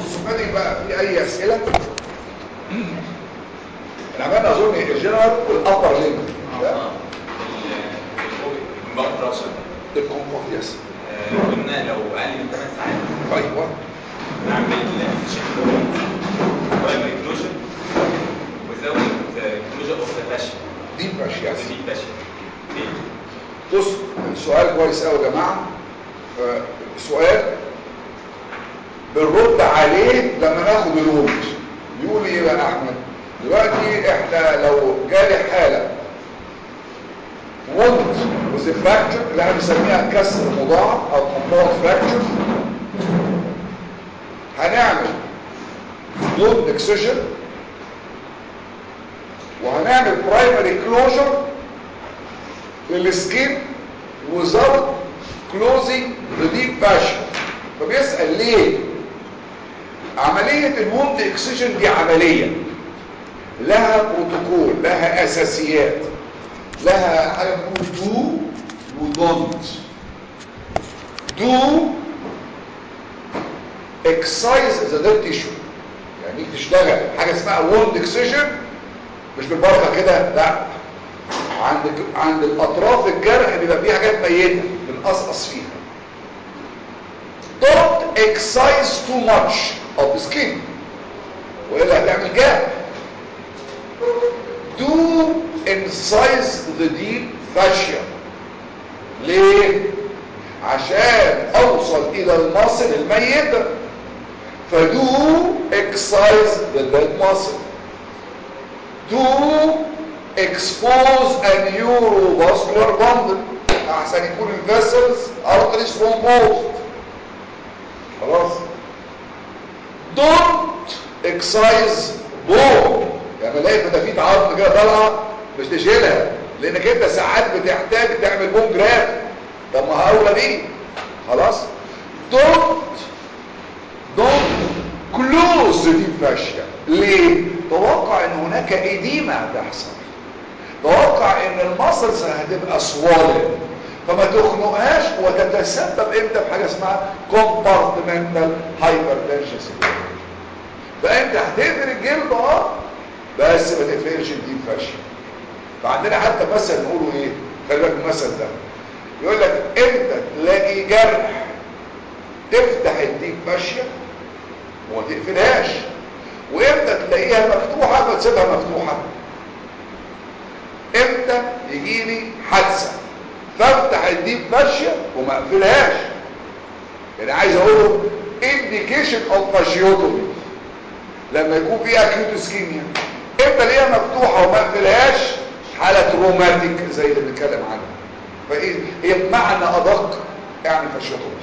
السؤال بقى في اي اسئله احنا عملنا اظن الجنرال والابر ليمب الكونتراكشن الكومبوت يس قلنا لو اقل من 8 ساعات ايوه نعمل شيفت برايمري كلوجر وزود كلوجر اوف ذا فاشن دي ماشي يس دي فاشن بص السؤال كويس قوي يا جماعه آه، سؤال بنرد عليه لما ناخد الوند بيقول ايه بقى احمد دلوقتي احنا لو جالي حاله وند وذ فراكتشر اللي احنا بنسميها كسر مضاعف او كومباوند فراكتشر هنعمل وند اكسجن وهنعمل برايمري كلوجر للسكين without closing the deep fascia فبيسأل ليه عملية الوند اكسجن دي عملية لها بروتوكول لها اساسيات لها حاجة بنقول دو ودونت دو اكسايز ذا ديد تيشو يعني تشتغل حاجة اسمها وند اكسجن مش بالبركة كده لا عند عند الاطراف الجرح بيبقى فيه حاجات ميته بنقصقص فيها don't excise too much of the skin والا هتعمل جرح do incise the deep fascia ليه عشان اوصل الى المصل الميتة فدو excise the dead muscle do expose a neurovascular bundle احسن يكون الفيسلز arteries thrombosis خلاص don't excise bone يعني الاقي فتافيت عظم كده طالعه مش تشيلها لانك انت ساعات بتحتاج تعمل بون جراف طب ما هقولها دي خلاص don't don't close the deep fascia ليه توقع ان هناك اديمه هتحصل توقع ان المسلز هتبقى swollen فما تخنقهاش وتتسبب امتى في حاجه اسمها compartmental hypertension فانت هتقفل الجلد اه بس ما تقفلش الديب فاشيا فعندنا حتى مثل نقوله ايه خلي بالك المثل ده يقول لك امتى تلاقي جرح تفتح الديب فاشيا وما تقفلهاش وامتى تلاقيها مفتوحه فتسيبها مفتوحه امتى يجي لي حادثه فافتح الديب فاشيا وما اقفلهاش يعني عايز اقوله indication of fasciotomy لما يكون في acute ischemia امتى ليها مفتوحه وما اقفلهاش حاله روماتيك زي اللي بنتكلم عنها فايه هي بمعنى ادق يعني فاشيوتومي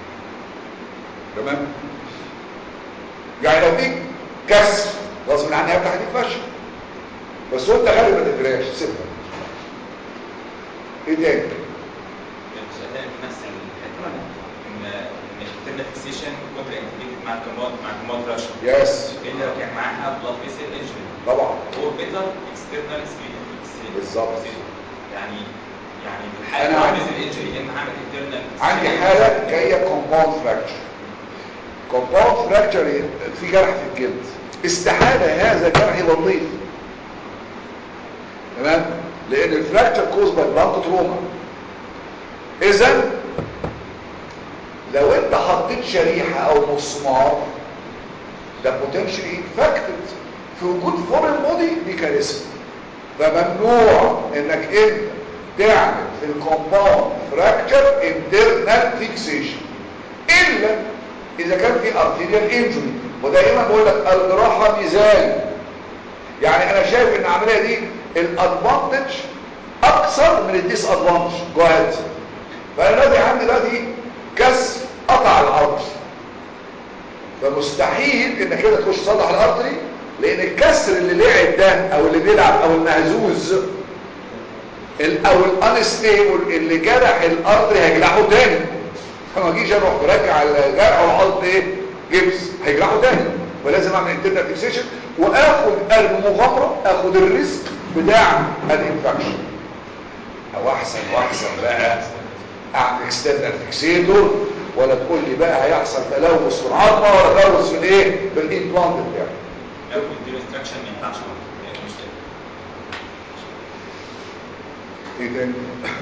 تمام يعني لو في كسر غصب عني هفتح الديب فاشيا بس وانت غالي ما تقفلهاش سيبها ايه تاني شغال في نفس الحته ان ان الترنال فيكسيشن كونتر انديكيتد مع الكمود مع الكمود راشن يس الا لو كان معاها بلاد فيسل انجري طبعا اور بيتر اكسترنال سكرين بالظبط. يعني يعني في أنا الحاله عندي- فيسل انجري اما هعمل انترنال عندي حالة جاية كومباوند فراكتشر كومباوند فراكتشر في جرح في الجلد استحالة هذا الجرح يبقى نظيف تمام لان الفراكتشر كوز باي بلانك تروما اذا لو انت حطيت شريحة او مسمار ده بوتنشالي انفكتد في وجود فورين بودي دي كارثه فممنوع انك انت تعمل في الكومباوند فراكتشر انترنال فيكسيشن الا اذا كان في ارتيريال انجري ودائما بقول لك الجراحه ميزان يعني انا شايف ان العمليه دي الادفانتج اكثر من الديس ادفانتج جوهد فانا دلوقتي عندي دلوقتي كسر قطع الارتري فمستحيل انك كده تخش تصلح الارتري لان الكسر اللي لعب ده او اللي بيلعب او المهزوز ال- او الانستيبل اللي جرح الارتري هيجرحه تاني فما اجيش اروح برجع الجرح واحط ايه جبس هيجرحه تاني فلازم اعمل انترنال فيكسيشن واخد المغامره اخد الريسك بتاع الانفكشن او احسن واحسن بقى اعمل اكسترنال فيكسيتور ولا تقول لي بقى هيحصل تلوث في العظمه ولا تلوث في الايه بالامبلانت بتاعي لو كنت ريستراكشن ما ينفعش يعني مش كده ايه تاني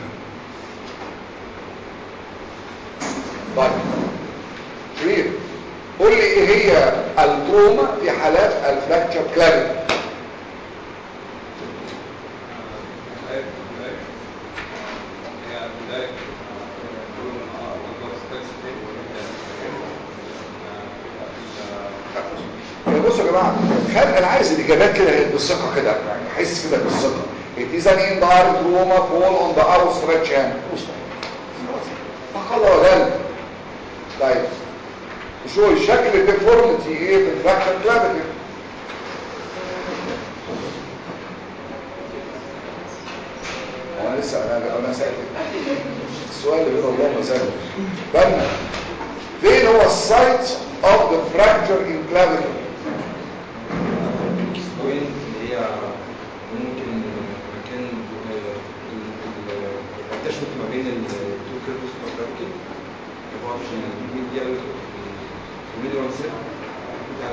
طيب شريف قول لي ايه هي التروما في حالات الفراكتشر كلافيكل بصوا يا جماعه خل انا عايز الاجابات كده بالثقه كده يعني احس كده بالثقه it is an indirect trauma fall on the outstretched hand فقط وغل طيب شو شكل الديفورميتي ايه في الفراكشر كلافيكل انا لسه انا انا سالت السؤال اللي بيقول الله ما سالت بالنا فين هو السايت اوف ذا فراكشر ان كلافيكل وين اللي هي ممكن مكان الاتشمنت ما بين التو كيرفز والكابيتال يبقى في الميديال الميديال سيل بتاع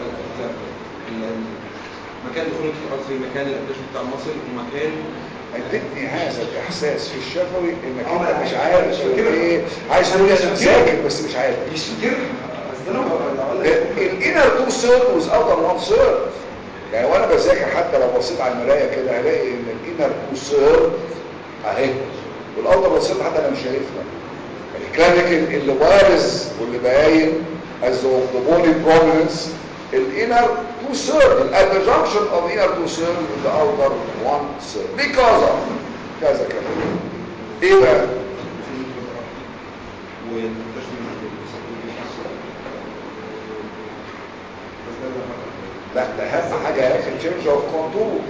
مكان دخول قصدي مكان الاتشمنت بتاع المصل ومكان ادتني هذا الاحساس في الشفوي انك انت مش عارف ايه عايز تقول انا مذاكر بس مش عارف مش فاكرها بس ده انا الانر تو سيركلز اوتر وان سيركل يعني وانا بذاكر حتى لو بصيت على المرايه كده هلاقي ان الانر تو سيركل اهي والاوتر وان سيركل حتى انا مش شايفها الكلينيكال اللي بارز واللي باين as of the body prominence الانر تو سيركل at the junction of the inner two circle with the outer one circle because of كذا كذا ايه بقى لا ده اهم حاجه يا اخي تشينج اوف كونتور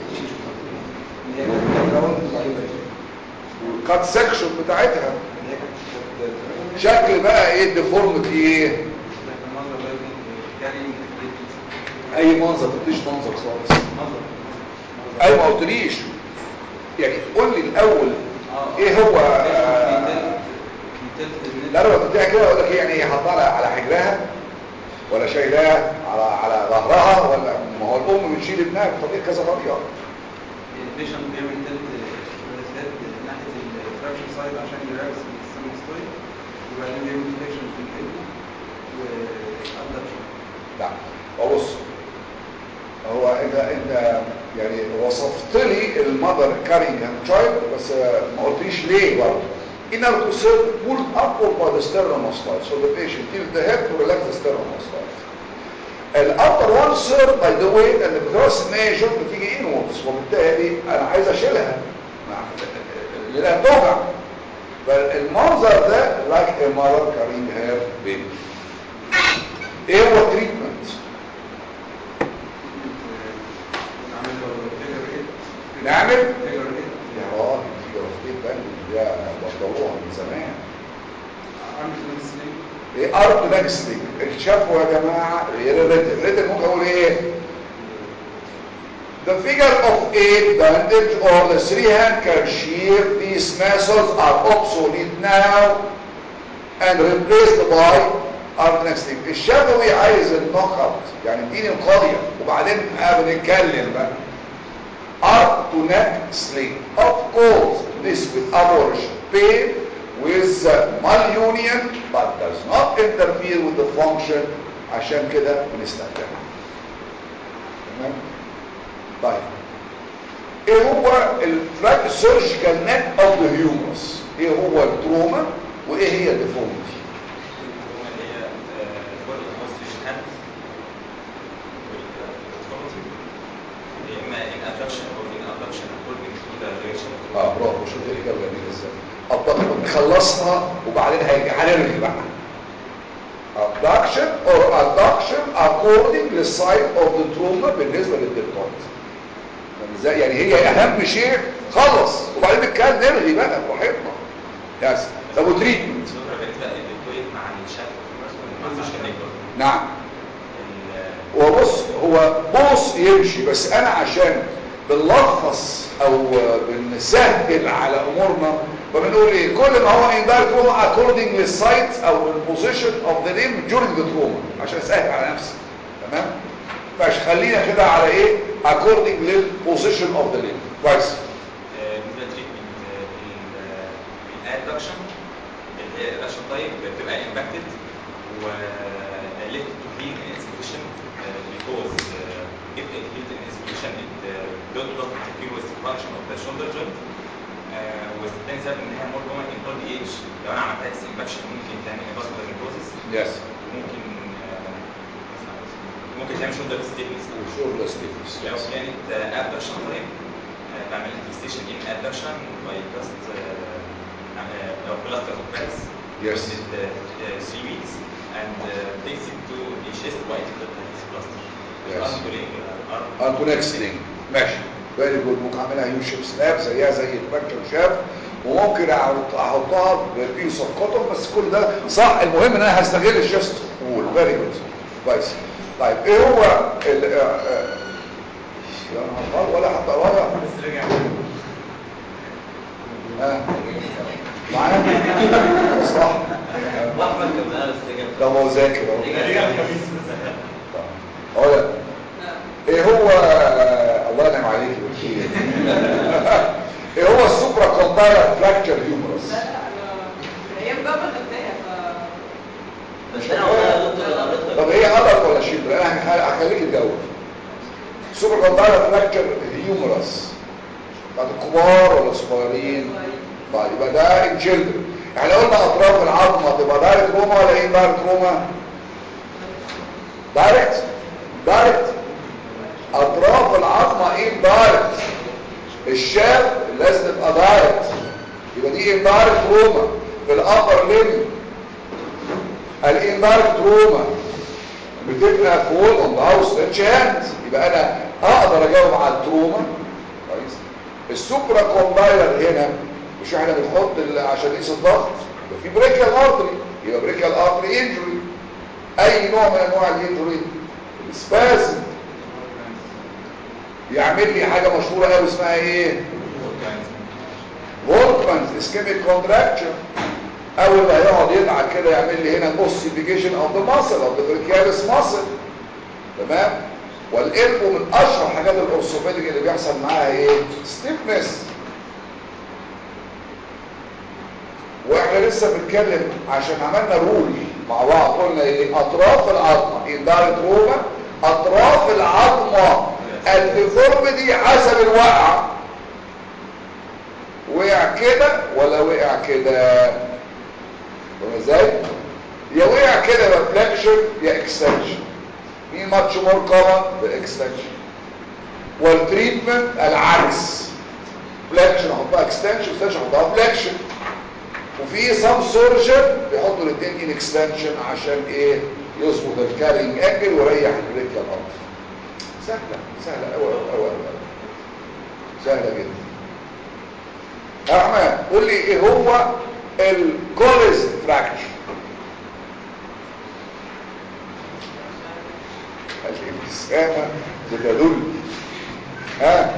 والكات سكشن بتاعتها شكل بقى ايه الديفورمتي ايه اي منظر ما تديش منظر خالص اي ما قلتليش يعني قول لي الاول ايه هو لا لو بتديها كده اقول لك ايه يعني هي حاطها على على حجرها ولا شايلاها على على ظهرها ولا ما هو الام بتشيل ابنها بطريقه كذا طريقه البيشنت بيعمل تلت ريسات ناحيه الفراكشن سايد عشان يركز في السيستم ستوري وبعدين بيعمل فليكشن في الكلب وابدكشن لا هو بص هو انت انت يعني وصفت لي المذر كارينج اند تشايلد بس ما قلتليش ليه برضه inner to serve pulled upward by the sternomastoid so the patient tilt the head to relax the sternomastoid الupper one third by the weight and the cross measure بتيجي inwards وبالتالي انا عايز اشيلها لانها توجع فالمنظر ده like a mother carrying her baby ايه هو التريتمنت عامل له فيجر ايه نعمل فيجر ايه يا راجل في جرافيت بان يا بطلوها من زمان عامل سليم ايه ارت لاكسلي الشفوة يا جماعة غير الريتل الريتل ممكن اقول ايه The figure of eight bandage or the three hand kerchief, these methods are obsolete now and replaced by art next thing. الشفوي عايز النقط يعني اديني القضية وبعدين بقى بنتكلم بقى art to neck sling. Of course, this will abolish pain with malunion but does not interfere with the function عشان كده بنستخدمها تمام طيب ايه هو الفراك سيرجيكال نت اوف ذا هيومرس ايه هو التروما وايه هي الديفورميتي التروما اللي هي بورد هوستيش هاند والتروماتي يا اما ان ابدكشن او ان ابدكشن according to the direction اه برافو شوف الاجابه جميله ازاي الضغط نخلصها وبعدين هيجي هنرغي بقى abduction or adduction according للسايد of the trauma بالنسبه للديبتويد ازاي يعني هي اهم شيء خلص وبعدين نتكلم نرغي بقى براحتنا يس طب وتريتمنت الصوره بالنسبه للدكتور مع الشفه ما ينفعش نكبر نعم وبص هو بص يمشي بس انا عشان بنلخص او بنسهل على امورنا فبنقول ايه كل ما هو indirect trauma according للسايت او للبوزيشن اوف ذا limb during the trauma عشان اسهل على نفسي تمام مش خلينا كده على ايه according للبوزيشن اوف ذا limb كويس بالنسبه للتريتمنت الادكشن الادكشن طيب بتبقى امباكتد و left to heal in execution uh, because uh, if it healed in execution it uh, don't not interfere with the function of the shoulder joint uh, والتاني سبب ان هي more common in old age لو انا عملتها ديس امباكشن ممكن تعمل vascular necrosis يس وممكن آه، ممكن تعمل shoulder stiffness شغل ستيفنس لو كانت ابدكشن طيب آه، بعمل فيكسيشن ان ابدكشن باي جاست لو كلاستر اوف باكس Yes. 3 weeks and uh, takes it to the chest while it is cluster. Yes. Arm-pulling, uh, arm- الكونكستنج ماشي فيري جود ممكن اعملها يو شيب سناب زيها زي الفراكشر شاف وممكن أحط- احطها ببيس اوف كوتون بس كل ده صح المهم ان انا هستغل الشيست وول فيري جود كويس طيب ايه هو ال آه، آه، يا نهار أبيض، ولا حتى ولا بس رجع ها معايا صح واحمد كمان استجاب لو ما هو ذاكر اهو رجع الخميس بس اه لا ايه هو الله ينعم عليك بالخير ايه هو السوبرا كومبايلر فراكتشر هيومرس لا لا انا الايام بقى ما خدتها ف بس انا والله يا دكتور انا قريت طب هي ادلت ولا شيب انا هخ- هخليك تجاوب سوبرا كومبايلر فراكتشر هيومرس بتاعت الكبار ولا صغيرين طيب يبقى ده ان children احنا قلنا اطراف العظمه تبقى دايركت روما ولا ايه دايركت روما دايركت دايركت اطراف العظمه ايه دايركت الشاف لازم تبقى دايركت يبقى دي ايه دايركت روما في الابر ليم الاندايركت روما بتبقى فول اون ذا هاوس هاند يبقى انا اقدر اجاوب على التروما كويس السوبرا كومبايلر هنا مش احنا بنحط ال- عشان نقيس الضغط يبقى في بريكال ارتري يبقى بريكال ارتري انجري اي نوع من انواع الانجري السبازم يعمل لي حاجه مشهوره قوي اسمها ايه فولكمانز اسكيميك كونتراكشن اول ما هيقعد يدعك كده يعمل لي هنا الاوسيفيكيشن اوف ذا ماسل اوف ذا بريكيالس ماسل تمام والقلب من اشهر حاجات الاورثوبيديك اللي بيحصل معاها ايه ستيفنس واحنا لسه بنتكلم عشان عملنا رول مع بعض قلنا ايه اطراف العظمه اندارت روما اطراف العظمه الديفورميتي حسب الوقع وقع كده ولا وقع كده فاهم ازاي يا وقع كده يبقى فليكشن يا اكستنشن مين ماتش مور كومن باكستنشن والتريتمنت العكس فليكشن احطها اكستنشن اكستنشن احطها فليكشن وفي سام سورجن بيحطوا الاثنين ان اكستنشن عشان ايه يظبط الكارينج انجل ويريح البريك الارض سهله سهله قوي قوي قوي سهله جدا احمد قول لي ايه هو الكوليز فراكشر الابتسامه بتدل ها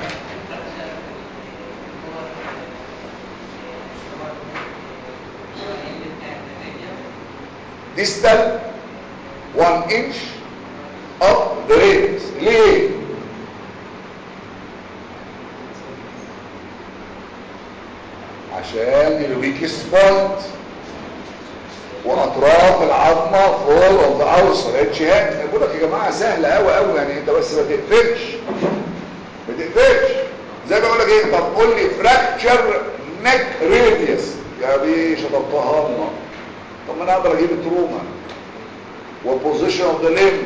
distal one inch of the radius ليه عشان الويكست بوينت واطراف العظمه فوق اوف ذا اوسر اتش هاد بقول لك يا جماعه سهله قوي قوي يعني انت بس ما تقفلش ما تقفلش زي ما بقول لك ايه طب قول لي فراكتشر نيك راديوس يا بيه شطبتها لنا طب ما انا اقدر اجيب التروما والبوزيشن اوف ذا ليم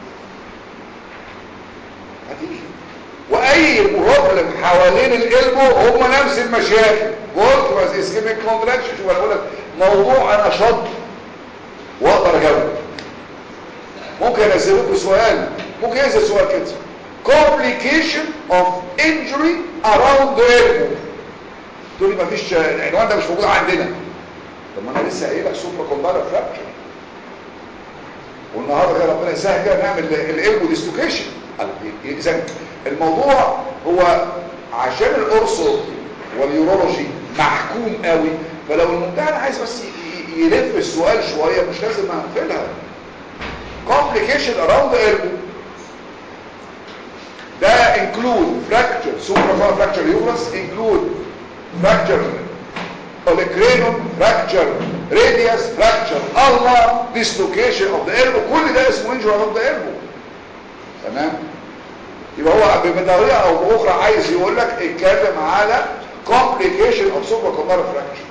هتيجي واي بروبلم حوالين القلبه هم نفس المشاكل قلت بس اسكيميك كونتراكشن شوف انا بقول لك موضوع انا شاطر واقدر اجاوب ممكن انزله سؤال ممكن ينزل سؤال كده complication of injury around the elbow تقول لي مفيش العنوان ده مش موجود عندنا طب ما انا لسه قايل لك سوبر كومبايلر فراكشر والنهارده كده ربنا يسهل كده نعمل الالبو ديستوكيشن اذا الموضوع هو عشان الارثو واليورولوجي محكوم قوي فلو الممتحن عايز بس ي- ي- يلف السؤال شويه مش لازم اقفلها complication around the elbow ده include fracture supracollar fracture humerus include fracture olecranum fracture radius fracture ulnar dislocation of the elbow كل ده اسمه injury around the elbow تمام يبقى هو بطريقه او باخرى عايز يقول لك اتكلم على complication of supracollar fracture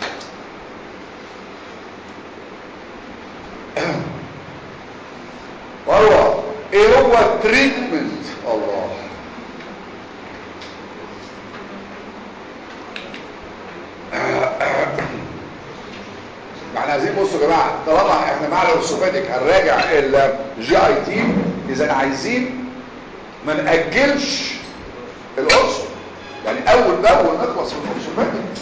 وهو ايه هو التريتمنت الله ما احنا عايزين بصوا يا جماعه طالما احنا مع الاورثوبيديك هنراجع الجي اي تي اذا عايزين ما ناجلش الاورثو يعني اول باول نخلص من الاورثوبيديك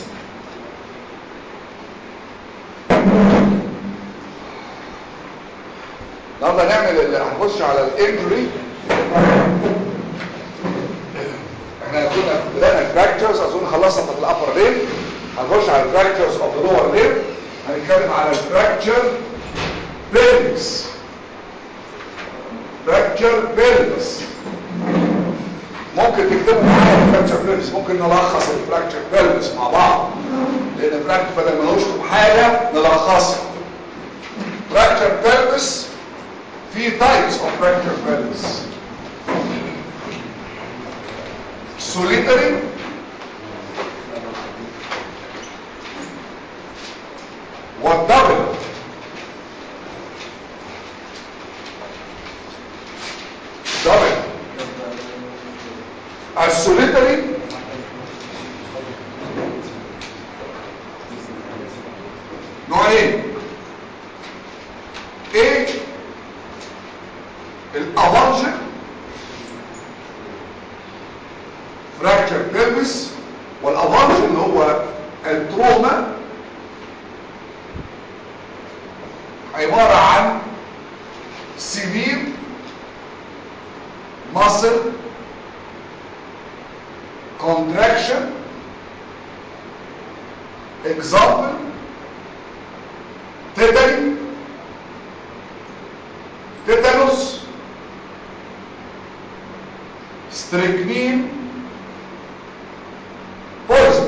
النهارده نعمل ال- هنخش على الانجري احنا كنا بدانا الفراكتشرز اظن خلصنا في الابر ليم هنخش على الفراكتشرز اوف ذا لور ليم هنتكلم على الفراكتشر بيلفس فراكتشر بيلفس ممكن تكتبوا معايا الفراكتشر بيلفس ممكن نلخص الفراكتشر بيلفس مع بعض لان الفراكتشر بدل ما نشطب حاجه نلخصها فراكتشر بيلفس في types of fracture pelvis solitary والدبل دبل السوليتري نوعين ايه الافانجن فراكتشر بيلفس والافانجن اللي هو التروما عبارة عن سيفير muscle contraction example tetany tetanus strychnine poison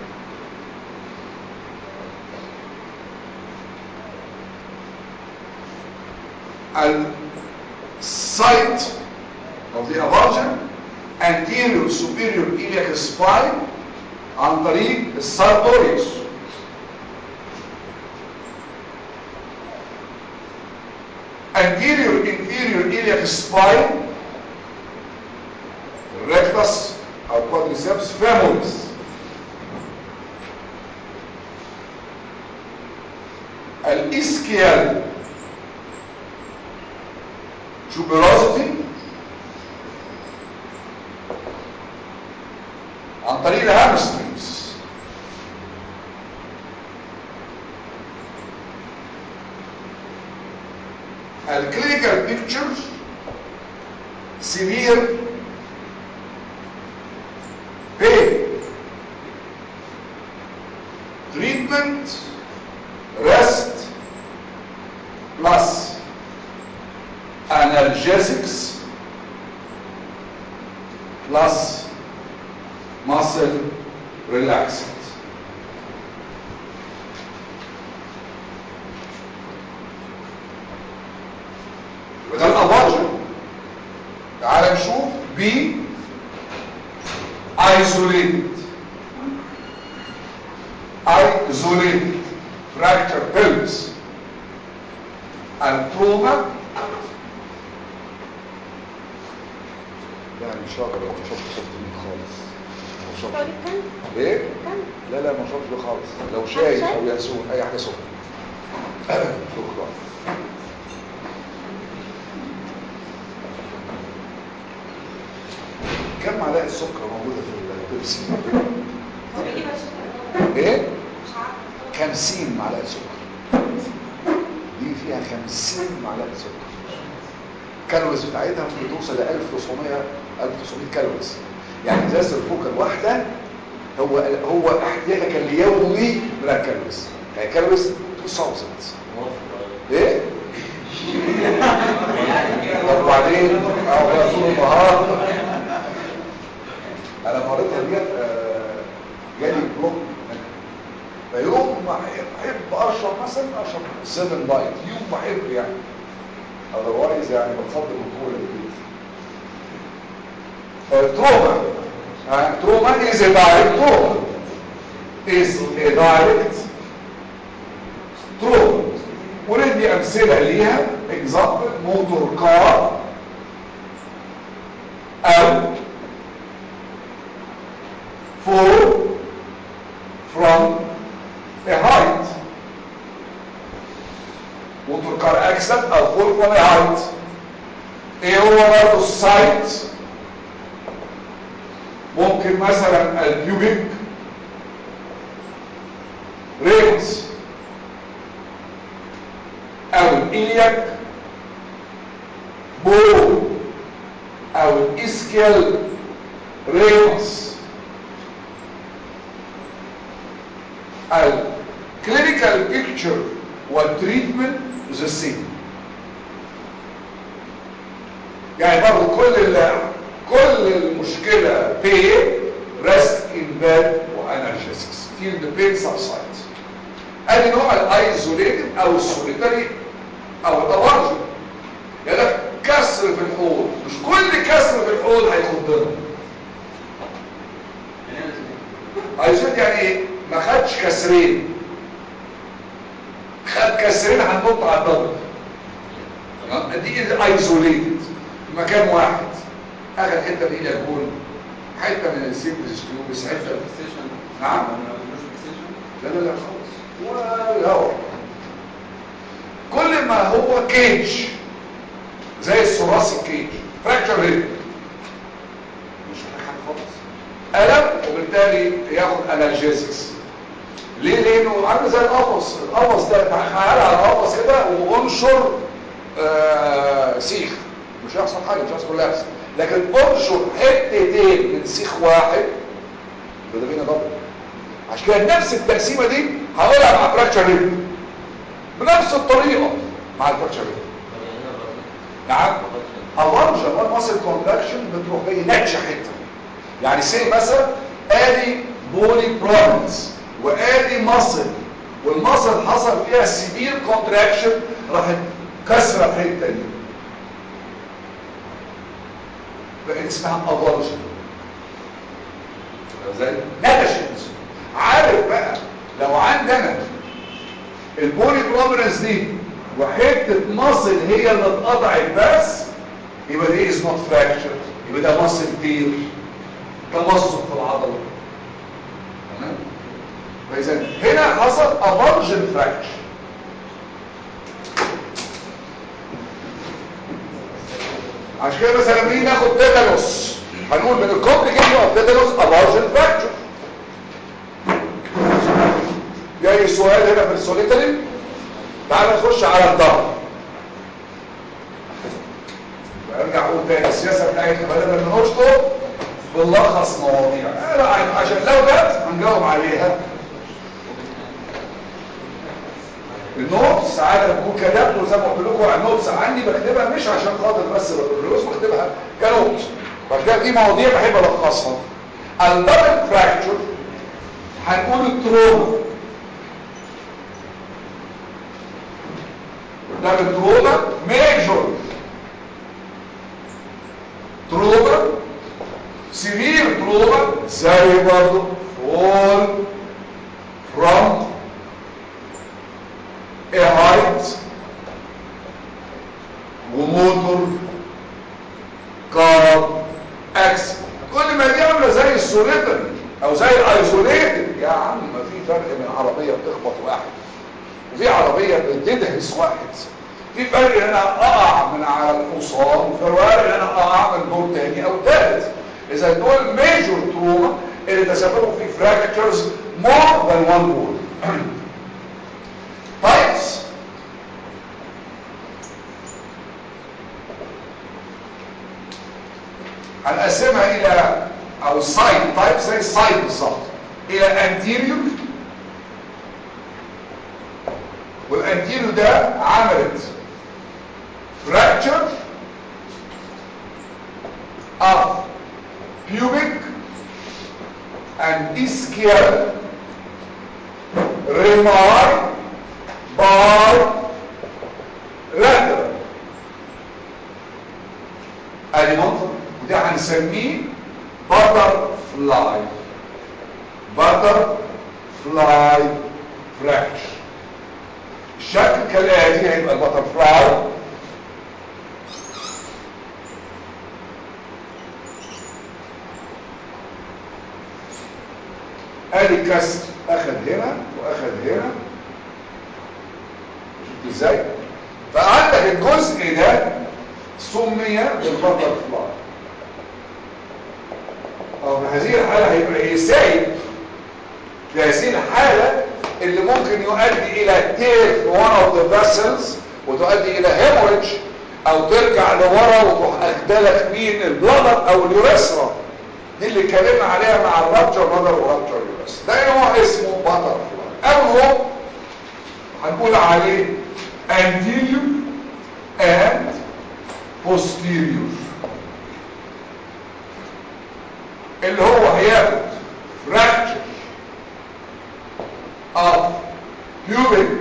السايت of the avulsion anterior superior iliac spine عن طريق السارتوريوس anterior inferior iliac spine rectus او quadriceps femoris الاسكيال tuberosity عن طريق الهامسترينجز الكلينيكال بيكتشرز severe pain treatment rest plus analgesics plus muscle relaxant وده الأواجر تعال نشوف بي isolated isolated fracture pelvis التروما لا مش هقدر مش هقدر شفت مين خالص مش هقدر. ايه لا لا ما شربش بيه خالص لو شاي او ينسون اي حاجه سخنه شكرا كم معلقه سكر موجوده في البيبسي هو بيجيب السكر ايه مش عارفه 50 معلقه سكر دي فيها 50 معلقه سكر الكالوريز بتاعتها ممكن توصل ل 1900 1900 كالوريز يعني ازازه الكوكا الواحده هو هو احتياجك اليومي من الكالوريز يعني الكالوريز 2000 ايه طب وبعدين اه بقى طول النهار انا مريتها ديت آه، جالي بلوك فيوم ما احب أحب اشرب مثلا اشرب 7 بايت يوم ما احب يعني اذروايز يعني بفضل الكولا البيت فالتروما ها تروما is a direct trauma is a direct trauma وندي امثله ليها example موتور كار او fall from a height موتور كار اكسد او fall from a height ايه هو برضه السايت ممكن مثلا البيوبيك رينز او الإلياك بول او الاسكيال رينز الكلينيكال بيكتشر والتريتمنت ذا سيم يعني برضه كل ال كل المشكلة pain rest in bed وانالجيسكس till the pain subsides ادي نوع الايزوليتد او السوليتري او التوارجن يقول لك كسر في الحوض مش كل كسر في الحوض هيخضنا ايزوليتد يعني ايه ما خدش كسرين خد كسرين هننط على الضرب دي ايزوليتد مكان واحد اخد حته من ايدك جول حته من السيمبلس تيوبس حته نعم لا لا لا خالص ولا هوا كل ما هو كيج زي الثراسي كيج فراكشر هيد مش حاجه خالص الم وبالتالي ياخد انالجيزكس ليه لانه عامل زي القفص القفص ده تعالى على القفص كده وانشر آه سيخ مش هيحصل حاجه مش هيحصل كولابس لكن انشر حتتين من سيخ واحد يبقى ده بينا ضرب عشان كده نفس التقسيمه دي هقولها مع فراكشر ريب بنفس الطريقه مع الفراكشر ريب نعم الرمجه والماسل كونتراكشن بتروح جاي نكشه حته يعني سي مثلا ادي بولي بروبلمز وادي ماسل والماسل حصل فيها سيفير كونتراكشن راحت كسره الحته دي بقت اسمها افولجن زي نكشت عارف بقى لو عندنا البولي بروبرنس دي وحته مصل هي اللي اتقطعت بس يبقى دي از نوت فراكشر يبقى ده مصل كتير تمزق في العضله تمام فاذا هنا حصل افولجن فراكشر عشان كده مثلا لما نيجي ناخد تيتانوس هنقول من الكومبليكيشن اوف تيتانوس افولجن فراكشر جاي سؤال هنا في السوليتري تعال نخش على الظهر ارجع اقول تاني السياسه بتاعتنا بدل ما نشطب بنلخص مواضيع لا عشان لو جت هنجاوب عليها النوتس ساعات بكون كتبت وزي ما قلت لكم النوتس عندي بكتبها مش عشان خاطر بس الدروس بكتبها كنوت فعشان كده في مواضيع بحب الخصها الدبل فراكتشر هنقول التروما ده التروما ميجور تروما سيفير تروما زي برضه فول from a height وموتور كار اكس كل ما دي عامله زي السوليتر او زي الايزوليتد يا عم ما في فرق بين عربيه بتخبط واحد وفي عربيه بتدهس واحد في فرق ان انا اقع من على الحصان وفي فرق ان انا اقع من دور تاني او ثالث اذا دول ميجور تروما اللي تسببوا في فراكتشرز مور ذان وان بول تايبس هنقسمها الى او سايد تايب زي السايد بالظبط الى انتيريور والانتيريور ده عملت fracture of pubic and ischial rami by lateral ادي منظر وده هنسميه باتر فلاي باتر فلاي فراكشر الشكل كالاتي هيبقى الباتر فلاي ادي كسر اخد هنا واخد هنا شفت ازاي فعندك الجزء ده سمي بالباتر فلاي او في هذه الحاله هيبقى ايه سايب في هذه الحاله اللي ممكن يؤدي الى تير في one of the vessels وتؤدي الى hemorrhage او ترجع لورا وتروح اخدلك مين البلادر او اليوريثرا دي اللي اتكلمنا عليها مع الرابتشر بلادر ورابتشر يوريثرا ده نوع اسمه باتر فلاي او هو هنقول عليه anterior and posterior اللي هو هياخد fracture of pubic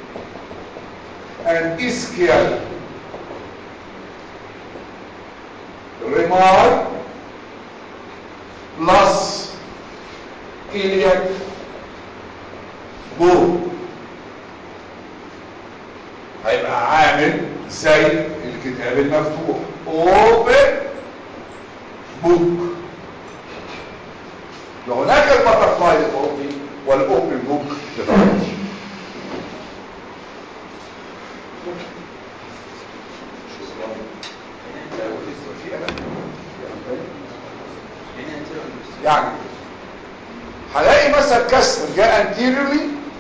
and ischial rami plus iliac bone هيبقى عامل زي الكتاب المفتوح open book هناك البترفلاي لفوقي والاوبن بوك لتحت يعني هلاقي مثلا كسر جاء انتيريورلي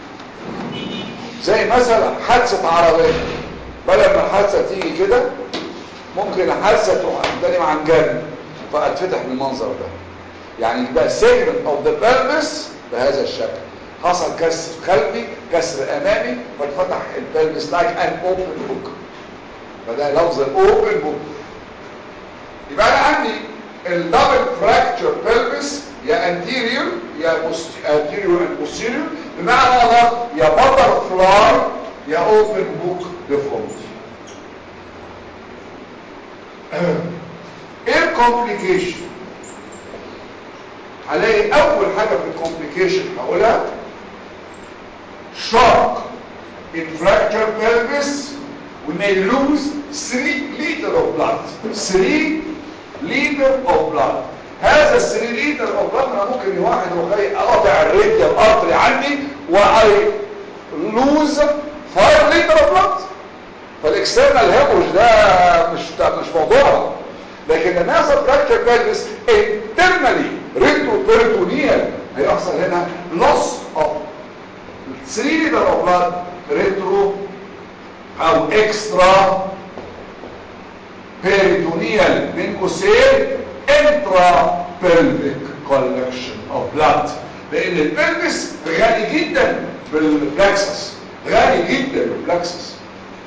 زي مثلا حادثه عربيه بدل ما الحادثه تيجي كده ممكن الحادثه تروح قدامي عن جنب فاتفتح بالمنظر ده يعني يبقى segment of the pelvis بهذا الشكل حصل كسر خلفي كسر امامي فاتفتح البلفس like an open book فده لفظ open book يبقى انا عندي الدبل فراكتشر بلفس يا anterior يا anterior and posterior بمعنى اخر يا butterfly يا open book deformity ايه الكومبليكيشن هلاقي اول حاجة في الكومبليكيشن هقولها shock in fracture pelvis we may lose 3 liter of blood 3 liter of blood هذا ال 3 liter of blood انا ممكن واحد رخي اقطع الراديال ارتري عندي و I lose 5 liter of blood فالاكسترنال هيموريج ده مش مش موضوع لكن لما يحصل فراكتشر بلفس انترنالي ريترو بيريتونيال هيحصل هنا loss of 3 لتر of blood ريترو او اكسترا بيريتونيال بين قوسين انترا بلفيك كولكشن اوف بلاد لان البلفس غني جدا بالبلاكسس غني جدا بالبلاكسس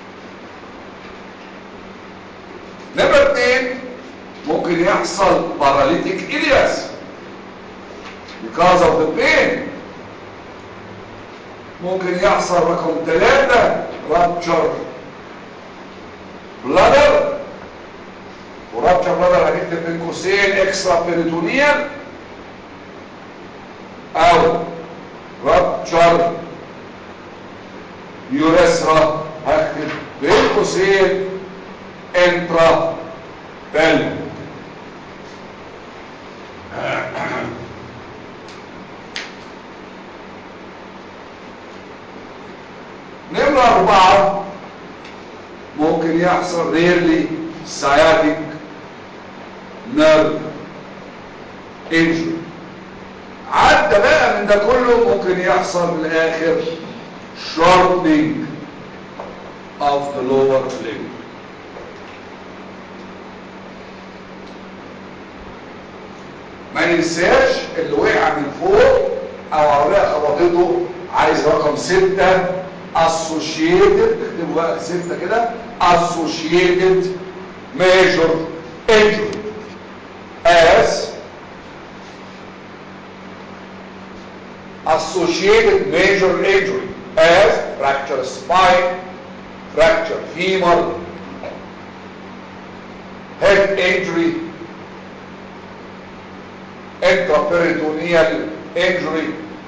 نمرة اتنين ممكن يحصل باراليتيك إلياس because of the pain ممكن يحصل رقم ثلاثة rupture bladder ورابتشر bladder هنكتب بين قوسين اكسترا بيريتونيال او rupture يوريثرا هكتب بين قوسين انترا بلد نمرة أربعة ممكن يحصل ريرلي سياتيك نيرف انجري عدى بقى من ده كله ممكن يحصل في الآخر shortening of the lower limb ما ننساش اللي وقع من فوق او عربيه خبطته عايز رقم ستة associated اكتبوا بقى ستة كده associated major injury as associated major injury as fracture spine fracture femur head injury intraperitoneal injury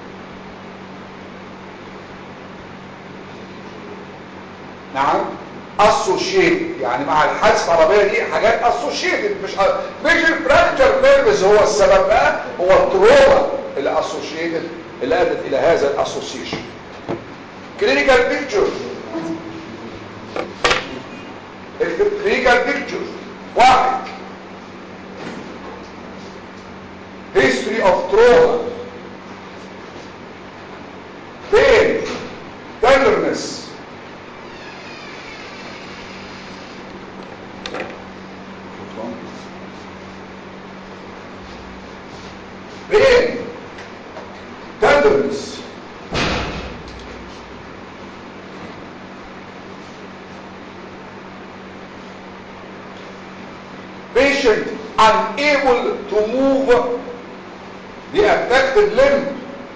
نعم associated يعني مع الحادث العربية دي حاجات associated مش مش الفراكتشر بيرفز هو السبب بقى هو التروما اللي associated اللي ادت الى هذا الاسوسيشن clinical picture clinical picture واحد history of trauma pain tenderness pain tenderness patient unable to move the affected limb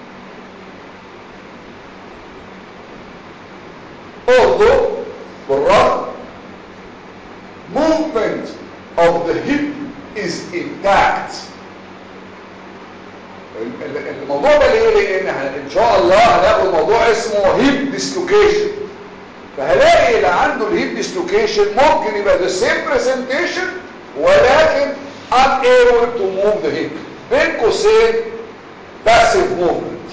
although بالرغم movement of the hip is intact ال- ال- الموضوع ده ليه لان ه- ان شاء الله هناخد موضوع اسمه هيب ديسلوكيشن فهلاقي اللي عنده الهيب ديسلوكيشن ممكن يبقى the same presentation ولكن unable to move the hip بين قوسين passive movement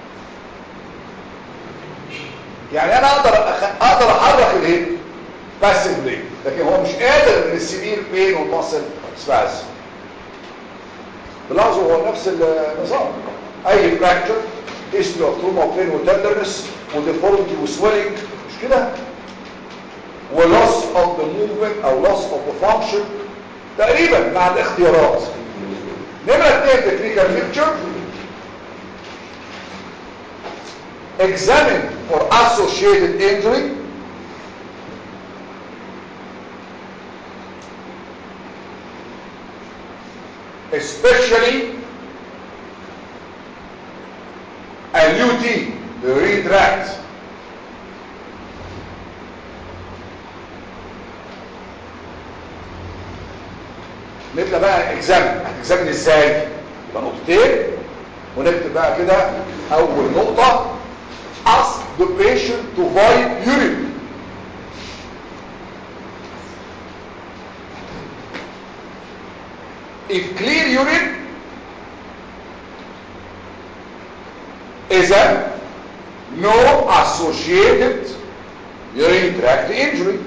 يعني انا اقدر أخ... اقدر احرك الهيب passively لكن هو مش قادر من السبيل بين والمصل سبازم تلاحظوا هو نفس النظام اي فراكتشر history of trauma of pain وتندرنس وديفورميتي وسويلنج مش كده ولوس اوف ذا موفمنت او لوس اوف ذا فانكشن تقريبا مع الاختيارات نمرة اثنين تكنيكال بيكتشر examine for associated injury especially LUT, the read tract. نبدأ بقى اكزامن هتكزامن ازاي يبقى نقطتين ونكتب بقى كده اول نقطة ask the patient to void urine if clear urine is a no associated urinary tract injury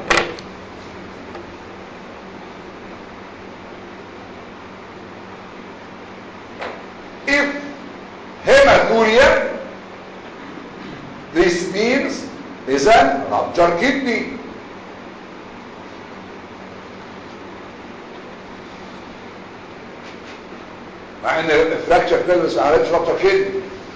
if hematuria this means is a ruptured kidney مع ان الفراكشر بيلفس ما عملتش رابطه كده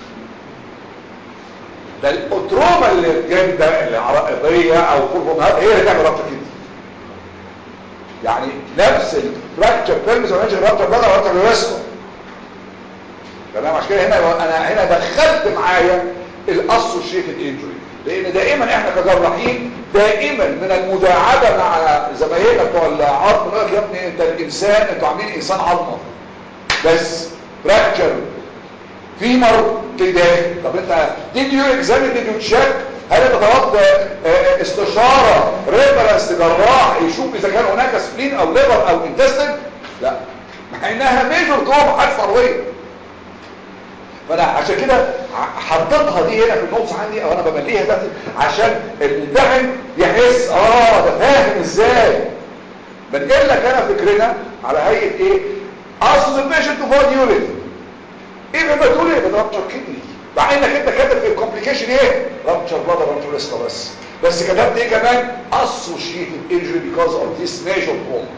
ده الاتروما اللي الجامده العرقيه او فورفومات هي اللي تعمل رابطه كده يعني نفس الفراكشر بيلفس ما عملتش رابطه بلد ولا رابطه بالرسمه تمام عشان كده هنا انا هنا دخلت معايا الاسوشيتد انجري لان دائما احنا كجراحين دائما من المداعبه مع زمايلنا بتوع العظم يقول لك يا ابني انت الانسان انتوا عاملين انسان عظمه بس فراكشر فيمر كده طب انت did you examine did you check هل انت طلبت اه، استشارة ريفرنس جراح يشوف اذا كان هناك سبلين او ليفر او انتستين لا مع انها ميجور طبعا حادثة عربية فانا عشان كده ع- حطيتها دي هنا في النوتس عندي او انا بمليها ده عشان الممتحن يحس اه ده فاهم ازاي بنقل لك انا فكرنا على هيئه ايه اصل البيشنت فود يورين ايه ما تقول ايه ده رابتشر كدني مع انك انت كاتب في الكومبليكيشن ايه رابتشر بلاد رابتشر ريستا بس بس كتبت ايه كمان associated injury because of this major trauma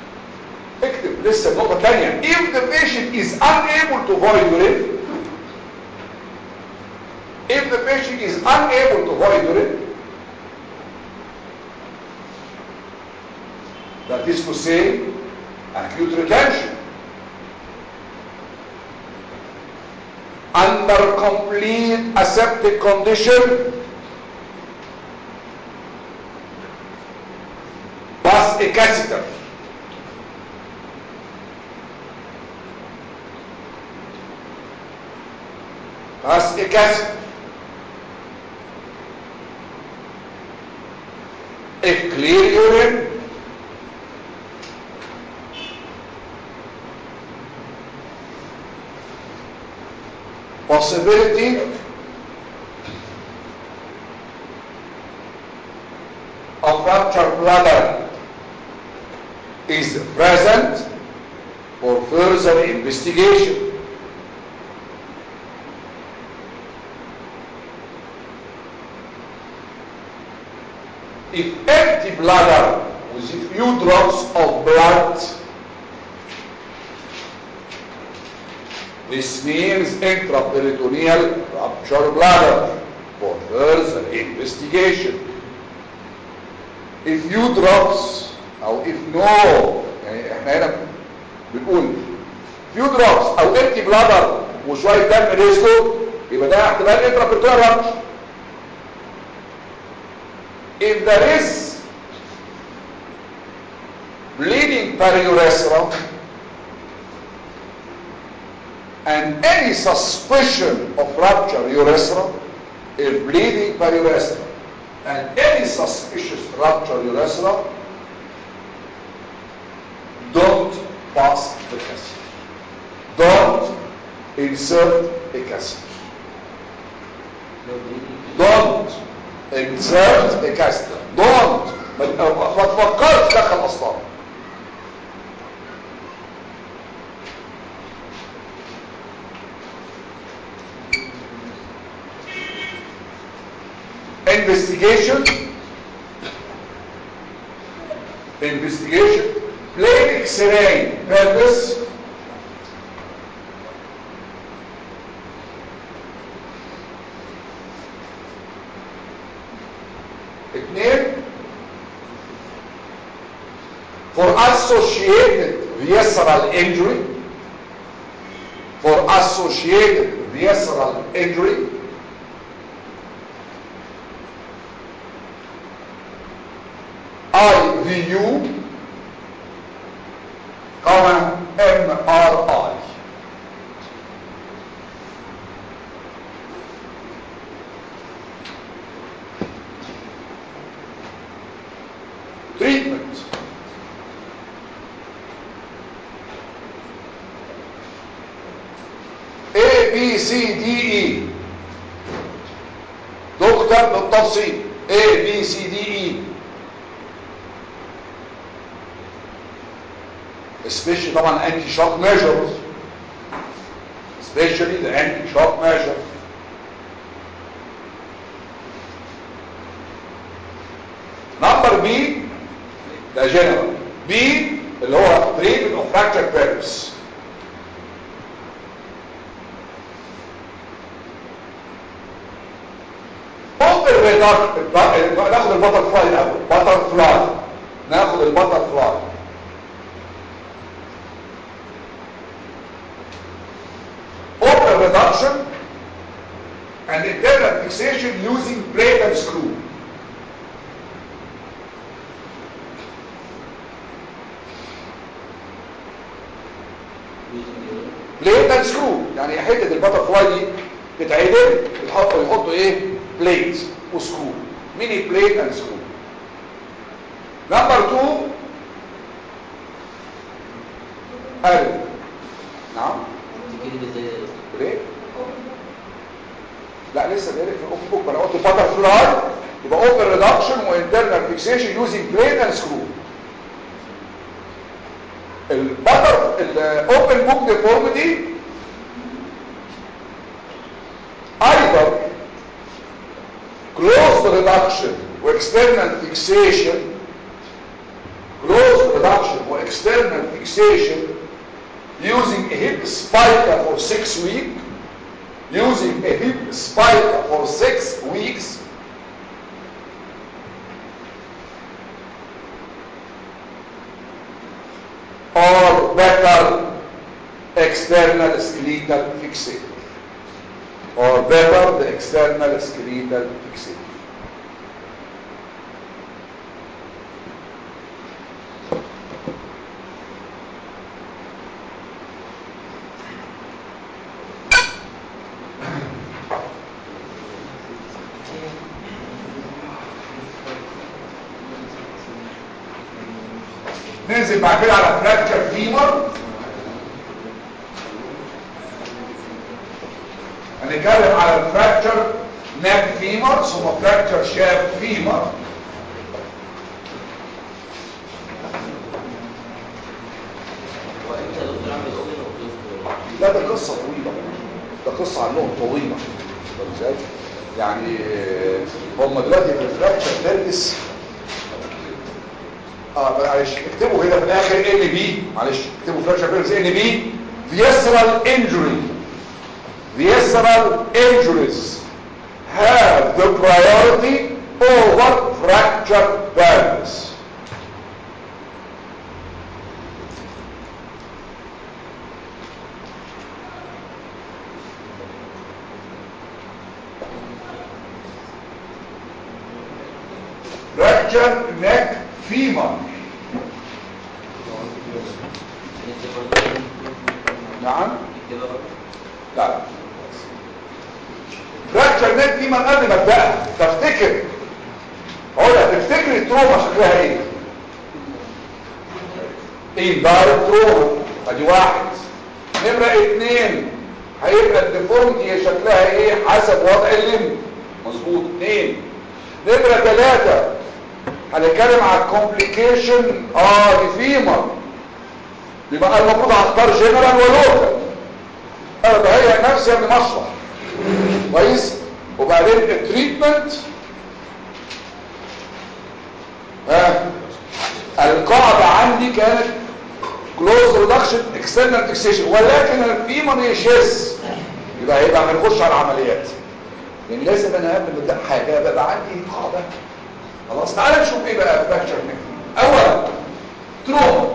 اكتب لسه النقطه الثانيه if the patient is unable to void urine If the patient is unable to void urine, that is to say, acute retention, under complete aseptic condition, plus a catheter. Plus a catheter. A clear urine possibility of ruptured bladder is present for further investigation. If empty bladder with a few drops of blood This means intraperitoneal rupture bladder for further investigation. If you drops او if no يعني احنا هنا بنقول few drops او empty bladder وشوية دم ريسكو يبقى ده احتمال intraperitoneal rupture. If there is bleeding periurethra and any suspicion of rupture urethra, if bleeding periurethra and any suspicious rupture urethra, don't pass the catheter. Don't insert a catheter. Don't insert a catheter. Don't ما ما تفكرش تدخل اسطان investigation investigation plain x-ray pelvis اثنين for associated visceral injury for associated visceral injury IVU comma MRI treatment A B C D E دكتور بالتفصيل A B C D E especially طبعا anti shock measures especially the anti shock measures number B ده general B اللي هو treatment of fracture pelvis open reduction ناخد البتر فلاي الاول بتر فلاي ناخد البتر فلاي open reduction and internal fixation using plate and screw. بليت اند سكرو يعني حته البتر فلاي دي تتعدل يتحطوا يحطوا ايه بليت وسكرو ميني بليت اند سكرو نمبر 2 قلب نعم ليه لا لسه جاي في الاوف بوك انا قلت باتر فلاي يبقى اوبن ريدكشن وانترنال فيكسيشن يوزنج بليت اند سكرو الباتر الاوبن بوك ديفورميتي either closed reduction واexternal fixation closed reduction واexternal fixation using a hip spica for six weeks using a hip spike for six weeks or better external skeletal fixation or better the external skeletal fixation ننزل بعد كده على فراكتشر فيمر هنتكلم على الفراكتشر ناب فيمر ثم فراكتشر شاب فيمر وانت يا دكتور اعمل اوبن وكلوز لا ده قصة طويلة ده قصة عنهم طويلة فاهم ازاي؟ يعني آه، هم دلوقتي في الفراكشر تركس اه معلش اكتبوا كده في الاخر ان بي معلش اكتبوا فراكشر تركس ان بي visceral injury visceral injuries have the priority over fracture pelvis fracture neck femur نعم كده برضه لا لا فراكشر نيك دي من قبل ما ابداها تفتكر اقول لك تفتكر التروما شكلها ايه ايه دايركت تروما ادي واحد نمرة اتنين هيبقى الديفورمتي شكلها ايه حسب وضع الليم مظبوط اتنين نمرة تلاتة هنتكلم على الكومبليكيشن اه دي فيمر يبقى المفروض هختار جنرال ولوكال انا بهيئ نفسي قبل ما اشرح كويس وبعدين التريتمنت ها القاعده عندي كانت كلوز ريدكشن اكسترنال فيكسيشن ولكن الفيمر يشيس يبقى هيبقى هنخش على العمليات يعني لازم انا قبل ما ابدا حاجه بقى عندي قاعده خلاص تعالى نشوف ايه بقى فراكشر اولا تروما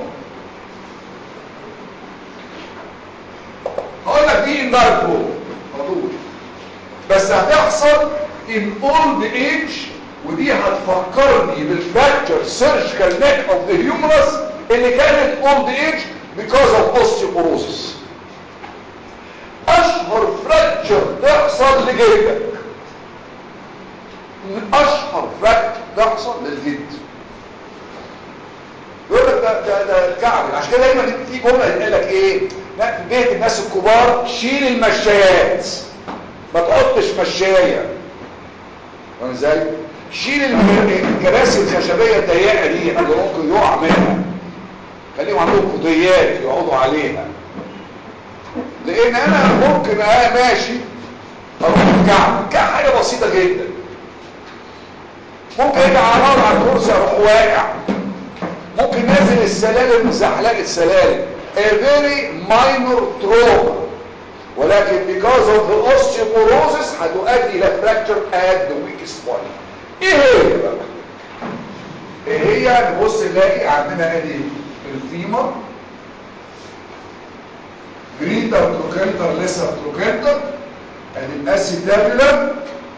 هقول لك دي اندايركت بروب مطلوب بس هتحصل in old age ودي هتفكرني بالفراكتشر سيرجيكال نيك اوف ذا هيومرس اللي كانت old age because of osteoporosis اشهر فراكتشر تحصل لجلدك من اشهر فراكتشر تحصل للجلد يقول لك ده ده ده الكعب عشان كده دايما في جمله يقول لك ايه لا في بيت الناس الكبار شيل المشايات ما تحطش مشايه فاهم ازاي شيل الم- الكراسي الخشبيه الضيقه دي اللي ممكن يقع منها خليهم عندهم فضيات يقعدوا عليها لان انا ممكن اه ماشي اروح الكعب الكعب حاجه بسيطه جدا ممكن اجي على على الكرسي اروح واقع ممكن نازل السلالم زحلق السلالم a very minor trauma ولكن because of the osteoporosis هتؤدي الى fracture at the weakest point ايه هي بقى ايه هي نبص نلاقي عندنا ادي الفيمر جريتر تروكنتر ليسر تروكنتر ادي الاسيتابيولم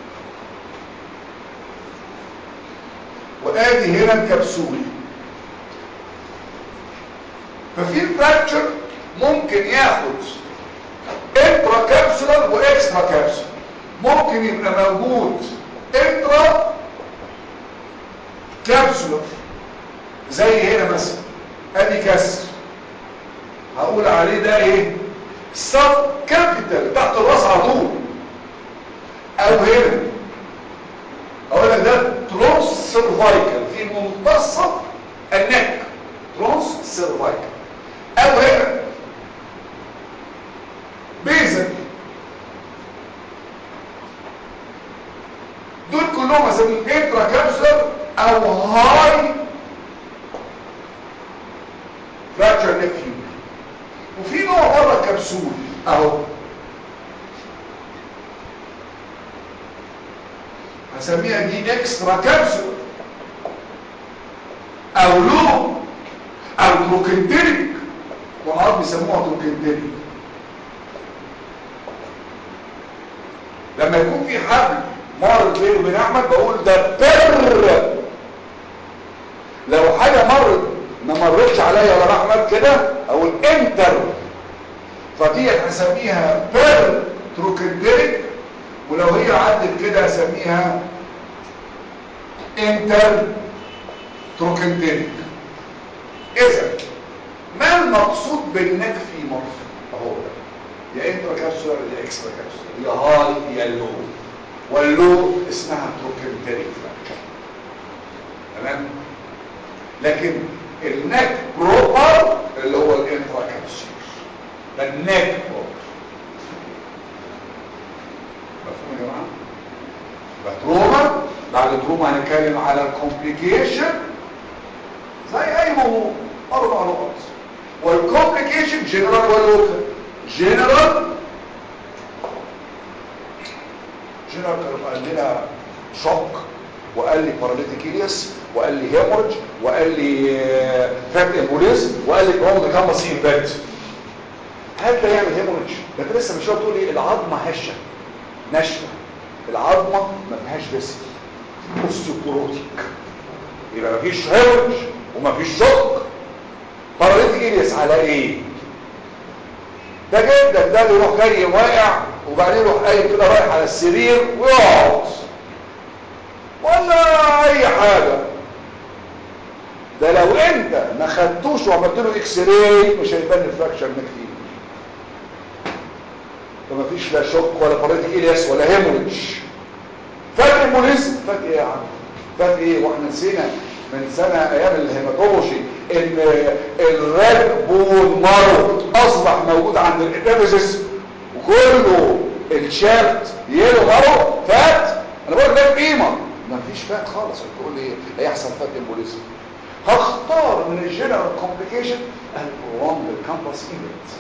وادي هنا الكبسول ففي فراكتشر ممكن ياخد انترا كابسولار واكسترا كابسولار ممكن يبقى موجود انترا كابسولار زي هنا مثلا ادي كسر هقول عليه ده ايه سب كابيتال تحت الراس على طول او هنا اقول لك ده ترونس سيرفايكال في منتصف النك ترونس سيرفايكال او هنا بيزك دول كلهم اسميهم انترا كابسولار او هاي فراكشر نيك فيوجن وفي نوع بره الكبسول اهو هسميها دي اكسترا كابسول او لو او تروكنتريك والعرب بيسموها تروكنتريك لما يكون في حبل مرض بينه وبين احمد بقول ده بر لو حاجه مرت ما مرتش عليا ولا احمد كده اقول انتر فدي هسميها بر تروكنتريك ولو هي عدت كده هسميها انتر تروكنتريك اذا ما المقصود بالنك في مصر اهو ده يا انترا كابسولار يا اكسترا كابسولار يا هاي يا لو واللو اسمها تروكنتريك فراكشر تمام لكن النك بروبر اللي هو الانترا كابسولار ده النك بروبر مفهوم يا جماعه يبقى تروما بعد تروما هنتكلم على الكومبليكيشن زي اي موضوع اربع نقط والكومبليكيشن جنرال ولوكال جنرال جنرال كان قال لنا شوك وقال لي باراليتيك إلياس وقال لي هيمورج وقال لي فات امبوليز وقال لي جراوند كامبس امباكت هل ده يعمل هيمورج ده انت لسه مش تقول لي العظمه هشه ناشفه العظمه ما فيهاش فيسل اوستيوبوروتيك يبقى مفيش هيمورج ومفيش شوك باراليتيك إلياس على ايه ده جدا ده اللي يروح جاي واقع وبعدين يروح قايم كده رايح على السرير ويقعد ولا اي حاجة ده لو انت ما خدتوش وعملت له اكس راي مش هيبان الفراكشر ده كتير فما فيش لا شوك ولا باريتيك الياس ولا هيموريدج فاكر الموليزم فاكر ايه يا عم فاكر ايه واحنا نسينا من سنة ايام الهيماتولوجي ان الريد بون مارو اصبح موجود عند الابيفيسيس وكله الشارت يلو مارو فات انا بقول ده قيمه مفيش فات خالص تقول لي هيحصل فات امبوليزم هختار من الجنرال كومبليكيشن البروند كامبس ايفنت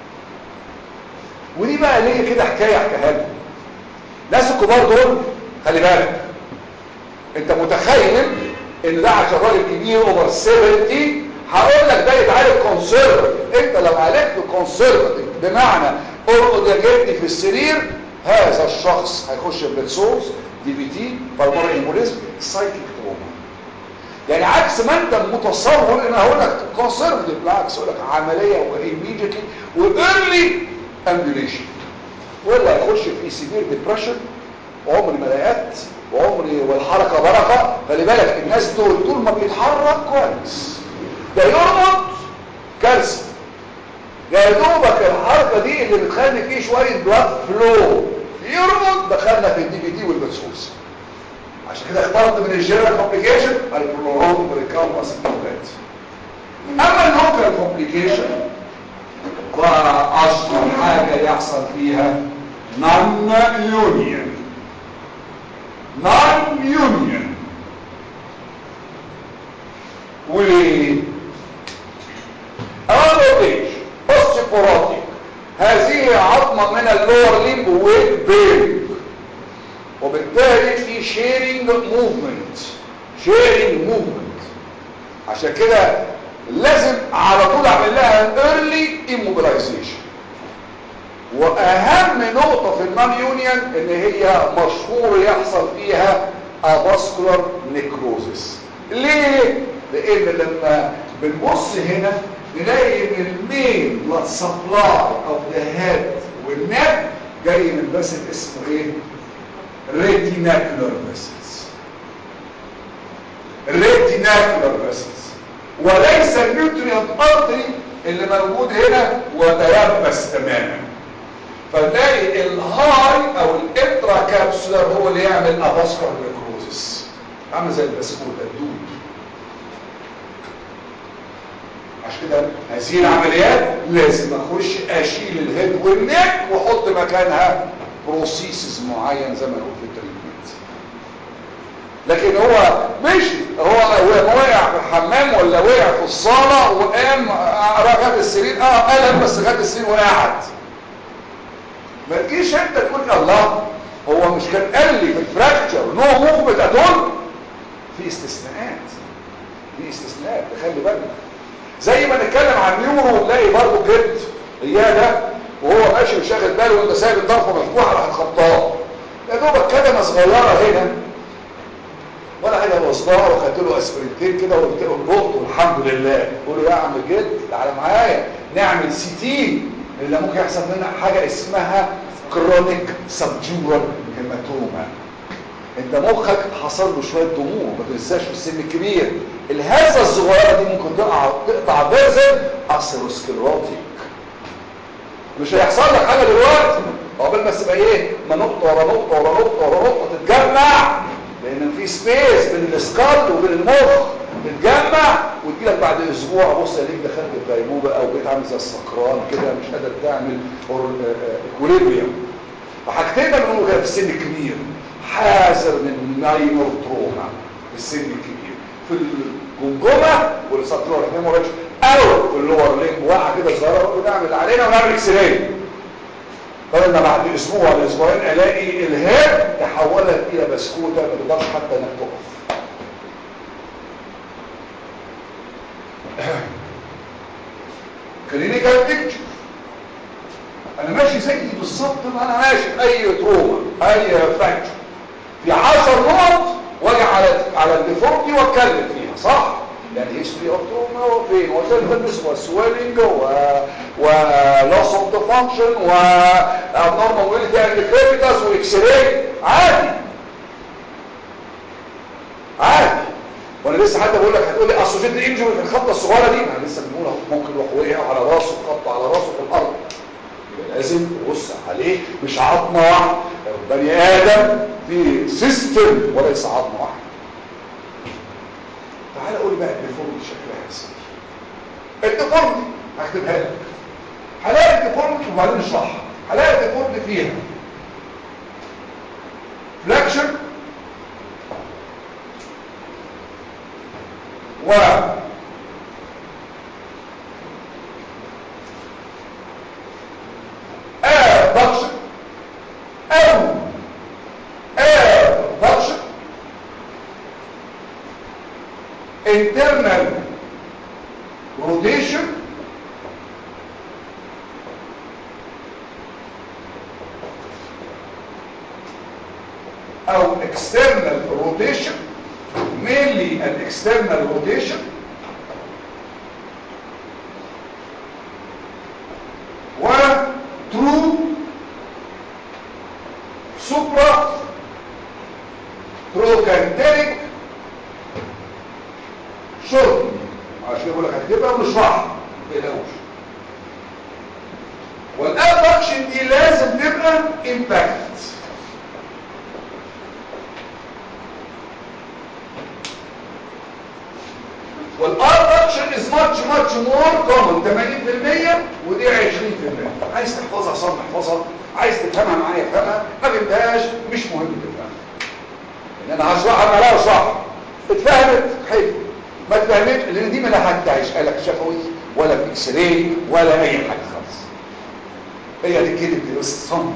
ودي بقى ليه كده حكايه احكيها لكم الناس الكبار دول خلي بالك انت متخيل ان ده عشان راجل كبير اوفر 70 هقول لك ده يتعالج كونسرفتيف انت لو عالجته كونسرفتيف بمعنى ارقد يا جدي في السرير هذا الشخص هيخش بلتسوز دي بي تي بالمر امبوليزم سايكيك تروما يعني عكس ما انت متصور ان هقول لك كونسرفتيف بالعكس اقول لك عمليه وايميديتلي وايرلي امبوليشن ولا يخش في سيفير ديبرشن عمري ما لقيت وعمري والحركه بركه خلي بالك الناس دول طول ما بيتحرك كويس ده يربط كارثه ده يا دوبك الحركه دي اللي بتخلي فيه شويه بلاد فلو يربط دخلنا في الدي بي تي والبسوس عشان كده اخترت من الجنرال كومبليكيشن البرولونج ريكامبس انتوبات اما اللوكال كومبليكيشن واشهر حاجه يحصل فيها نون يونيون نون يونيون وليه اول بيج اوستيبوروتيك هذه عظمة من اللور ليمب والبيل وبالتالي في شيرنج موفمنت شيرنج موفمنت عشان كده لازم على طول اعمل لها ايرلي immobilization واهم نقطة في النون يونيون ان هي مشهور يحصل فيها افاسكولار نيكروزس ليه؟ لان لما بنبص هنا نلاقي ان المين بلاد سبلاي اوف ذا هيد والنك جاي من باسل اسمه ايه؟ ريتيناكولار فيسلز ريتيناكولار فيسلز وليس النيوتريانت ارتري اللي موجود هنا وتيبس تماما فتلاقي الهاي او الانترا كابسولار هو اللي يعمل افاسكولار نيكروزس عامل زي البسكوت الدود عشان كده هذه العمليات لازم اخش اشيل الهيد والنك واحط مكانها بروسيسز معين زي ما نقول في التريتمنت لكن هو مشي هو وقع في الحمام ولا وقع في الصاله وقام خد السرير اه قلم بس خد السرير وقعد ما تجيش انت تقول الله هو مش كان قال لي في الفراكتشر نو موفمنت اتول في استثناءات في استثناءات خلي بالك زي ما نتكلم عن نيورو نلاقي برضه كده ده وهو ماشي وشاغل باله وانت سايب الضرفه مفتوحه راح خبطاه يا دوبك كدمه صغيره هنا ولا حاجه وصلها وخدت له اسبرنتين كده وقلت له البط والحمد لله قول له يا عم جد تعالى معايا نعمل سي تي اللي ممكن يحصل منها حاجه اسمها كرونيك سبجورال هيماتوما انت مخك حصل له شويه ضمور ما تنساش في السن الكبير الهزه الصغيره دي ممكن تقع تقطع فيرزل اثيروسكلروتيك مش هيحصل لك حاجه دلوقتي قبل ما تبقى ايه ما نقطه ورا نقطه ورا نقطه ورا نقطه تتجمع لان في سبيس بين السكال وبين المخ تتجمع وتجي لك بعد اسبوع بص ليك دخلت الغيبوبه او بقيت عامل زي السكران كده مش قادر تعمل اكوليبريم فحاجتين بنقول كده في السن الكبير حاذر من ماينور تروما في السن الكبير في الجمجمه والساترور هيموريدج او في اللور ليمب واقعه كده صغيره بنعمل علينا ونعمل اكس راي فلما بعد اسبوع ولا اسبوعين الاقي الهاب تحولت الى بسكوته ما تقدرش حتى انك تقف كلينيكال بيكتشر انا ماشي زي بالظبط ما انا ماشي في اي تروما اي فراكشر في 10 نقط واجي على على الديفورتي واتكلم فيها صح يعني هيستوري اوف تروما وفين وسيلفنس وسويلنج و و loss of the function و abnormal mobility and crepitus واكس راي عادي عادي وانا لسه حتى بقول لك هتقول لي اسوشيتد انجري في الخبطه الصغيره دي انا لسه بنقول اهو ممكن يروح وقع على راسه خبطه على راسه في الارض يبقى لازم تبص عليه مش عظمه واحده بني ادم في سيستم وليس عظمه واحده تعال قول بقى الديفورمي شكلها ازاي الديفورمي هكتبها لك هلاقي الديفورمي وبعدين اشرحها هلاقي الديفورمي فيها فلاكشن و abduction او abduction internal rotation او external rotation mainly an external rotation و true supra trochanteric شرب عشان يقول لك هتبقى ونشرحها ما تقلقوش والابدكشن دي لازم تبقى امباكت والابدكشن از ماتش ماتش مور كومن 80% ودي 20% عايز تحفظها صم احفظها عايز تفهمها معايا افهمها ما فهمتهاش مش مهم تفهمها ان انا هشرحها انا لا اشرحها اتفهمت حلو ما اتفهمتش لان دي ما لا حد هيسالك شفوي ولا في اكس راي ولا اي حاجه خالص هي دي كلمه بس صم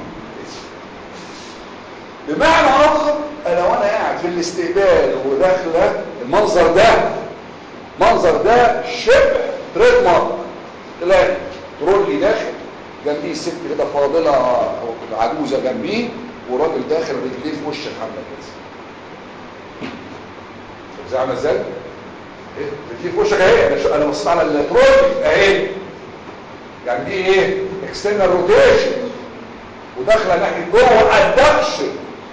بمعنى اخر انا وانا قاعد في الاستقبال وداخله المنظر ده منظر ده شبه تريد مارك تلاقي ترولي داخل جنبيه ست كده فاضله او عجوزه جنبيه وراجل داخل رجليه في وش الحمله كده زي عامله ازاي ايه رجليه في وشك اهي انا شو انا بصيت على الترولي اهي يعني دي ايه اكسترنال روتيشن وداخله ناحيه جوه ادكشن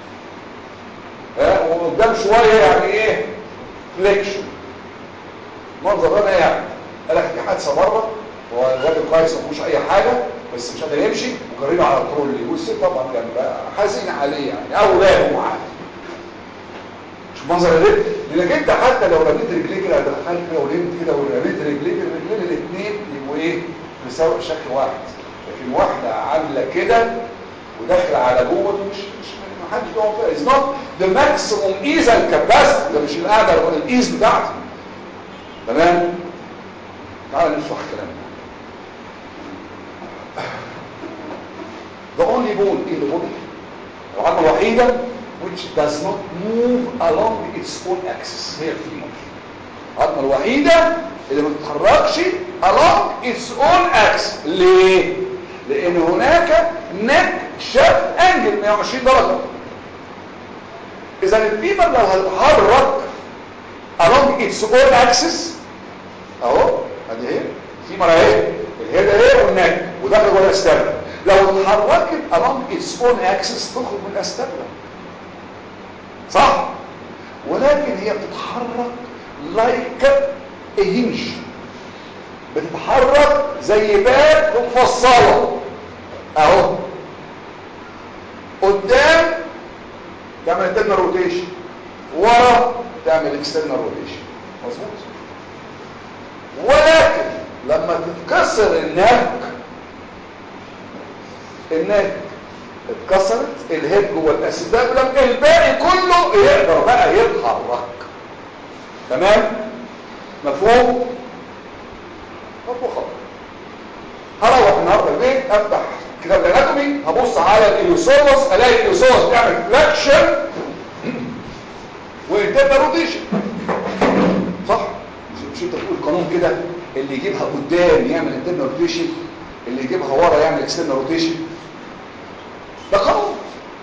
ها وقدام شويه يعني ايه فليكشن منظر ده يعني قال لك في حادثه بره هو الراجل كويس ما فيهوش اي حاجه بس مش قادر يمشي وجرينا على الترولي والست طبعا كان بقى حزين عليه يعني اولاده معاه شوف منظر الرجل لانك انت حتى لو رميت رجليك كده دخلت كده ولمت كده ورميت رجليك الرجلين الاثنين يبقوا ايه مساوي شكل واحد لكن واحده عامله كده وداخله على جوه مش مش ما حدش بيقعد فيها از نوت ذا ماكسيموم ايز اند كاباسيتي ده مش القاعده ولا الايز بتاعتي تمام تعال نشرح كلامنا the only bone in the body العظمه الوحيده which does not move along its own axis هي الفيمر العظمه الوحيده اللي ما بتتحركش along its own axis ليه لان هناك نك شاف انجل 120 درجه اذا الفيمر لو هتتحرك along its own axis اهو ادي اهي الفيمر اهي الهيد اهي والنك وداخل جوه الاستابل لو اتحركت along its own axis تخرج من الاستابل صح ولكن هي بتتحرك like a hinge بتتحرك زي باب مفصله اهو قدام تعمل انترنال روتيشن ورا تعمل اكسترنال روتيشن مظبوط ولكن لما تتكسر النك النك اتكسرت الهيد جوه الاستابلم الباقي كله يقدر بقى يتحرك تمام مفهوم مفهوم خطأ هروح النهارده البيت افتح كتاب الاناتومي هبص على الاليوسوس الاقي الاليوسوس بيعمل فلاكشن وانترنال روتيشن صح مش مش انت بتقول قانون كده اللي يجيبها قدام يعمل انترنال روتيشن اللي يجيبها ورا يعمل اكسترنال روتيشن ده قانون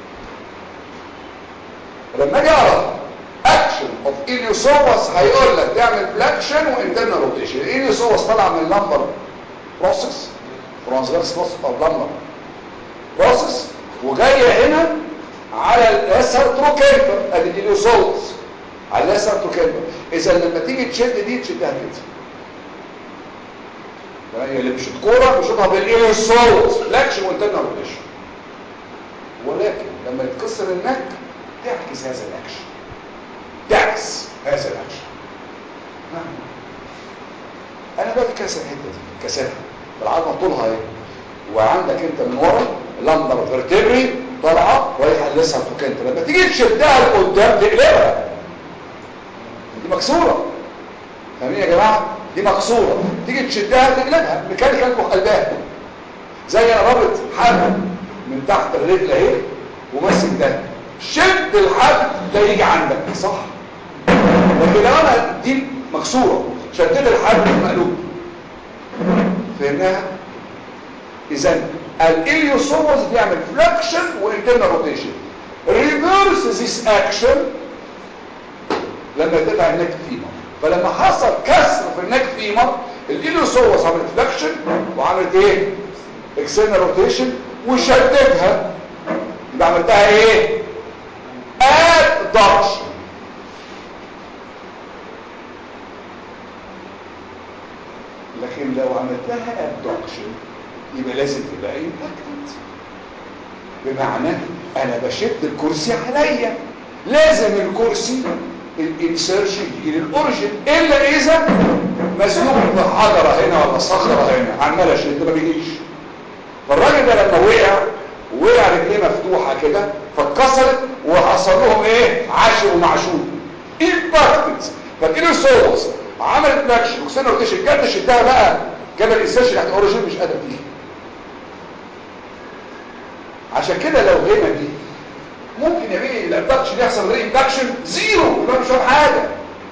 لما اجي اعرف اكشن اوف اليوسوس هيقول لك تعمل فلاكشن وانترنال روتيشن الاليوسوس طالع من اللمبر بروسس ترانسفيرس بروسس او لمبر بروسس وجايه هنا على الاسر تروكيمبر ادي اليوسوس على الاسر تروكيمبر اذا لما تيجي تشد دي تشدها كده تمام اللي بيشوط كوره بيشوطها بالاليوسوس فلاكشن وانترنال روتيشن ولكن لما يتكسر النك تعكس هذا الاكشن تعكس هذا الاكشن نعم. انا بقى كسر الحته دي كسرها العظمه طولها ايه وعندك انت من ورا لمبر فيرتبري طالعه رايحه لسه انت لما تيجي تشدها لقدام تقلبها دي مكسوره فاهمين يا جماعه دي مكسوره تيجي تشدها تقلبها ميكانيكال قلبها زي انا رابط حبل من تحت الرجل اهي وماسك ده شد الحبل ده يجي عندك صح لكن لو انا دي مكسوره شديت الحبل مقلوب فهمناها اذا الاليوسوس بيعمل فلكشن وانترنال روتيشن ريفرس ذيس اكشن لما يتبع النك فيمر فلما حصل كسر في النك فيمر الاليوسوس عملت فلكشن وعملت ايه اكسترنال روتيشن وشدتها يبقى عملتها ايه ادكشن لكن لو عملتها ادكشن يبقى لازم تبقى امباكتد بمعنى انا بشد الكرسي عليا لازم الكرسي الانسيرشن يجي للاوريجن الا اذا مسلوق بحجره هنا ولا صخره هنا عمال اشد ما بيجيش فالراجل ده لما وقع وقع رجليه مفتوحه كده فاتكسرت وحصل لهم ايه عاشر ومعشوق امباكتد فالانر سورس عملت فلاكشن وكسرنا روتيشن جت شدها بقى جاب الانسيرشن تحت الاوريجن مش قادر تيجي عشان كده لو هنا دي ممكن يا بيه الابدكشن يحصل غير امباكشن زيرو يبقى مش فاهم حاجه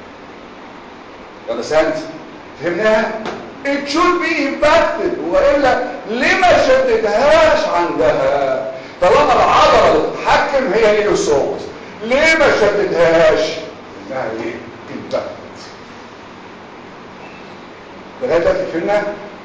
يلا سانت فهمناها it should be impacted والا ليه ما شددهاش عندها طالما العضله اللي بتتحكم هي اليوسوس ليه ما شددهاش انها ايه impacted لغايه دلوقتي فهمنا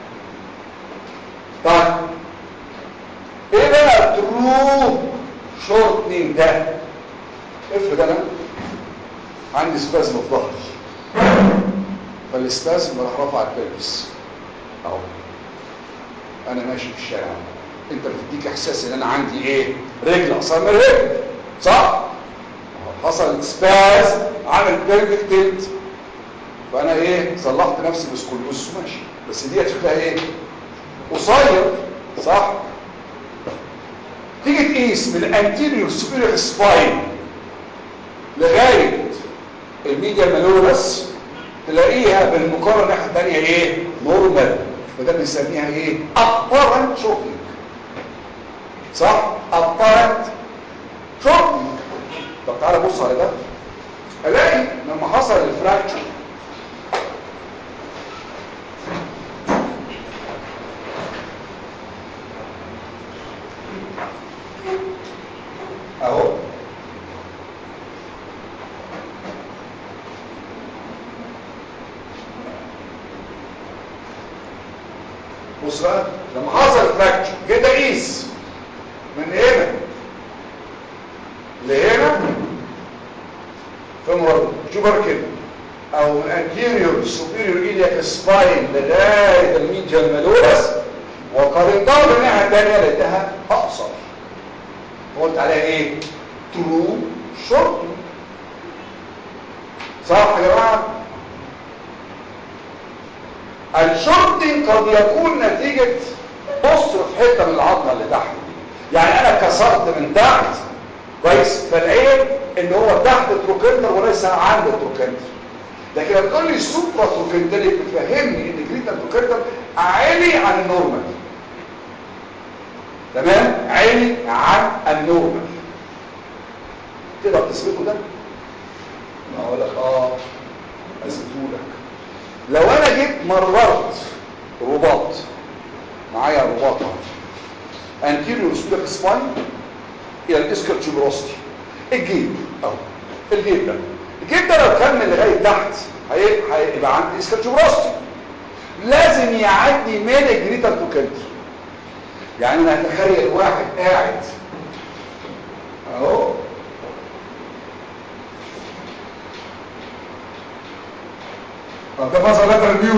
طيب ايه بقى ترو شورتنينج ده افرض انا عندي سبازم في ظهري فالسبازم راح رفع البلبس اهو انا ماشي في الشارع انت بتديك احساس ان انا عندي ايه رجل اقصر من رجل صح حصل سباز عامل بيرفكت تلت فانا ايه صلحت نفسي بسكولوس ماشي بس دي شكلها ايه قصير صح تيجي تقيس من الانتيريور سوبيريور سباين لغايه الميديا مالورس تلاقيها بالمقارنه الناحيه الثانيه ايه نورمال وده بنسميها ايه ابارنت شوكينج صح ابارنت شوف طب تعالى بص على ده الاقي لما حصل الفراكتشر اهو بص بقى لما حصل فراكتشر كده قيس من هنا لهنا فيمورال جوبر كده او من anterior superior iliac spine لغايه الميديال مالورس وقارنتها بالناحيه الثانيه لقيتها اقصر قلت عليها ايه ترو شورت صح يا جماعه الشورتنج قد يكون نتيجة قصر في حتة من العظمة اللي تحت دي يعني انا كسرت من تحت كويس فالعيب ان هو تحت تروكنتر وليس عند تروكنتر لكن لما تقول لي سوبرا تروكنتري بتفهمني ان جريتا تروكنتر عالي عن النورمال تمام عالي عن النورمال تقدر تثبته ده ما اقول لك اه اثبته لك لو انا جيت مررت رباط معايا رباط انتيريور سبيك سباين الى الاسكال تيوبروستي الجيب اهو الجيب ده الجيب ده لو كمل لغايه تحت هي- هيبقى عندي اسكال تيوبروستي لازم يعدي من الجريتال توكنتر يعني انا اتخيل واحد قاعد اهو طب ده مثلا لاترال فيو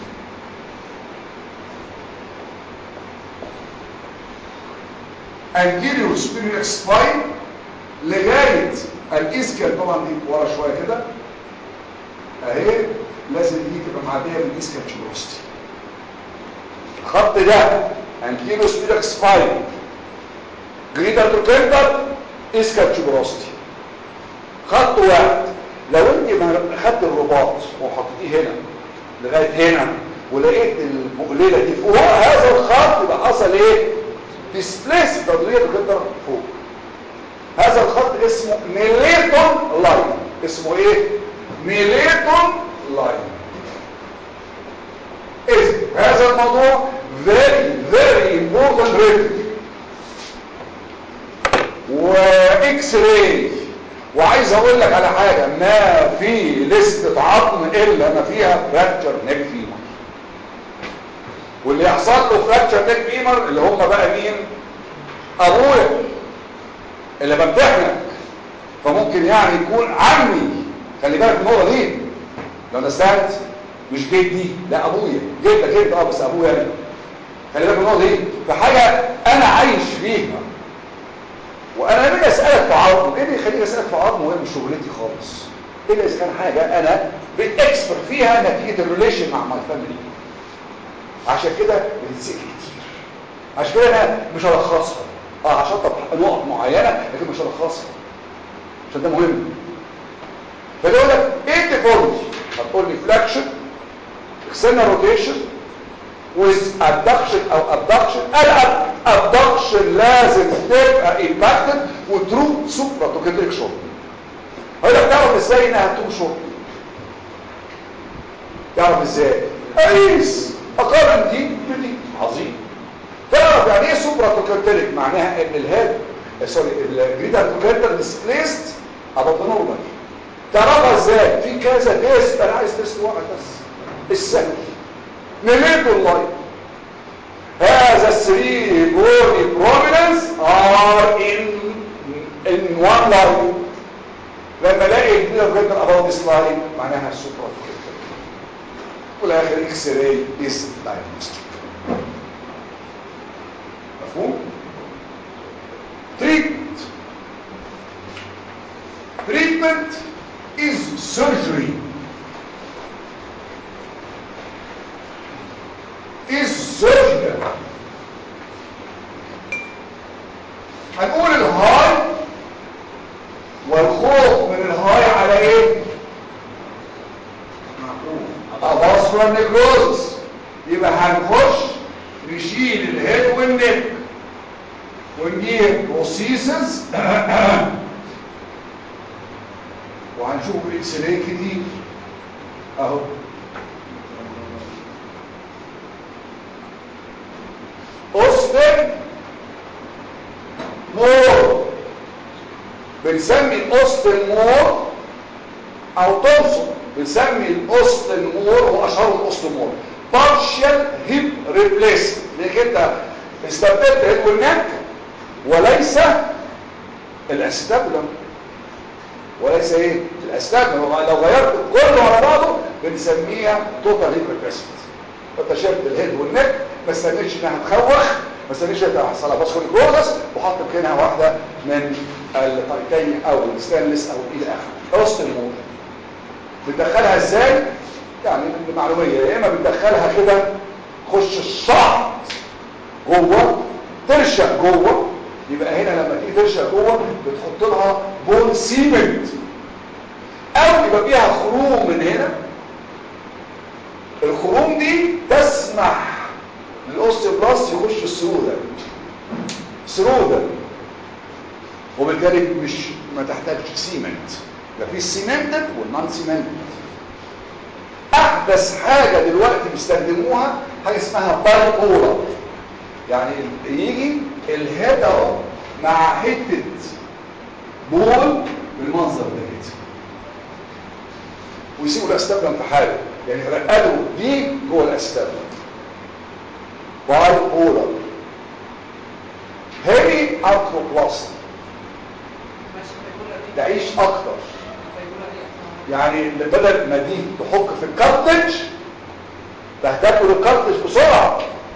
anterior superior spine لغايه الاسكال طبعا دي ورا شويه كده اهي لازم دي تبقى معديه من الاسكال تشوبروستي الخط ده anterior superior spine جريتر تروكنتر اسكال تشوبروستي خط واحد لو انت ما خدت الرباط وحطيتيه هنا لغايه هنا ولقيت المقلله دي فوق هذا الخط يبقى حصل ايه ديسبليس تضليه الجدر فوق هذا الخط اسمه ميليتون لاين اسمه ايه ميليتون لاين اذا هذا الموضوع very very important really واكس راي وعايز اقول لك على حاجة ما في لستة عظم الا ما فيها فراكتشر نيك فيمر واللي يحصل له فراكتشر نيك فيمر اللي هم بقى مين ابويا اللي بمتحنك فممكن يعني يكون عمي خلي بالك من النقطه دي لو انا مش جدي لا ابويا جدك جد اه بس ابويا انا خلي بالك من النقطه دي فحاجه انا عايش فيها وانا لما اسالك في عظم ايه اللي يخليني اسالك في عظم وهي مش شغلتي خالص الا اذا كان حاجه انا باكسبرت فيها نتيجه الريليشن مع ماي فاميلي عشان كده بتتسال كتير عشان كده انا مش هلخصها اه عشان طب نقط معينه لكن مش هلخصها عشان ده مهم فده يقول لك ايه الديفولت هتقول لي فلاكشن اكسترنال روتيشن with abduction او abduction الابدكشن لازم تبقى impacted وترو سوبرا توكيتريك شورت هقول لك تعرف ازاي انها ترو شورت تعرف ازاي قيس اقارن دي بدي عظيم تعرف يعني ايه سوبرا توكيتريك معناها ان الهاد سوري الجريدا توكيتر ديسبليست ابو نورمال تعرفها ازاي في كذا تيست انا عايز تيست واحد بس السهل نميت اللاين هذا الثري بوني بروميننس ار ان ان وان لاين لما الاقي الجديده جدا اباوت ذس لاين معناها سوبر والاخر اكس راي از دايجنوستيك مفهوم treatment treatment is surgery is surgical هنقول الهاي والخوف من الهاي على ايه اباسكولار نيكروزس يبقى هنخش نشيل الهيد والنك ونجيب بروسيسز وهنشوف اكس راي كتير اهو اوستن مور بنسمي الاوستن مور او تومسون بنسمي الاوستن مور واشهر الاوستن مور بارشال هيب ريبليس لانك انت استبدلت هيد والنك وليس الاستابلم وليس ايه الاستابلم لو غيرت كله على بعضه بنسميها توتال هيب ريبليسمنت انت شلت الهيد والنك ما استنيتش انها تخوخ ما استنيتش انها تحصل لها باسكول كروزس وحط مكانها واحده من التايتانيوم او الستانلس او الى اخره اوست المور بتدخلها ازاي يعني المعلوميه يا اما بتدخلها كده خش الشعر جوه ترشق جوه يبقى هنا لما تيجي ترشق جوه بتحط لها بون سيمنت او يبقى فيها خروم من هنا الخروم دي تسمح للاوستيوبلاست يخش السرور ده السرور ده وبالتالي مش ما تحتاجش سيمنت يبقى في السيمنتد والنون سيمنتد احدث حاجه دلوقتي بيستخدموها حاجه اسمها بايبولار يعني يجي الهيد اهو مع حته بول بالمنظر ده كده ويسيبوا الاستبلم في حاله يعني رقدوا دي جوه الاستبلم باي بولر هيمي ارثروبلاست ماشي البايبولار دي تعيش اكتر البايبولار دي أصلاً. يعني بدل ما دي تحك في الكارتج تهتاكل الكارتج بسرعه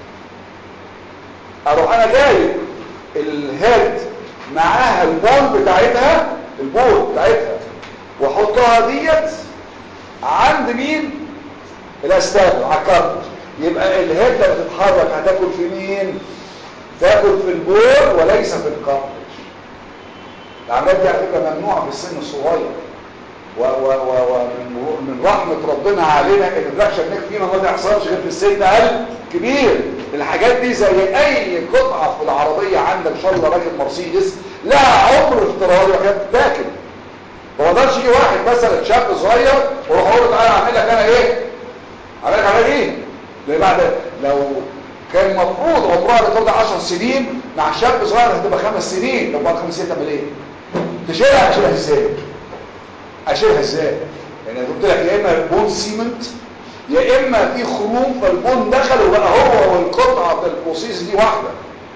اروح انا جايب الهيد معاها البول بتاعتها البول بتاعتها واحطها ديت عند مين الاستاذ على الكارتج يبقى الهيد لما تتحرك هتاكل في مين تاكل في البول وليس في الكارتج العمليات دي على فكره ممنوعه في السن الصغير و و و ومن من رحمة ربنا علينا ان الركشة نيك فينا ما تحصلش غير في السن اقل كبير الحاجات دي زي اي قطعة في العربية عندك ان شاء الله راكب مرسيدس لها عمر افتراضي وكانت تتاكل ما اقدرش يجي واحد مثلا شاب صغير واروح اقول له تعالى اعمل لك انا ايه اعمل لك عمليه ايه لان بعد لو كان المفروض عمرها اللي ترضى 10 سنين مع شاب صغير هتبقى خمس سنين طب بعد خمس سنين تعمل ايه تشيلها تشيلها ازاي اشيلها ازاي يعني أنا قلت لك يا اما بون سيمنت يا اما في خروم فالبون دخل وبقى هو والقطعه البروسيس دي واحده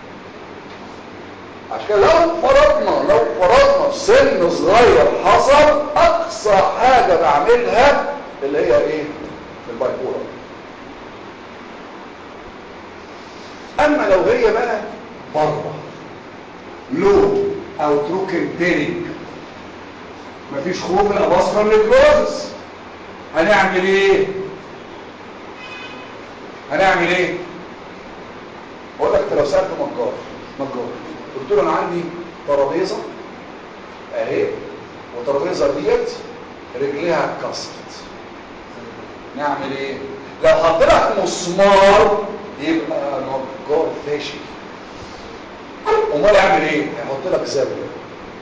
عشان كده لو فرضنا لو فرضنا سن صغير حصل اقصى حاجه بعملها اللي هي ايه البايبولار اما لو هي بقى بره لو او تروكنتينيك مفيش خوف الاباسكر للكلوزس هنعمل ايه هنعمل ايه اقول لك انت لو سالت نجار نجار قلت له انا عندي ترابيزه اهي والترابيزه ديت رجليها اتكسرت نعمل ايه لو حط لك مسمار يبقى نجار فاشل امال يعمل ايه هيحط لك زاويه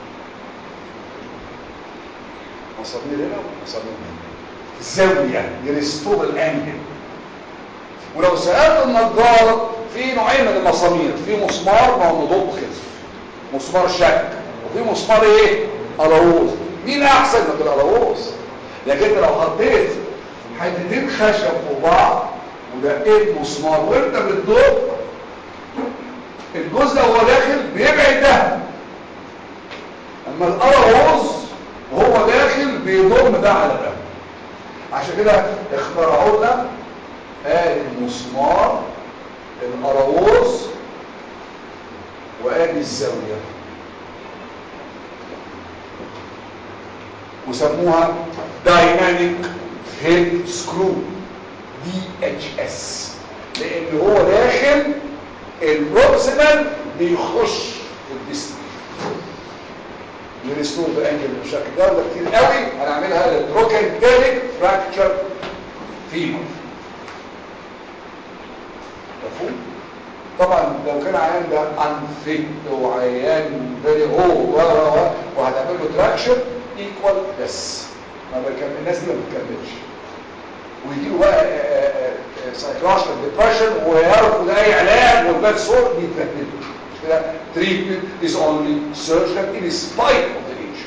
مسامير هنا ومسامير هنا زاويه يرستور الانجل ولو سالت النجار في نوعين من المسامير في مسمار ما هو نضوب خزف مسمار شك وفي مسمار ايه اراوز مين احسن من الاراوز لكن انت لو حطيت حتتين خشب فوق بعض ودقيت مسمار وانت بتدق الجزء ده وهو داخل بيبعد ده اما الاراوز وهو داخل بيضم ده على ده عشان كده اخترعوا لنا ادي المسمار الاراوز وادي الزاويه وسموها دايناميك هيد سكرو دي اتش اس لان هو داخل البروكسيمال بيخش في الديستنس يريستور بانجل بالشكل ده وده كتير قوي هنعملها للتروكنتيريك فراكتشر فيمر مفهوم طبعا لو كان عيان ده انفيت وعيان فيري هو و و و وهتعمل له تراكشن ايكوال بس ما بكمل الناس دي ما بتكملش ويجيله بقى سايكولوجيكال ديبرشن ويرفض اي علاج والباك سور بيتبهدلوا مش كده treatment is only surgical in spite of the age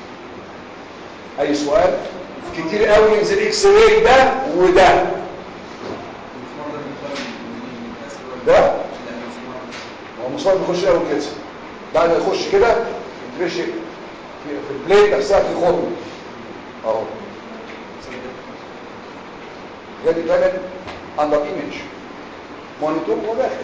اي سؤال كتير قوي ينزل اكس راي ده وده ده هو المصاب بيخش الاول كده بعد ما يخش كده يترش في, في البليت نفسها في خرم اهو ده ديبندنت اندر ايمج مونيتور هو داخل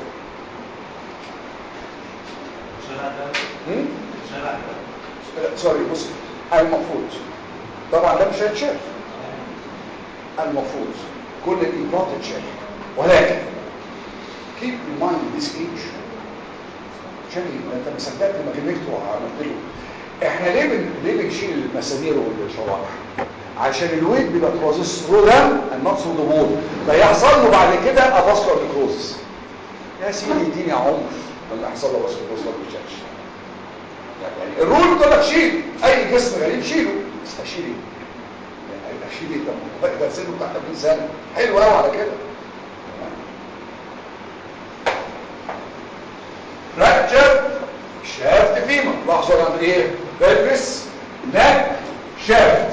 هم؟ لا، سوري بص المفروض طبعا ده مش هيتشاف المفروض كل الإبراط تتشاف ولكن keep in mind this age عشان ايه؟ انت ما صدقت ما كلمته وعملت له احنا ليه بن... ليه بنشيل المسامير والشرائح عشان الويت بيبقى بروسيس ثرو دم النقص ودبول فيحصل له بعد كده اباسكولار نيكروزس يا سيدي اديني عمر لما يحصل له اباسكولار نيكروزس ما بيتشالش يعني الرول بتقول لك شيل اي جسم غريب شيله اشيل ايه؟ يعني اشيل ايه طب ده سنه بتاع 30 سنه حلو قوي على كده فراكتشر شافت فيما لاحظوا عن ايه بلبس نك شافت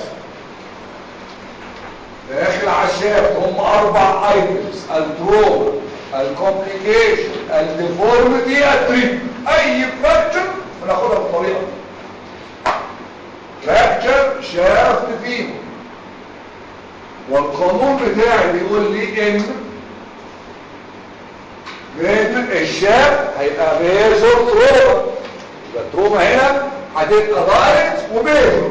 داخل على الشافت هم اربع ايتمز التروما الكومبليكيشن الديفورميتي التريب اي فراكتشر بناخدها بالطريقه دي فراكتشر شافت فيما والقانون بتاعي بيقول لي ان من الشاب هيبقى ميجور تروما يبقى التروما هنا هتبقى دايركت وميجور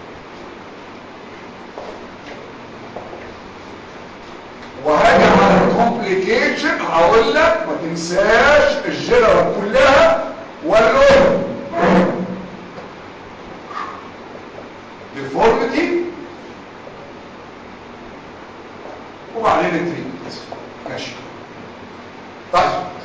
وهاجي على الكومبليكيشن هقول لك ما تنساش الجنرال كلها والأم ديفورميتي وبعدين التريتمنت ماشي طيب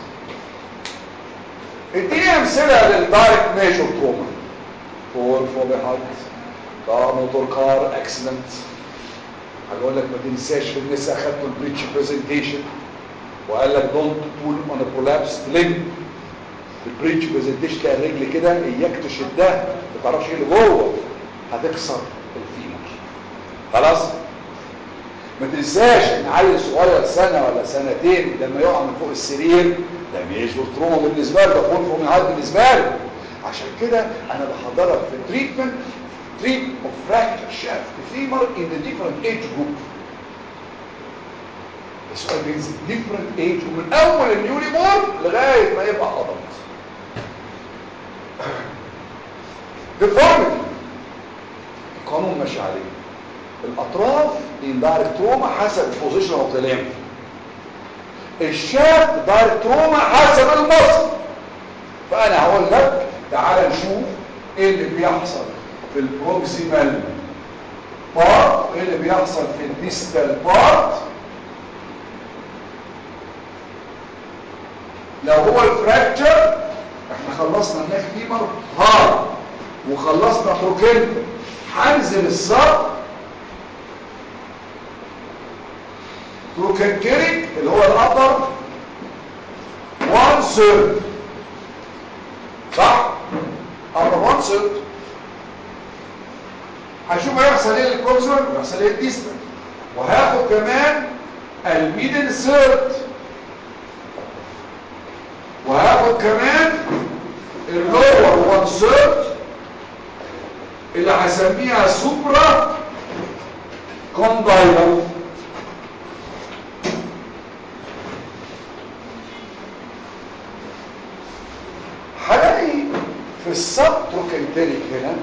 اديني امثله للدايركت ميجور تروما فول فوبيا هارت كار موتور كار اكسيدنت هقول لك ما تنساش في النساء اخدتوا البريتش برزنتيشن وقال لك دونت بول اون ا برولابس ليم البريتش برزنتيشن تلاقي الرجل كده اياك تشدها ما تعرفش ايه اللي جوه هتكسر الفيمر خلاص ما تنساش ان عيل صغير سنه ولا سنتين لما يقع من فوق السرير ده ميجور تروما بالنسبه له ده فول فومي هارت بالنسبه له عشان كده انا بحضرك في التريتمنت treatment of fracture shaft femur in the different age group السؤال بينزل different age ومن اول النيولي بورن لغايه ما يبقى adult deformity القانون ماشي عليه الاطراف indirect trauma حسب position of the limb الشاب direct trauma حسب المصل فانا هقول لك تعال نشوف ايه اللي بيحصل في البروكسيمال بارت ايه اللي بيحصل في الديستال بارت لو هو الفراكتشر احنا خلصنا النك فيمر هارد وخلصنا بروكنت هنزل الصب بروكنتريك اللي هو الابر 1 ثيرد صح ابر 1 ثيرد هشوف هيحصل ايه للبروكسيمال ويحصل ايه الديستال وهاخد كمان الميدل ثيرد وهاخد كمان اللور 1 ثيرد اللي هسميها سوبرا كوندايلر هلاقي في السب تروكنتريك هنا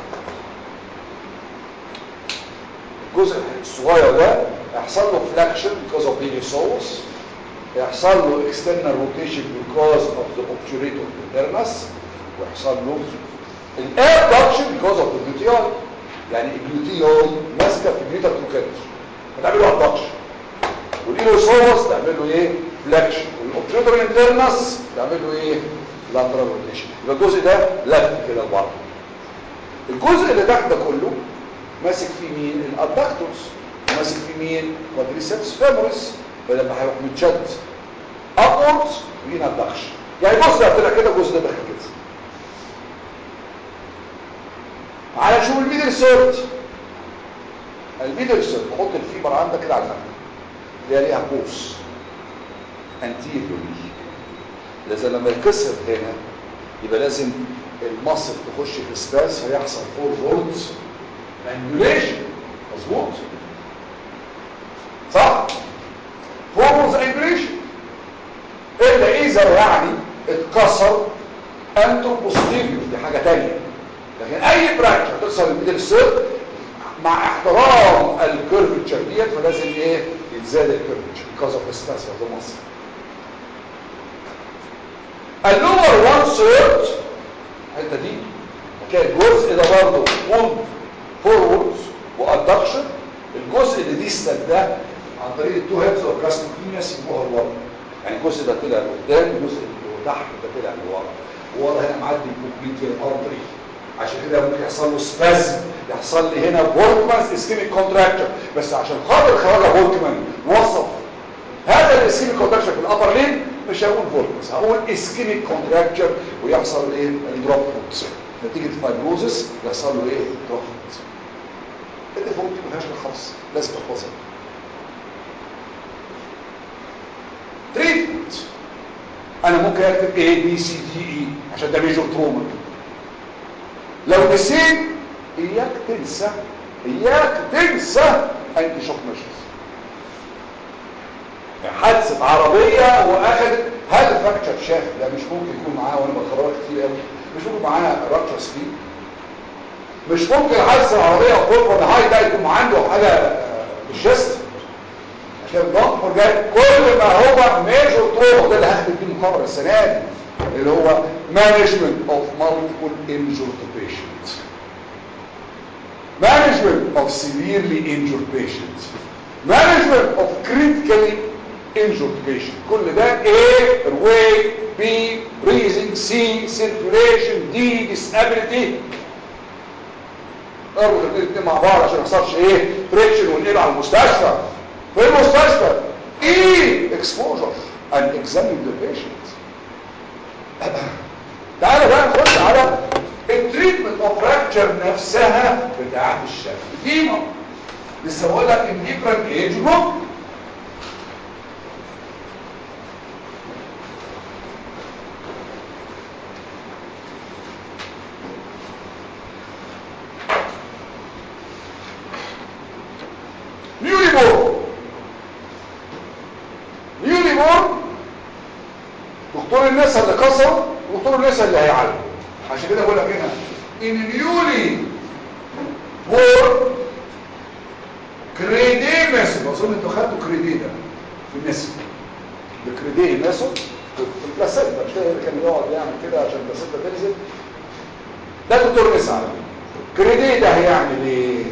الجزء الصغير ده يحصل له فلاكشن because of the يحصل له external rotation because of the obturator internus ويحصل له الابدكشن because of the gluteal يعني الجلوتيول ماسكه في الجلوتا تروكنتر فتعمل له ابدكشن والايلوسوس تعمل له ايه فلكشن الاوبتريتور انترنس تعمل له ايه لاترال روتيشن يبقى الجزء ده لف كده لبعض الجزء اللي تحت ده كله ماسك فيه مين الادكتورز ماسك فيه مين كوادريسبس فيموريس فلما هيروح متشد ابورد وين ادكشن يعني بص ده طلع كده الجزء ده داخل كده على شوف الميدل سيرت الميدل سيرت تحط الفيبر عندك كده على المكتب اللي هي ليها قوس انتيريوري لازم لما يكسر هنا يبقى لازم المصل تخش في سباس فيحصل فور فولتس انجوليشن مظبوط صح فور فولتس انجوليشن الا اذا يعني اتكسر انتو بوستيريور دي حاجه ثانيه لكن اي براكتشر تكسر الميدل سيرت مع احترام الكيرفتشر ديت فلازم ايه يتزاد الكيرفتشر because of the stress of the muscle اللور وان سيرت الحته دي هتلاقي الجزء ده برضه بول فورورد وادكشن الجزء اللي ديستال ده عن طريق التو هيدز اوف كاستوكينيا يسموها لورا يعني الجزء ده طلع لقدام الجزء اللي تحت ده طلع لورا ورا هنا معدي الكوبليت الارتري عشان كده ممكن يحصل له سبازم يحصل لي هنا بولكمان اسكيميك كونتراكتشر بس عشان خاطر خواجه بولكمان وصف هذا الاسكيميك كونتراكتشر في الابر لين مش هقول فولكس هقول اسكيميك كونتراكتشر ويحصل ايه الدروب فوت نتيجه فايبروزس يحصل له ايه دروب فوت انت فوت ما فيهاش خالص لازم تحفظها تريتمنت انا ممكن اكتب A B C D E عشان ده ميجور تروما لو نسيت اياك تنسى اياك تنسى انتي شوك ميجرز حادثه عربيه واخدت هذا فراكتشر شاف ده مش ممكن يكون معاه وانا بخرجها كتير قوي مش ممكن معاه رابتشر سليب مش ممكن حادثه العربيه فوق هاي ده يكون عنده حاجه بالشست عشان دونت فورجيت كل ما هو ميجور تروما ده اللي هاخد فيه المحاضره السنه دي اللي هو management of multiple injured patients management of severely injured patients management of critically injured patient كل ده A airway B breathing C circulation D disability اربط الاثنين مع بعض عشان ما يحصلش ايه فريكشن ونقل على المستشفى في المستشفى ايه exposure and examine the patient تعالى بقى نخش على التريتمنت اوف فراكتشر نفسها بتاعت الشكل دي لسه بقول لك ان ديفرنت ايج جروب نيولي بورن نيولي بورن دكتور النساء اللي كسر ودكتور النساء اللي هيعالج عشان كده بقول لك هنا ان نيولي بورن كريدي ميثود اظن انتوا خدتوا كريدي ده في النساء الكريدي ميثود في البلاسينتا مش كده كان يقعد يعمل كده عشان البلاسينتا تنزل ده دكتور نساء على فكرة. كريدي ده هيعمل ايه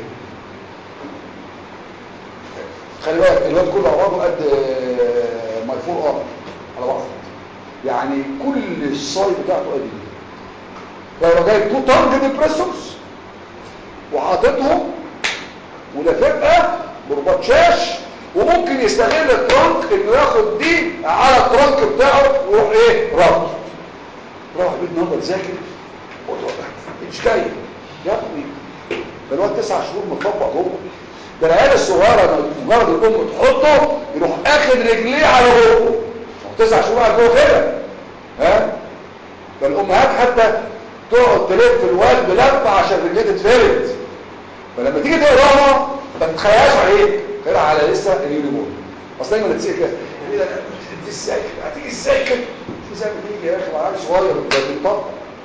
خلي بالك الواد كله على بعضه قد ماي فور ار على بعضه يعني كل الصاي بتاعته قد ايه لو جايب تو تانج ديبريسورز وحاططهم ولفقها برباط شاش وممكن يستغل الترنك انه ياخد دي على الترنك بتاعه ويروح ايه رابط روح بيت النهارده تذاكر مش جاي يا ابني ده الواد تسع شهور مطبق جوه ده العيال الصغيره مجرد الام تحطه يروح اخد رجليه على بقه تسع شهور قاعد جوه كده ها فالامهات حتى تقعد تلف الواد بلفه عشان رجليه تتفرد فلما تيجي تقراها ما تتخيلهاش عليك تقرا على لسه اليونيمون اصل دايما تسيب كده ايه ده انت ازاي كده هتيجي ازاي كده شو زي ما تيجي يا اخي وعيل صغير بيطبق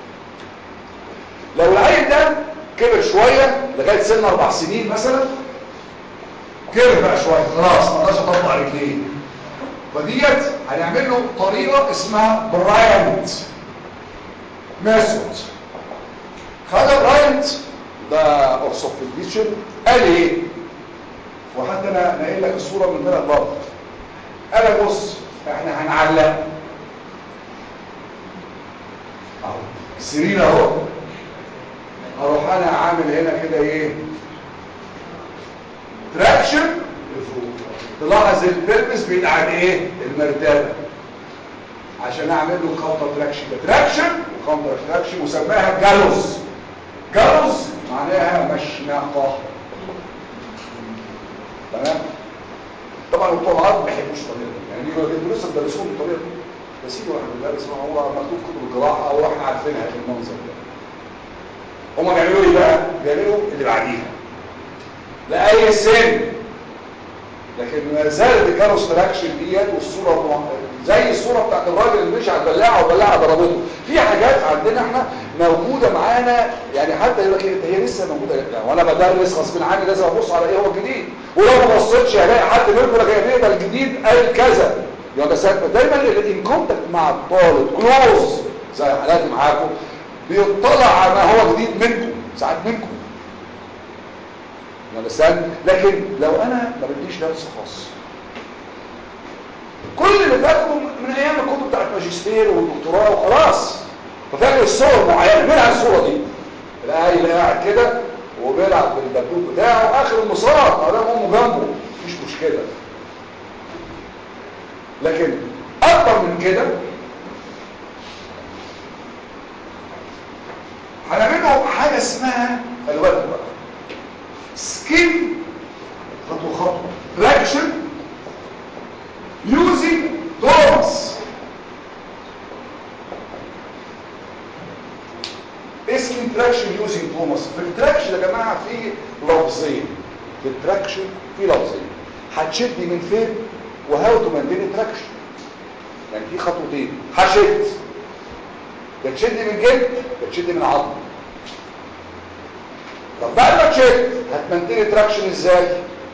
لو العيل ده كبر شويه لغايه سن اربع سنين مثلا كبر بقى شويه خلاص ما قدرش يطبق رجليه فديت هنعمل له طريقه اسمها براينت ميثود خد براينت ده اورثوبيديشن قال ايه وحتى انا ناقل لك الصوره من ثلاث مرات قال بص احنا هعلقه اهو السرير اهو اروح انا عامل هنا كده ايه تراكشن لفوق تلاحظ البلبس بيقعد ايه المرتبه عشان اعمل له كاونتر تراكشن تراكشن وكاونتر تراكشن وسماها جالوز جالوز معناها مشنقه تمام طبعا بتوع العرب ما يحبوش الطريقه دي يعني يقولوا انتوا لسه بتدرسوهم الطريقه دي يا سيدي واحنا بندرس ما هو مكتوب كتب الجراحه او احنا عارفينها المنظر ده هما بيعملوا ايه بقى بيعملوا اللي بعديها لاي سن لكن ما زالت الجاروس تراكشن ديت والصوره م- زي الصوره بتاعت الراجل اللي مشي على البلاعه والبلاعه ضربته في حاجات عندنا احنا موجوده معانا يعني حتى يقول لك إيه، هي لسه موجوده يعني وانا بدرس غصب عني لازم ابص على ايه هو الجديد ولو ما بصيتش هلاقي حد منكم لك يا ده الجديد قال كذا يبقى ده سبب دايما الان كونتاكت مع الطالب كلوز زي حالاتي معاكم بيطلع على ما هو جديد منكم ساعات منكم understand لكن لو انا ما بديش درس خاص كل اللي فاكره من ايام الكتب بتاعت ماجستير والدكتوراه وخلاص ففاكر الصور معينه منها الصوره دي العيل اللي قاعد كده وبيلعب بالدبدوب بتاعه اخر المصاب ما دام امه جنبه مفيش مشكله لكن اكبر من كده هنعمله حاجه اسمها خلي بالك بقى سكين خطوه خطوه تراكشن يوزنج دومز اسم تراكشن يوزنج توماس في التراكشن يا جماعه في لفظين في التراكشن في لفظين هتشد من فين وهاو تو مانتين تراكشن يعني في خطوتين هشد يا تشد من جلد يا تشد من عظم طب بعد ما تشد هتمنتين تراكشن ازاي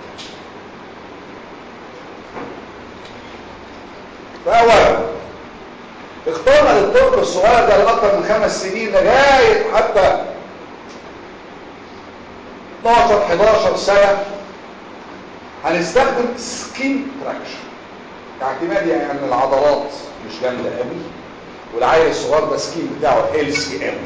فاولا اخترنا للطفل الصغير ده لاكثر من خمس سنين لغايه حتى 12 11 سنه هنستخدم سكين تراكشن اعتماد يعني ان العضلات مش جامده قوي والعيل الصغير ده سكين بتاعه هيلسي قوي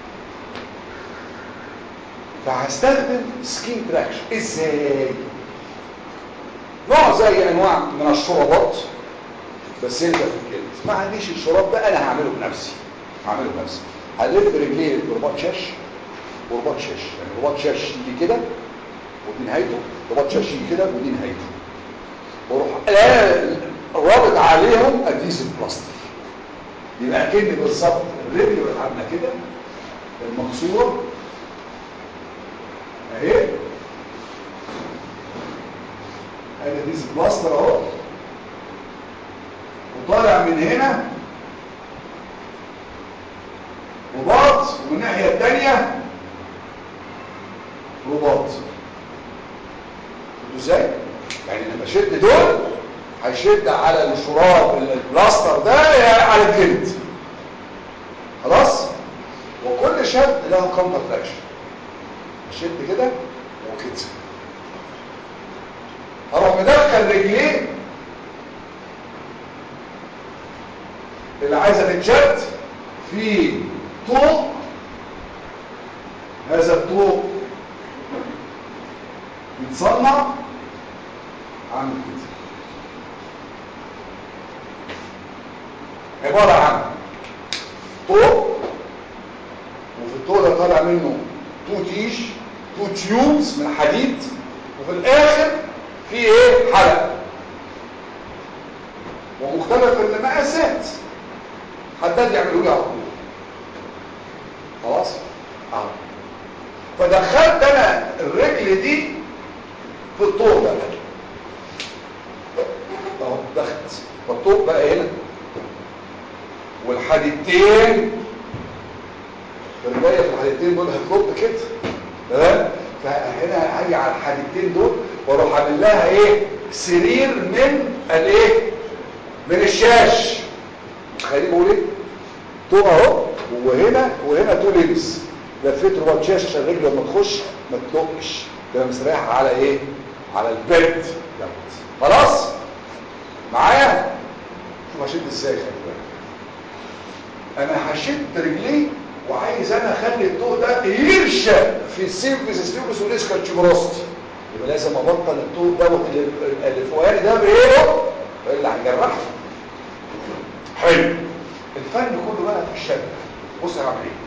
فهستخدم سكين تراكشن ازاي نوع زي انواع من الشرابات بس انت في الجلد ما عنديش الشراب ده انا هعمله بنفسي هعمله بنفسي هلف رجليه برباط شاش ورباط شاش يعني رباط شاش يجي كده ودي نهايته رباط شاش يجي كده ودي نهايته واروح آه، رابط عليهم اديسيف بلاستيك يبقى اكن بالظبط الرجل بقت عامله كده المكسوره اهي ادي اديسيف بلاستر اهو وطالع من هنا رباط والناحيه الثانيه رباط شفتوا ازاي يعني لما اشد دول هيشد على الشراب البلاستر ده على الجلد خلاص وكل شد له كونتر تراكشن شد كده وكده اروح مدخل رجليه اللي عايزه تتشد في طوق هذا الطوق يتصنع عامل كده عبارة عن طوق وفي الطوق ده طالع منه تو تيش تو تيوبز من حديد وفي الاخر في ايه حلقة ومختلف المقاسات حداد يعملوا لي على طول خلاص اه فدخلت انا الرجل دي في الطوق ده اهو دخلت فالطوق بقى هنا والحديدتين الرجايه في الحديدتين دول هتلط كده تمام فهنا هاجي على الحديدتين دول واروح اعمل لها ايه سرير من الايه من الشاش متخيلين بقول ايه طوق اهو وهنا وهنا تو لينس لفيت رباط شاشه عشان الرجل لما تخش ما تلقش تبقى مستريحه على ايه على البيت دوت خلاص معايا شوف هشد ازاي خلي بالك انا هشد رجليه وعايز انا اخلي الضوء ده يرشق في السيرفيس ستيبس والاسكال تشوبروستي يبقى لازم ابطل الضوء دوت اللي اللي فوقاني ده بايه اللي هيجرحني حلو الفن كله بقى في الشد بص هعمل ايه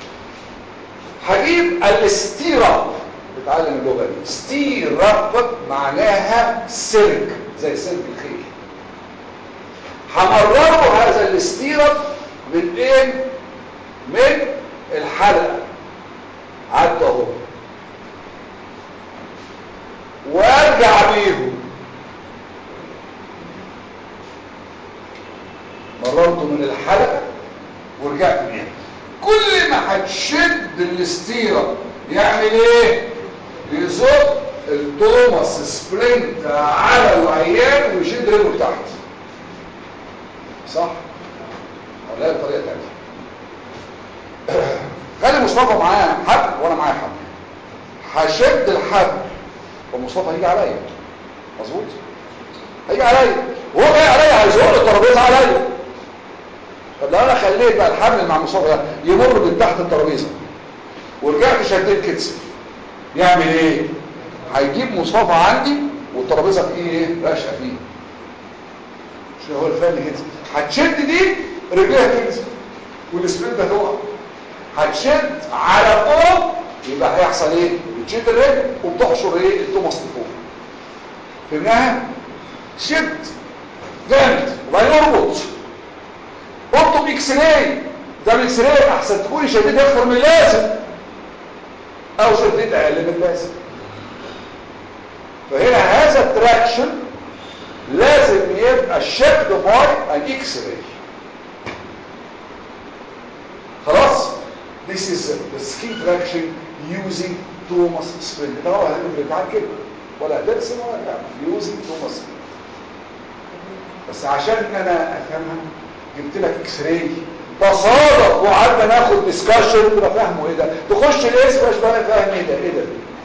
هجيب الاستيراب بتعلم اللغه دي ستيراب معناها سلك زي سلك الخيل همرره هذا الاستيراب من ايه من الحلقه عدى اهو وارجع بيهم مررته من الحلقه ورجعت بيها كل ما هتشد الاستيرة يعمل ايه يزق التوماس سبرينت على العيان ويشد رجله تحت صح ولا هي بطريقه ثانيه خلي مصطفى معاه حبل وانا معايا حبل هشد الحبل ومصطفى هيجي عليا مظبوط هيجي عليا وهو جاي عليا هيزق الترابيزه عليا طب لو انا خليت بقى الحمل مع مصطفى ده يمر من تحت الترابيزه ورجعت شديت كتف يعمل ايه هيجيب مصطفى عندي والترابيزه فيه ايه راشقه فيه شو هو الفن كده هتشد دي رجليها كده والسبرينت ده تقع هتشد على فوق يبقى هيحصل ايه بتشد الرجل وبتحشر ايه التوماس لفوق فهمناها شد جامد وبعدين اربط اربطه باكس راي ده باكس راي احسن تكوني شديد اكتر من اللازم او شديد اقل من اللازم فهنا هذا التراكشن لازم يبقى شد باي ان اكس راي خلاص this is the skin traction using Thomas spring ده هو هنعمل بتاع كده ولا هترسم ولا تعمل using Thomas spring بس عشان انا افهمها جبت لك اكس راي تصادف وقعدنا ناخد ديسكشن تبقى فاهمه ايه ده تخش الاسم مش بقى فاهم ايه ده ايه ده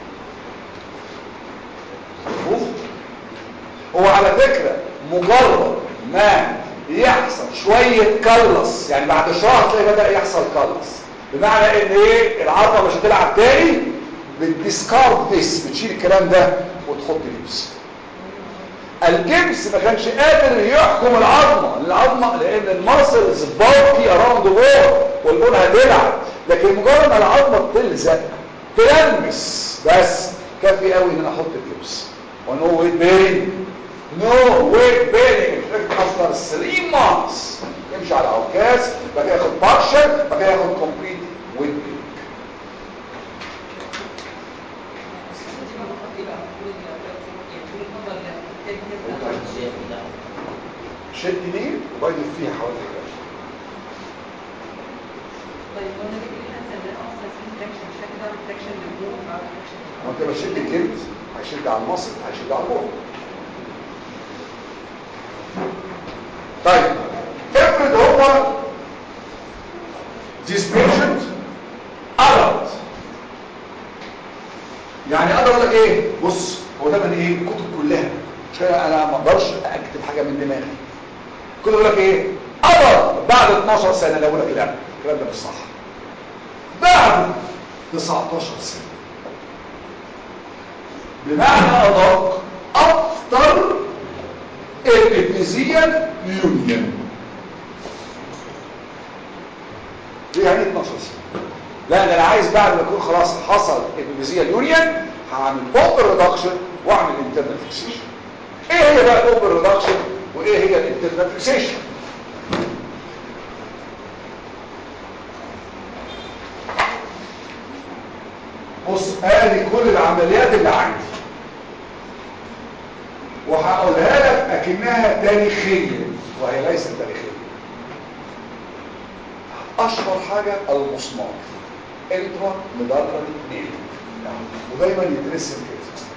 مفهوم؟ هو على فكرة مجرد ما يحصل شوية كلس يعني بعد شهر تلاقي بدأ يحصل كلس بمعنى ان ايه العضلة مش هتلعب تاني بتديسكارد ديس بتشيل الكلام ده وتحط جبس الجبس ما كانش قادر يحكم العظمة العظمة لان الماسلز بالكي اراوند وور والبون هتلعب لكن مجرد ما العظمة تلزق تلمس بس كافي قوي ان انا احط الجبس ونو ويت بيرنج نو ويت بيرنج افتر 3 مانثs يمشي على عكاز بعد كده ياخد بارشل بعد كده ياخد كومبليت ويت بيرنج شد دي وبعدين فيها حوالي 11 طيب وانا ليه كده هنسميها اصلا سكين تراكشن مش كده تراكشن للجوع مع تراكشن ما انت بشد الجلد هيشد على المصل هيشد على الروح طيب افرض هو this patient adult يعني اقدر اقول لك ايه بص هو ده من ايه الكتب كلها مش كده انا ما اقدرش اكتب حاجه من دماغي كل يقول لك ايه adult بعد 12 سنه لا اقول لك لا الكلام ده مش صح بعد 19 سنه بمعنى أدق أفضل الابتزيال يونيون دي يعني 12 سنة لا ده انا عايز بعد ما يكون خلاص حصل الابتزيال يونيون هعمل اوبر ريدكشن واعمل انترنال فيكسيشن ايه هي بقى الاوبر ريدكشن وايه هي الانترنال فيكسيشن بص ادي كل العمليات اللي عندي وهقولها لك اكنها تاريخيه وهي ليست تاريخيه اشهر حاجه المسمار انترا مدرج نيل ودايما يترسم كده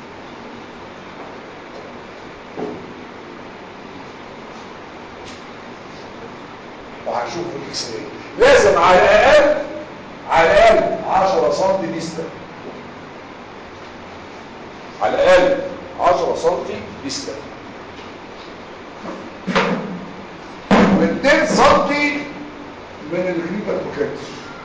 وهنشوف في الاكس راي لازم على الاقل على الاقل 10 سم ديستال على الاقل 10 سم ديستال 200 سنتي من الكريبر بوكيت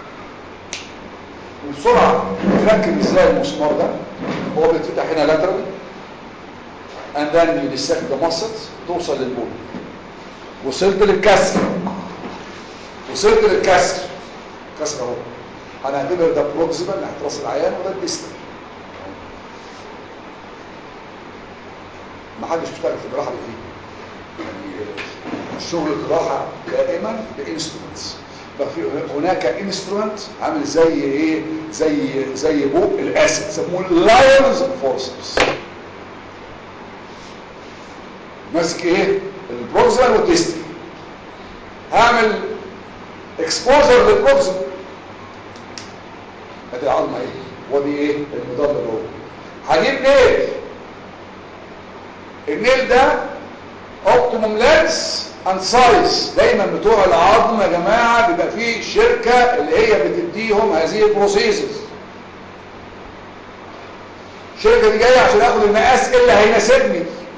وبسرعه تركب ازاي المسمار ده هو بيتفتح هنا لاترالي and then you dissect the muscles توصل للبول وصلت للكسر وصلت للكسر كسر اهو هنعتبر ده بروكسيمال ناحيه راس العيان وده الديستال ما حدش بيشتغل في الجراحه اللي فيه يعني الشغل الجراحه دائما بانسترومنتس ففي هناك انسترومنت عامل زي ايه زي زي بوق الاسيد سموه اللايونز فورسبس ماسك ايه البروكسيمال والديستال هعمل اكسبوجر للبروكسيمال ادي العظمه ايه ودي ايه المضاد اللي هو هجيب نيل النيل ده اوبتيموم لينس اند سايز دايما بتوع العظم يا جماعه بيبقى فيه شركه اللي هي بتديهم هذه البروسيسز الشركه دي جايه عشان اخد المقاس اللي هيناسبني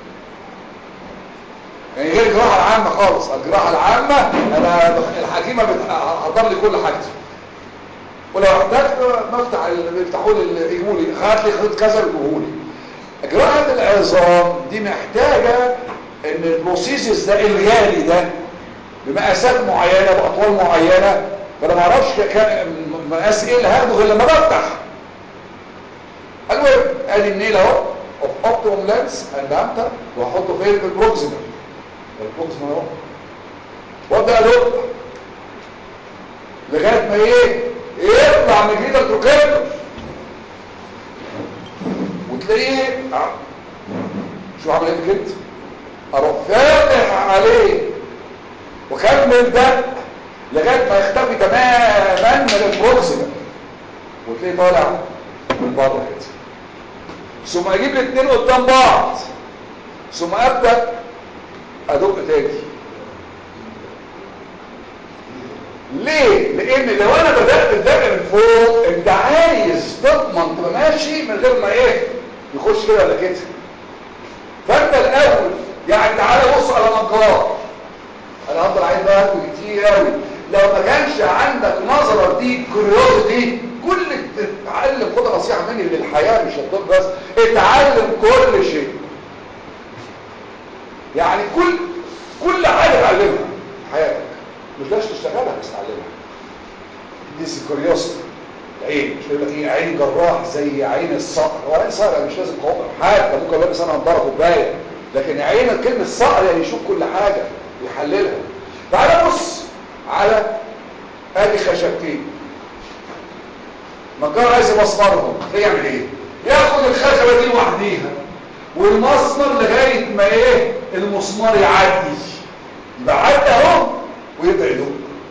يعني غير الجراحه العامه خالص الجراحه العامه انا الحكيمه بتحضر لي كل حاجتي ولو احتجت بفتح ال- بيفتحوا لي يجيبوا لي هات لي خيط كذا يجيبوه لي جراحه العظام دي محتاجه ان البروسيسز ده الغالي ده بمقاسات معينه باطوال معينه فانا ما اعرفش كان مقاس ايه اللي هاخده غير لما بفتح المهم ادي النيل اهو اوف اوبتيموم لينس اند امتر وهحطه فين في البروكسيمال البروكسيمال اهو وابدا ادق لغايه ما ايه يطلع من جديد التروكيتر وتلاقيه ع- شو عمل ايه كده اروح فاتح عليه وكمل ده لغايه ما يختفي تماما من البروكسيمال وتلاقيه طالع من بره كده ثم اجيب الاثنين قدام بعض ثم ابدا ادق تاني ليه لان لو انا بدات الدق من فوق انت عايز تضمن تبقى ماشي من غير ما ايه يخش كده ولا كده فانت الاول يعني تعالى بص على نجار انا هفضل عايز بقى أكل كتير قوي لو ما كانش عندك نظره دي كوريوزيتي كل تتعلم خد نصيحه مني للحياه مش الطب بس اتعلم كل شيء يعني كل كل حاجه تعلمها في حياتك مش لاش تشتغلها بس تعلمها دي كوريوستي العين مش يقول لك ايه عين جراح زي عين الصقر هو عين صقر مش لازم قوم حاجه ممكن لابس انا نضاره كوبايه لكن عين كلمه صقر يعني يشوف كل حاجه يحللها تعال بص على ادي خشبتين نجار عايز يمسمرهم يعمل ايه ياخد الخشبه دي لوحديها والمسمر لغايه ما ايه المسمار يعدي يبقى عدى اهو ويبدا يدق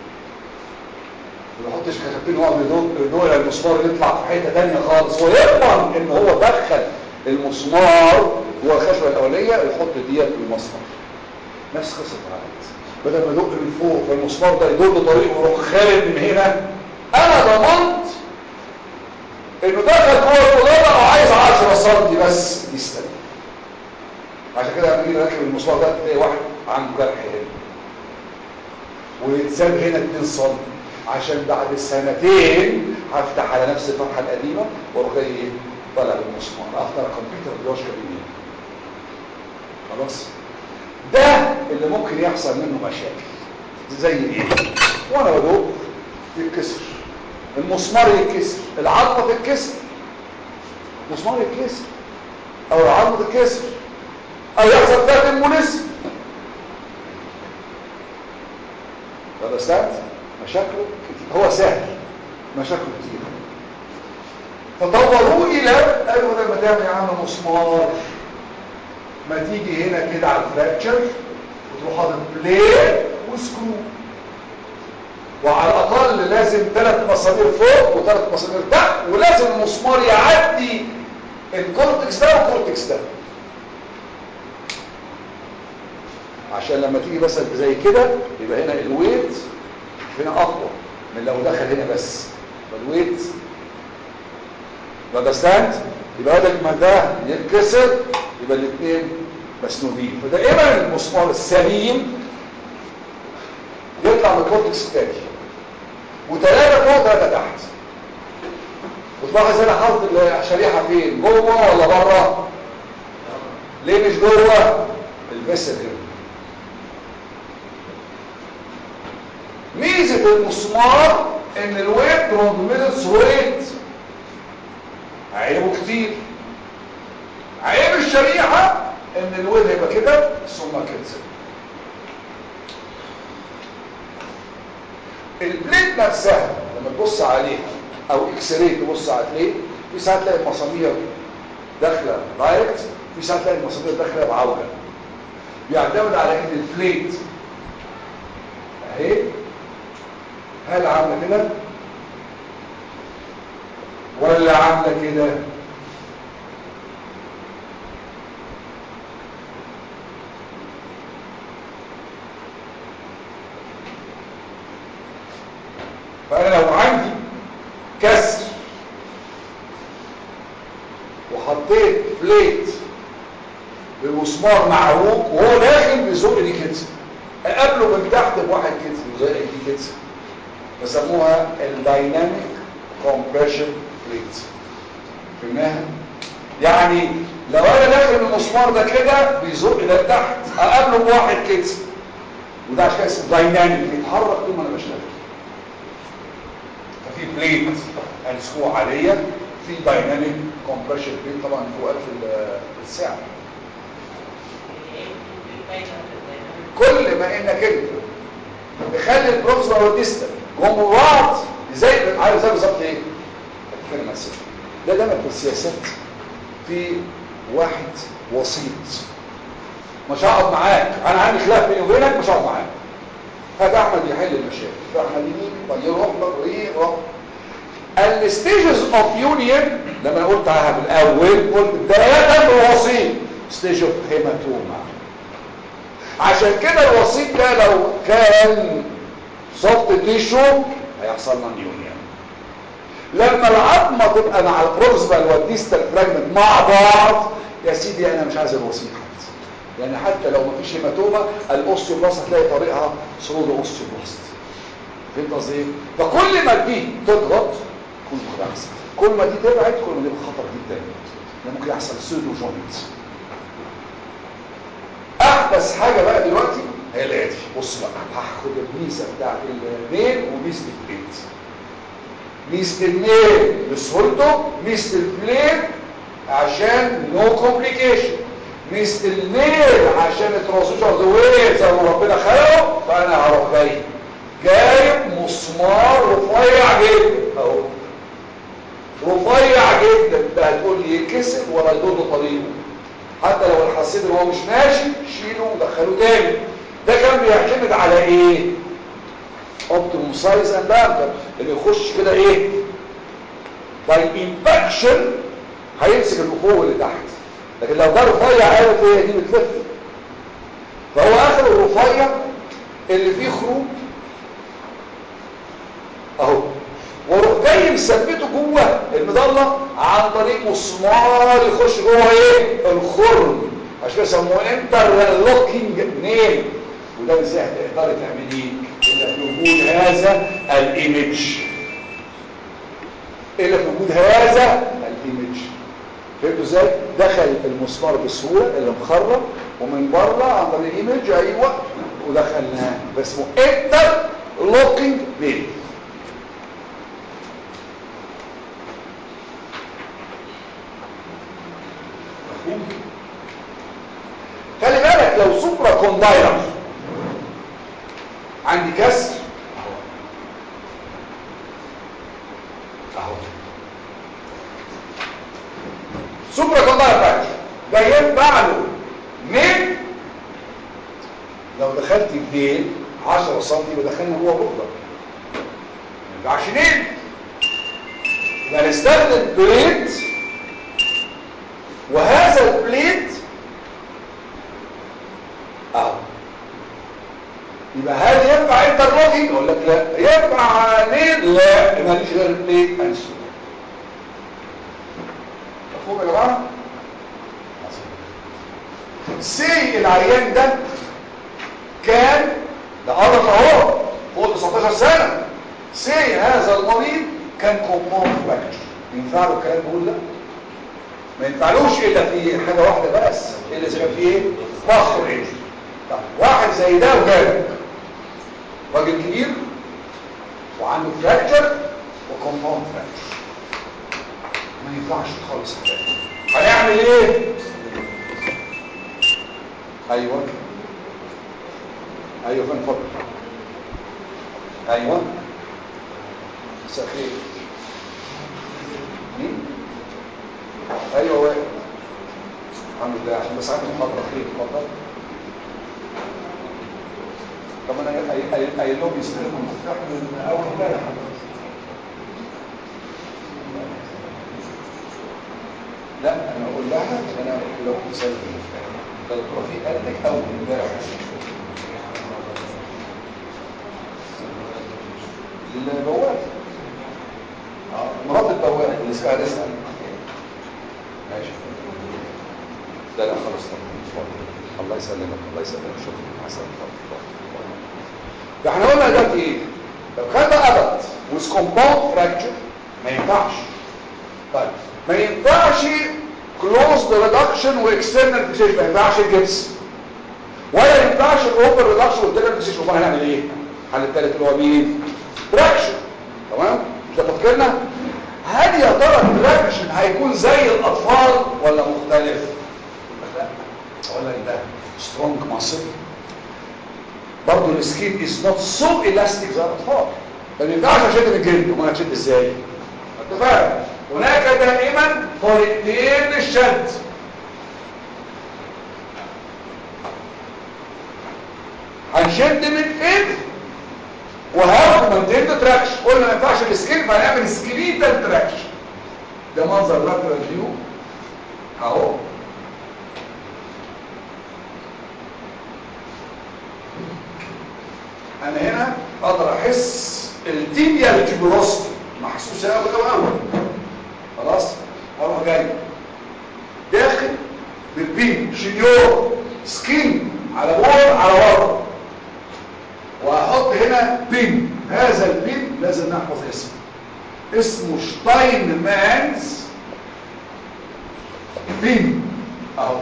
ما يحطش خشبتين ويقعد يدق يدق المسمار يطلع في حته ثانيه خالص ويضمن ان هو دخل المسمار جوه الخشبه الاوليه يحط ديت في المسمار نفس قصه العقد بدل ما يدق من فوق فالمسمار ده يدل طريقه ويروح خارج من هنا انا ضمنت انه دخل جوه القلاده وعايز 10 سم بس يستلم عشان كده لما نيجي نركب المسمار ده تلاقي واحد عنده جرح هنا ويتساب هنا 2 سم عشان بعد سنتين هفتح على نفس الفتحه القديمه واروح جاي ايه طالع بالمسمار افتح الكمبيوتر بيوش كابينيه خلاص ده اللي ممكن يحصل منه مشاكل زي ايه وانا بدوق يتكسر المسمار يتكسر العظمه تتكسر المسمار يتكسر او العظمه تتكسر او يحصل فيها تنمونيزم understand مشاكله كتير هو سهل مشاكله كتير فطوروا الى قالوا لما تعمل يا عم مسمار ما تيجي هنا كده على الفراكشر وتروح حاطط بليد وسكرو وعلى الاقل لازم ثلاث مسامير فوق وثلاث مسامير تحت ولازم المسمار يعدي الكورتكس ده والكورتكس ده عشان لما تيجي بس زي كده يبقى هنا الويت هنا اقوى من لو دخل هنا بس فالويت اندرستاند يبقى بدل ما ده يتكسر يبقى الاثنين مسنودين فدائما المسمار السليم يطلع من الكورتكس التاني وثلاثة فوق ثلاثة تحت وتلاحظ انا حاطط الشريحة فين جوه ولا بره ليه مش جوه الفيسل هنا ميزة المسمار ان الويب ترانسميتد ويت عيبه كتير عيب الشريحة ان الويب هيبقى كده ثم كده البليد نفسها لما تبص عليها او اكس راي تبص عليه في ساعات تلاقي المسامير داخله دايركت في ساعات تلاقي المسامير داخله بعوجه بيعتمد على ان البليت اهي هل عامله كده ولا عامله كده فانا لو عندي كسر وحطيت بليت بالمسمار معروق وهو داخل بيزقني كده اقابله من تحت بواحد كده زي دي كده بسموها الدايناميك كومبريشن بليت فهمناها يعني لو انا داخل المسمار ده كده بيزق ده تحت اقابله بواحد كده وده عشان كده اسمه دايناميك بيتحرك طول ما انا بشتغل ففي بليت هنسكوه عاديه في دايناميك كومبريشن بليت طبعا فوق 1000 الساعه كل ما انك انت تخلي البروكسيمال والديستال جنب بعض زي عارف زي بالظبط ايه اتكلم عن ده دايما في السياسات في واحد وسيط مش هقعد معاك انا عندي خلاف بيني وبينك مش هقعد معاك هذا احمد يحل المشاكل فاحمد يمين طيره احمر وايه الستيجز اوف يونيون لما انا قلت عنها بالاول قلت بدايه بالوسيط ستيج اوف هيماتوما عشان كده الوسيط ده لو كان سوفت تيشو هيحصل لنا يونيون لما العظمه تبقى مع البروكسيمال والديستال فراجمنت مع بعض يا سيدي انا مش عايز الوسيط حتى يعني حتى لو مفيش هيماتوما الاوستيوبلاست هتلاقي طريقها سرود اوستيوبلاست فهمت قصدي ايه فكل ما دي تضغط كل ما احسن كل ما دي تبعد كل ما دي خطر جدا ده ممكن يحصل سودو جوينت احدث حاجه بقى دلوقتي هي الاتي بص بقى هاخد الميزه بتاعت الميل وميزه البليت ميزه الميل بسهولته ميزه البليت عشان نو كومبليكيشن ميزه الميل عشان الترانزيشن ذا واي زي ما ربنا خلقه فانا هروح جاي جايب مسمار رفيع جدا اهو رفيع جدا ده هتقول لي يتكسر ولا يضر طريقه حتى لو حسيت ان هو مش ماشي شيله ودخله تاني ده كان بيعتمد على ايه اوبتيموم سايز اند دايمتر اللي يخش كده ايه باي امباكشن هيمسك الاخوه اللي تحت لكن لو ده رفيع عارف هي دي بتلف فهو اخر الرفيع اللي فيه خروج اهو واروح جاي مثبته جوه المضله عن طريق مسمار يخش جوه ايه الخرم عشان يسموه انتر لوكينج نيل وده ازاي تقدري تعمليه الا في وجود هذا الايمج الا في وجود هذا الايمج فهمتوا ازاي دخل المسمار بسهوله اللي مخرم ومن بره عن طريق الايمج ايوه ودخلناه اسمه انتر لوكينج نيل خلي بالك لو سوبرا كوندايلر عندي كسر اهو سوبرا كوندايلر فاكتور ده ينفع له من لو دخلت بدين 10 سم بدخلنا جوه بكره ما ينفعش نين يبقى نستخدم بليت وهذا البليت اهو يبقى هل ينفع انترلوكينج اقول لك لا ينفع ليه لا ماليش غير البليت انسو مفهوم يا جماعه سي العيان ده كان ده قرف اهو عنده 19 سنه سي هذا المريض كان كومباوند فراكشر ينفع له الكلام بقول ده ما ينفعلوش الا في حاجه واحده بس الا اذا كان في ايه فخر ايه طب واحد زي ده وجالك راجل كبير وعنده فراكشر وكومباوند فراكشر ما ينفعش خالص حاجه هنعمل ايه ايوه ايوه فين فضل ايوه مساء الخير مين ايوه واقف الحمد لله عشان بس عندي محاضره خير اتفضل طب انا قايل- قايل قايل لهم يستلموا المفتاح من اول امبارح لا انا اقول لها انا قلت لهم تسلم المفتاح ده الرفيق قال لك اول امبارح البواب اه مرات البواب اللي اسمها رزق ماشي لا لا خلاص طبعا الله يسلمك الله يسلمك شكرا حسن فاحنا قلنا دلوقتي ايه لو خدنا ادلت ويز كومباوند فراكشر ما ينفعش طيب ما ينفعش كلوزد ريدكشن واكسترنال فيكسيشن ما ينفعش الجبس ولا ينفعش الاوبر ريدكشن والترنال فيكسيشن امال هنعمل ايه الحل الثالث اللي هو مين تراكشن تمام مش ده تفكيرنا هل يا ترى التراكشن هيكون زي الاطفال ولا مختلف لا ولا ده سترونج ماسل برضه السكين از نوت سو الاستيك زي الاطفال ما ينفعش اشد من الجلد امال هتشد ازاي اتفقنا هناك دائما طريقتين للشد هنشد من ايد وهاخد منتين تراكشن قلنا ما ينفعش السكين فهنعمل سكريتال تراكشن ده منظر لاترال فيو اهو انا هنا اقدر احس التيبيا الجبروستي محسوسه قوي قوي قوي خلاص اروح جاي داخل بالبين شنيور سكين على بول على ورا وهحط هنا بين هذا البين لازم نحفظ اسمه اسمه شتاين مانز بين اهو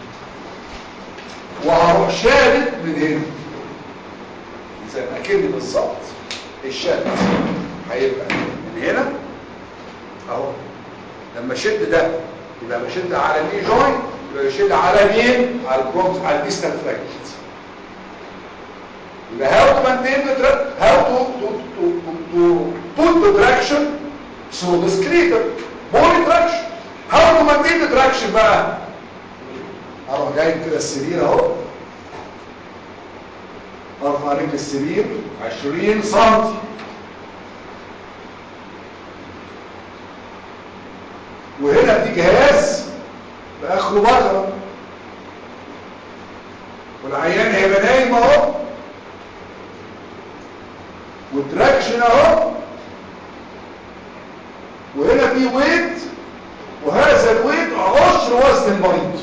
وهروح شادد من هنا زي ما كده بالظبط الشد هيبقى من هنا اهو لما اشد ده يبقى بشد على الني جوينت يبقى بشد على مين على الكرومز على الديستال فراجمنت يبقى how to maintain the tra- how to to to to, to put the traction through the skeleton body traction how to maintain the traction بقى اروح جايب كده السرير اهو ارفع رجل السرير 20 سم وهنا في جهاز باخره بره والعيان هيبقى نايم اهو وتراكشن اهو وهنا في ويت وهذا الويت عشر وزن المريض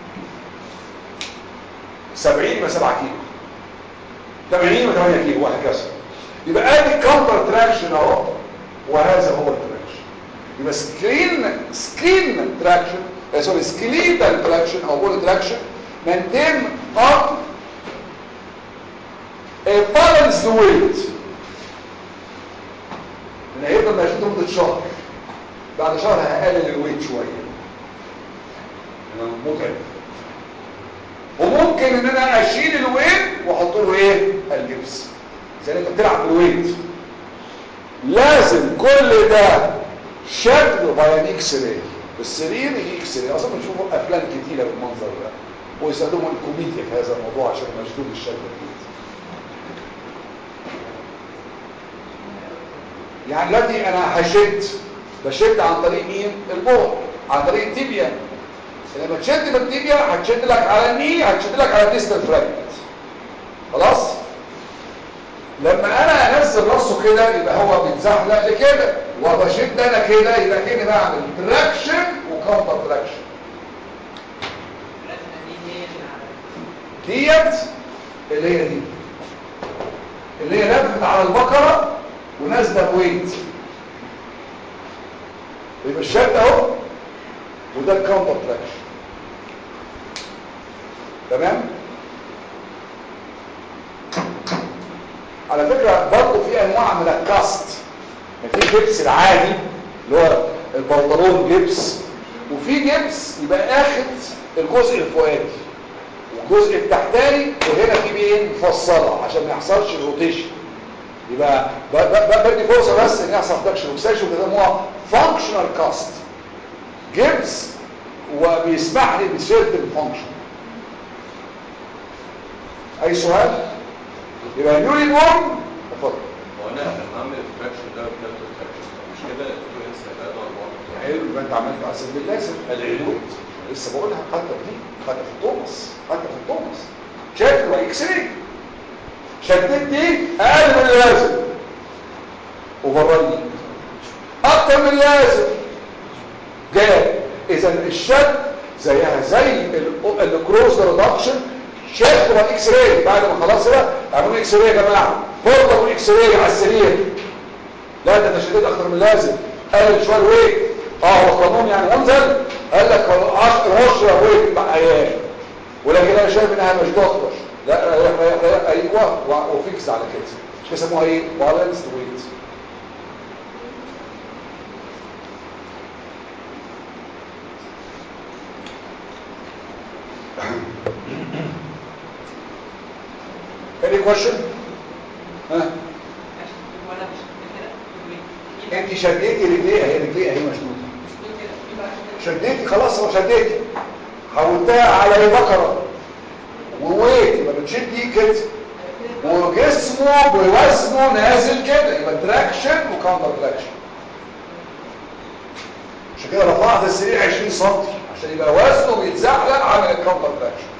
70 يبقى 7 كيلو 80 يبقى 8 كيلو وهكذا يبقى ادي كاونتر تراكشن اهو وهذا هو التراكشن يبقى سكرين سكرين تراكشن سوري سكليتال تراكشن او بول تراكشن maintain on a balanced weight انا هيفضل ماشي لمده شهر بعد شهر هقلل الويت شويه انا متعب وممكن ان انا اشيل الويت واحط له ايه الجبس زي انت بتلعب بالويت لازم كل ده شد باي اكس راي السرير يجي اكس راي اصلا بنشوفوا افلام كتيره بالمنظر ده ويستخدموا الكوميديا في هذا الموضوع عشان مشدود الشد الجديد يعني دلوقتي انا هشد بشد عن طريق مين البول عن طريق التيبيا لما تشد بالتيبيا هتشد لك على الني هتشد لك على الديستال فراجمنت خلاص لما انا انزل راسه كده يبقى هو بيتزحلق لكده وبشد انا كده يبقى كده بعمل تراكشن وكاونتر تراكشن ديت اللي هي دي اللي هي لفت على البقرة ونازله بويت يبقى الشد اهو وده الكاونتر تراكشن تمام على فكرة برضه في انواع من الكاست يعني في جبس العادي اللي هو البنطلون جبس وفي جبس يبقى اخد الجزء الفوقاني والجزء التحتاني وهنا في بيه مفصله عشان ما يحصلش روتيشن يبقى ب- ب- ب- بدي فرصه بس ان يحصل فلكشن وكسيشن بيسموها فانكشنال كاست جبس وبيسمح لي بسيرتن فانكشن اي سؤال يبقى نيوري بورن اتفضل هو انا لما اعمل الفراكشن ده بنفس الفراكشن مش كده التوينس هيبقى اربعه حلو يبقى انت عملت على سبيل اللازم العلوت لسه بقولها حتى في دي حتى في التومس حتى في التومس شايف هو اكس راي شديت دي اقل من اللازم وبراني اكتر من اللازم جاب اذا الشد زيها زي ال- الكروز ريدكشن شد هو اكس راي بعد ما خلاص بقى اعملوا اكس راي يا جماعه فرضوا اكس راي على السرير لا ده تشديد اكتر من اللازم قلل شويه ويت اه هو قانون يعني منزل قال لك 10 ويت مع ايام ولكن انا شايف انها مش دكتور لا ريح ريح ريح ايوه و- وفيكس على كده مش بيسموها ايه بالانسد ويت Any question? ها ولا مش كده انت شديتي رجليها هي رجليها هي مشدوده شديتي خلاص هو شديتي حولتها على بقرة وويت يبقى بتشدي كده وجسمه بوزنه نازل كده يبقى تراكشن وكاونتر تراكشن عشان كده رفعت السرير 20 سم عشان يبقى وزنه بيتزحلق عامل الكاونتر تراكشن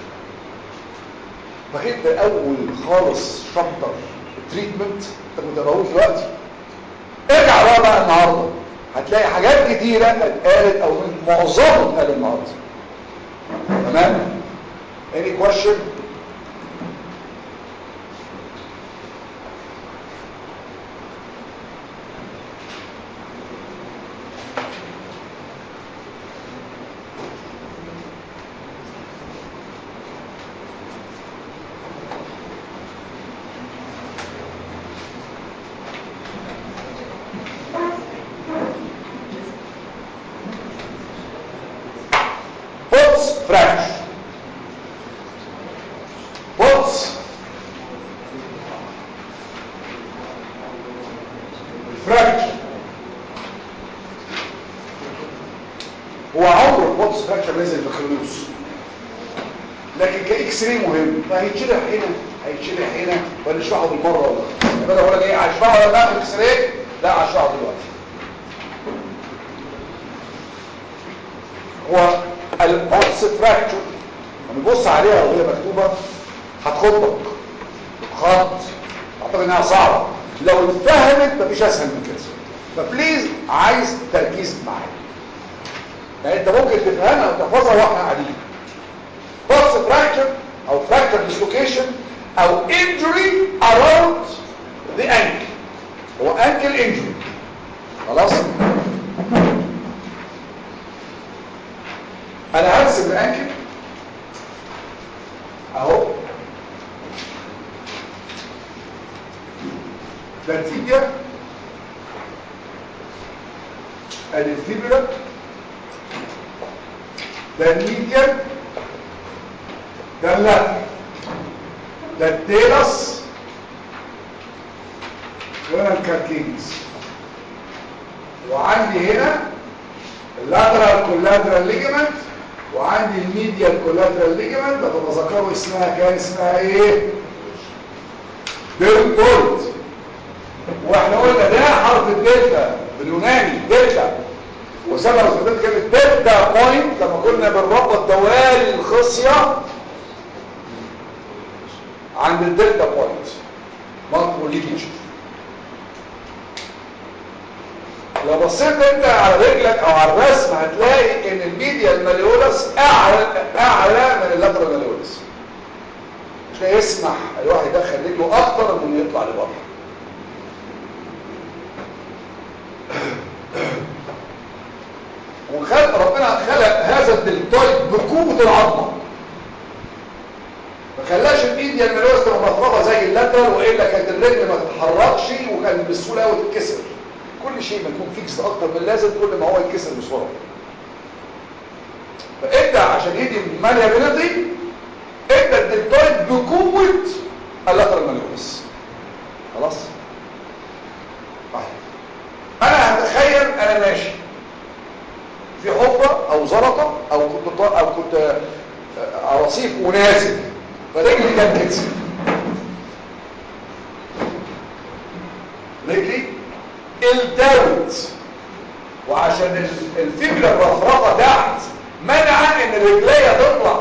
فكنت اول خالص شابتر تريتمنت انت كنت بقول دلوقتي ارجع بقى بقى النهارده هتلاقي حاجات كتيرة اتقالت او من معظمها اتقال النهارده تمام any question Pulse fracture. Pulse. Fracture. هو عمر البولس فراكشر نزل بخلوص لكن كاكس راي مهم فهيتشرح هنا هيتشرح هنا ونشرحه بالمره ولا يبقى انا بقول لك ايه هشرحه ولا ناخد اكس راي لا هشرحه دلوقتي هو البولس فراكشر لما تبص عليها وهي مكتوبه هتخضك خط اعتقد انها صعبه لو اتفهمت مفيش اسهل من كده فبليز عايز تركيز معايا يعني انت ممكن تفهمها وتحفظها واحنا قاعدين بولس فراكشر او فراكشر ديسلوكيشن او انجري اراوند ذا انكل هو انكل انجري خلاص انا هرسم الانكل اهو ده التيبيا ادي الفيبولا ده الميديان ده اللاتر ده التيلس وهنا الكالكينز وعندي هنا اللاترال كولاترال ليجمنت وعندي الميديال كولاترال ليجمنت بتتذكروا اسمها كان اسمها ايه ديلتويد واحنا قلنا ده حرف الدلتا باليوناني دلتا وسبب استخدام كلمه دلتا بوينت لما كنا بنربط دوال الخصيه عند الدلتا بوينت مالتيبل ليجيتش لو بصيت انت على رجلك او على الرسم هتلاقي ان الميديا الماليولس اعلى اعلى من اللاترال ماليولس مش لا يسمح الواحد يدخل رجله اكتر من انه يطلع بقوه العظمه ما خلاش الميديا الملوث تبقى مفرغه زي اللاترال والا كانت الرجل ما تتحركش وكان بالسهوله قوي تتكسر كل شيء ما يكون فيكس اكتر من اللازم كل ما هو يتكسر بسرعه فانت عشان يدي الماليابيلتي انت الدلتويد بقوه اللاترال ملوث خلاص طيب انا هتخيل انا ماشي في حفره او زلطه او كنت طا- او كنت آه، رصيف ونازل فرجلي كانت كده رجلي التوت وعشان ال- الفبرة الرفرفة تحت منع ان رجليا تطلع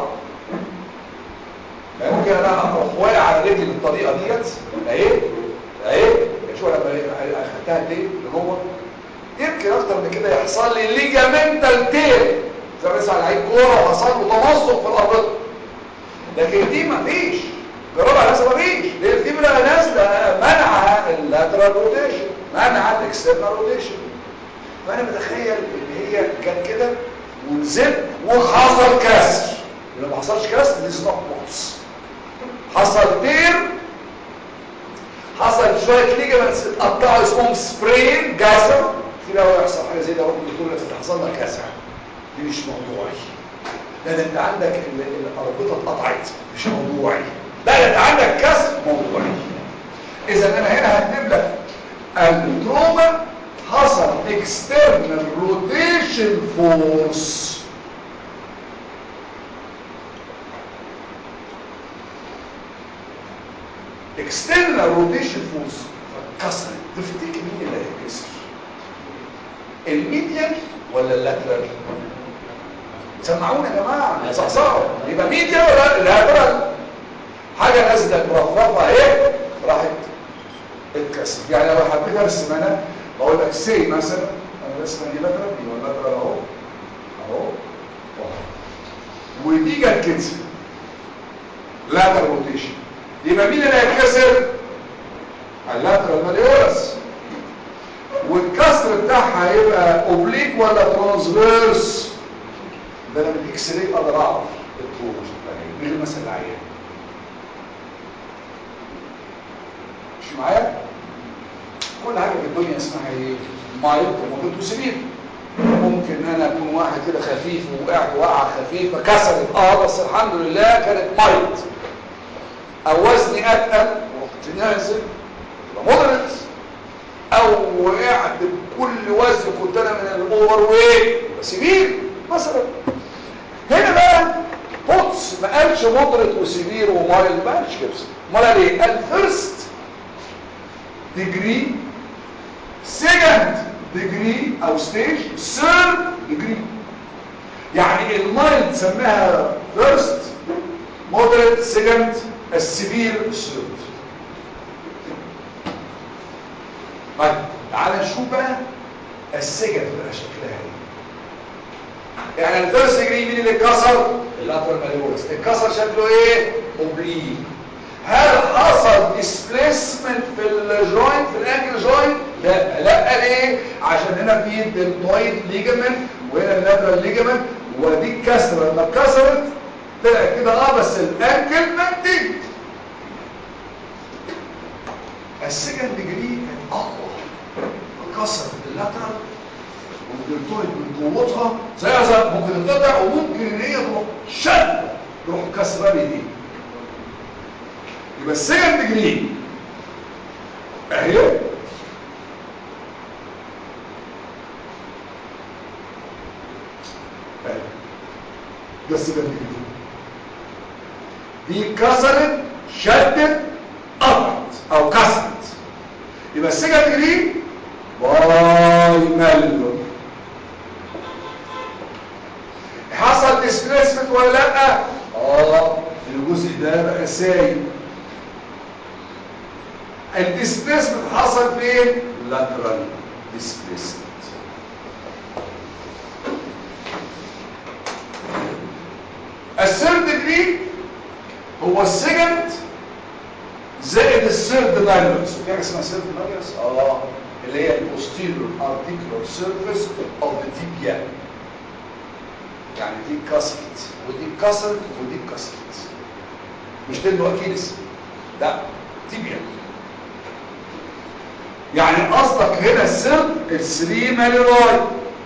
يعني ممكن انا اروح واقع على رجلي بالطريقه ديت اهي اهي شو انا اخدتها ليه لجوه يمكن اكتر من كده يحصل لي ليجامنتال تير زي مثلا لعيب كوره وحصل له تمزق في الاربطه لكن دي مفيش جربها على نفسها مفيش ليه الفيبولا نازله منع اللاترال روتيشن منع الاكسترنال روتيشن فانا بتخيل ان هي كانت كده ونزلت وحصل كسر لو ما حصلش كسر دي ستوب بوكس حصل تير حصل شويه ليجمنتس اتقطعوا اسمهم سبرين جاسر في لو يحصل حاجه زي ده ممكن الدكتور يقول لك حصل لك كسر دي مش موضوعي لان انت عندك ال- الاربطه اتقطعت مش موضوعي لا ده انت عندك كسر موضوعي اذا انا هنا هكتب لك التروما حصل external rotation force external rotation force فكسرت تفتكر مين اللي هيتكسر الميديال ولا اللاترال سمعونا يا جماعه صحصحوا يبقى ميديال ولا لاترال حاجه نازله مرفرفه اهي راحت اتكسر يعني لو حبيت ارسم انا بقول لك سي مثلا انا رسمه دي لاترال دي ولا لاترال اهو اهو أهو. ودي جت كده لاترال روتيشن يبقى مين اللي هيتكسر اللاترال ماليولس والكسر بتاعها هيبقى اوبليك ولا ترانسفيرس ده انا بالاكس راي اقدر اعرف الطول من غير مثلا العيان مش معايا كل حاجه في الدنيا اسمها ايه مايلد وممكن تسيبيه ممكن انا اكون واحد كده خفيف ووقعت وقعه خفيفه كسرت اه بس الحمد لله كانت مايلد او وزني اتقل ورحت نازل يبقى مودريت او وقعت بكل وزن كنت انا من الاوفر ويت سيفير مثلا هنا بقى بوتس ما قالش مودريت وسيفير ومايلد ما قالش كده امال قال ايه قال فيرست ديجري سكند ديجري او ستيج ثيرد ديجري يعني المايلد سماها فيرست مودريت سكند السيفير ثيرد طيب تعال نشوف بقى السجن بقى شكلها ايه يعني الفيرست ديجري مين اللي اتكسر اللاترال ماليولس اتكسر شكله ايه اوبليك هل حصل ديسبليسمنت في الجوينت في الانكل جوينت لا لا ليه عشان هنا في دلتويد ليجامنت وهنا اللاترال ليجامنت ودي الكسره لما اتكسرت طلع كده اه بس الانكل مدد السكند ديجري كانت اقوى كسرت اللاترال والدلتويد من قوتها زي زي ممكن تتقطع وممكن ان هي تروح شد تروح كسره لي دي يبقى السكند ديجري اهي اهي ده السكند ديجري دي كسرت شدت قطعت او كسرت يبقى السكند ديجري باي مالو حصل ديسبليسمنت ولا لا اه الجزء ده بقى سايب الديسبليسمنت حصل فين lateral displacement الثيرد ديجري هو السكند زائد الثيرد مالوس في حاجه اسمها ثيرد مالوس اه اللي هي البوستيريور ارتيكولار سيرفيس اوف ذا تيبيا يعني دي اتكسرت ودي اتكسرت ودي اتكسرت مش تنو اكيلس لا تيبيا يعني قصدك هنا السر السري ماليراي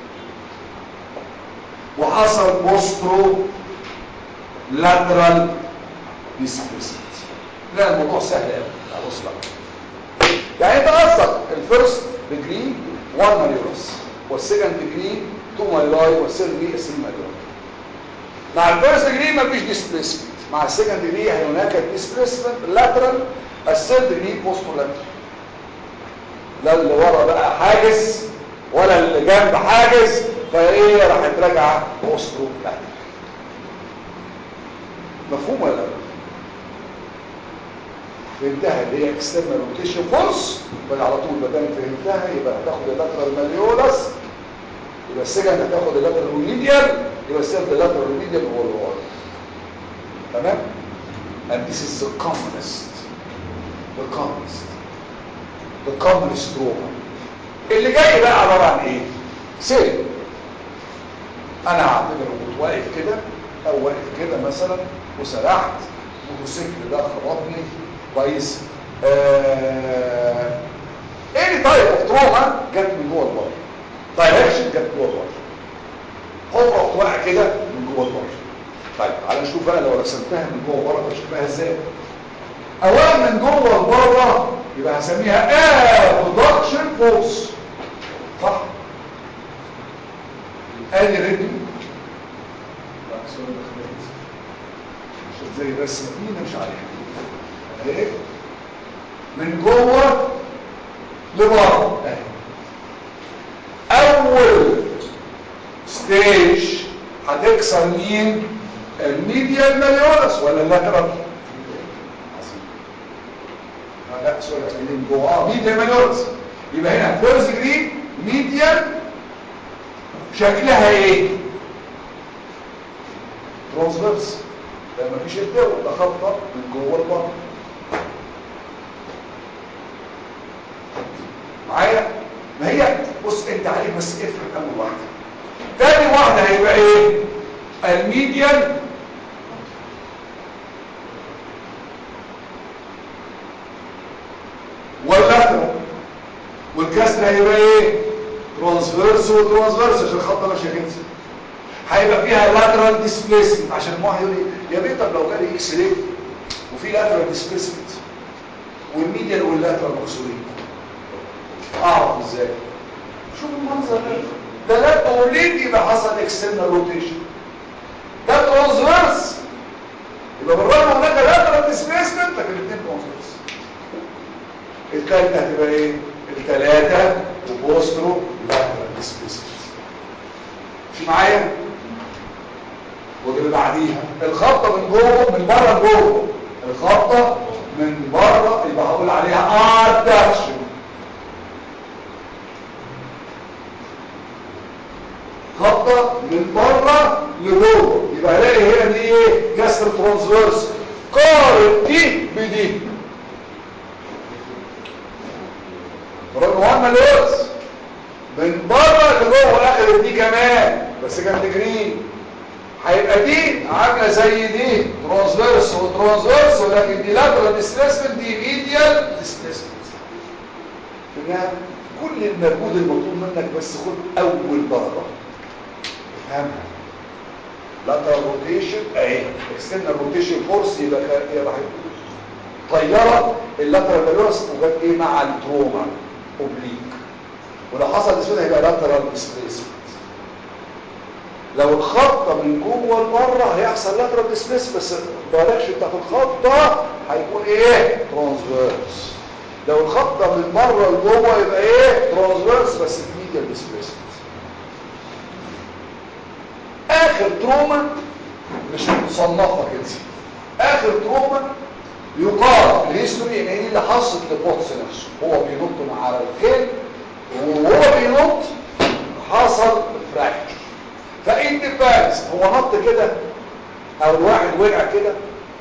وحصل بوسترو لاترال ديسبيسمنت لا الموضوع سهل قوي بص بقى يعني انت قصدك الفيرست ديجري 1 ماليورس والسكند ديجري 2 ماليراي والثيرد ديجري 3 ماليراي مع الفيرست ديجري مفيش ديسبيسمنت مع السكند ديجري هناك ديسبيسمنت لاترال الثيرد ديجري بوسترو لاترال لا اللي ورا بقى حاجز ولا اللي جنب حاجز فايه راحت راجعه بوسترو لاترال مفهوم ولا لا فهمتها اللي هي اكسترنال روتيشن فورس يبقى على طول ما دام فهمتها يبقى هتاخد اللاترال ماليولس يبقى السكند هتاخد اللاترال ميديال يبقى السيرد اللاترال ميديال هو اللي ورا تمام and this is the commonest the commonest the commonest trauma اللي جاي بقى عباره عن ايه سير انا هعتبر كنت واقف كده او واقف كده مثلا وسرحت موتوسيكل ده خبطني كويس اني تايب اوف تروما جت من جوه البطن دايركشن جت جوه البطن هو رحت واقع كده من جوه البطن طيب تعالى نشوف بقى لو رسمتها من جوه بره شكلها ازاي اولا من جوه لبره يبقى هسميها ابدكشن فورس صح ادي رجلي زي الرسمه دي مش عليها اهي من جوه لبره اهي اول ستيج هتكسر مين الميديال ماليولس ولا اللاترال آه لا سوري من جوه اه ميديال ماليولس يبقى هنا فيرست ديجري ميديال شكلها ايه ترانسفيرس ده مفيش الدو ده خبطه من جوه البطن معايا ما هي بص انت عليك بس افهم اول واحده تاني واحده هيبقى ايه الميديال واللاترال والكسر هيبقى ايه ترانسفيرس وترانسفيرس عشان الخطه ماشيه كده هيبقى فيها لاترال ديسبيسمنت عشان واحد يقول لي يا بيه طب لو جالي اكس راي وفي لاترال ديسبيسمنت والميديال واللاترال مكسورين اعرف ازاي شوف المنظر ده ده لا اوريدي يبقى حصل اكسترنال روتيشن ده ترانسفيرس يبقى بالرغم هناك لاترال ديسبيسمنت لكن الاثنين ترانسفيرس الثالثه هتبقى ايه الثلاثه وبوسترو لاترال ديسبيسمنت مش معايا واللي بعديها الخطه من جوه من بره لجوه الخطه من بره يبقى هقول عليها ادكشن خطه من بره لجوه يبقى الاقي هنا دي ايه كسر ترانسفيرس قارن دي بدي برغم وانا لوز من بره لجوه اخر دي كمان بس كان تجرين هيبقى دي عامله زي دي ترانسفيرس وترانسفيرس ولكن دي لاترال ديسبيسمنت دي ميديال ديسبيسمنت فهمت كل المجهود المطلوب منك بس خد اول ضربه افهمها لاترال روتيشن اهي اكسترنال روتيشن فورس يبقى يبقى طياره اللاترال فالورس وجت ايه مع التروما اوبليك ولو حصل ديسبيسمنت هيبقى لاترال ديسبيسمنت لو الخطة من جوه لبره هيحصل لاترال ديسبيس بس الدايركشن بتاعت الخطة هيكون ايه ترانسفيرس لو الخطة من بره لجوه يبقى ايه ترانسفيرس بس ميديال ديسبيسمنت اخر تروما مش متصنفة كده اخر تروما يقال في الهيستوري ان هي اللي حصلت لبوتس نفسه هو بينط من على الخيل وهو بينط حصل فراكشر فإن فارس هو نط كده او الواحد وقع كده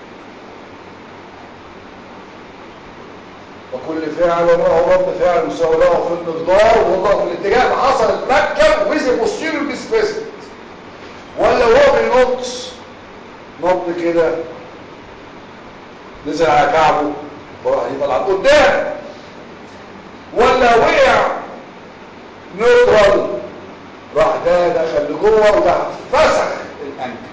وكل فعل له رد فعل مساوي له في المقدار وهو في الاتجاه اللي حصل المركب وزي بوستيريور ديسبيسمنت ولا هو بينط نط كده نزل على كعبه وراح يطلع قدام ولا وقع نيوترال راح ده دخل لجوه وده فسخ الانكل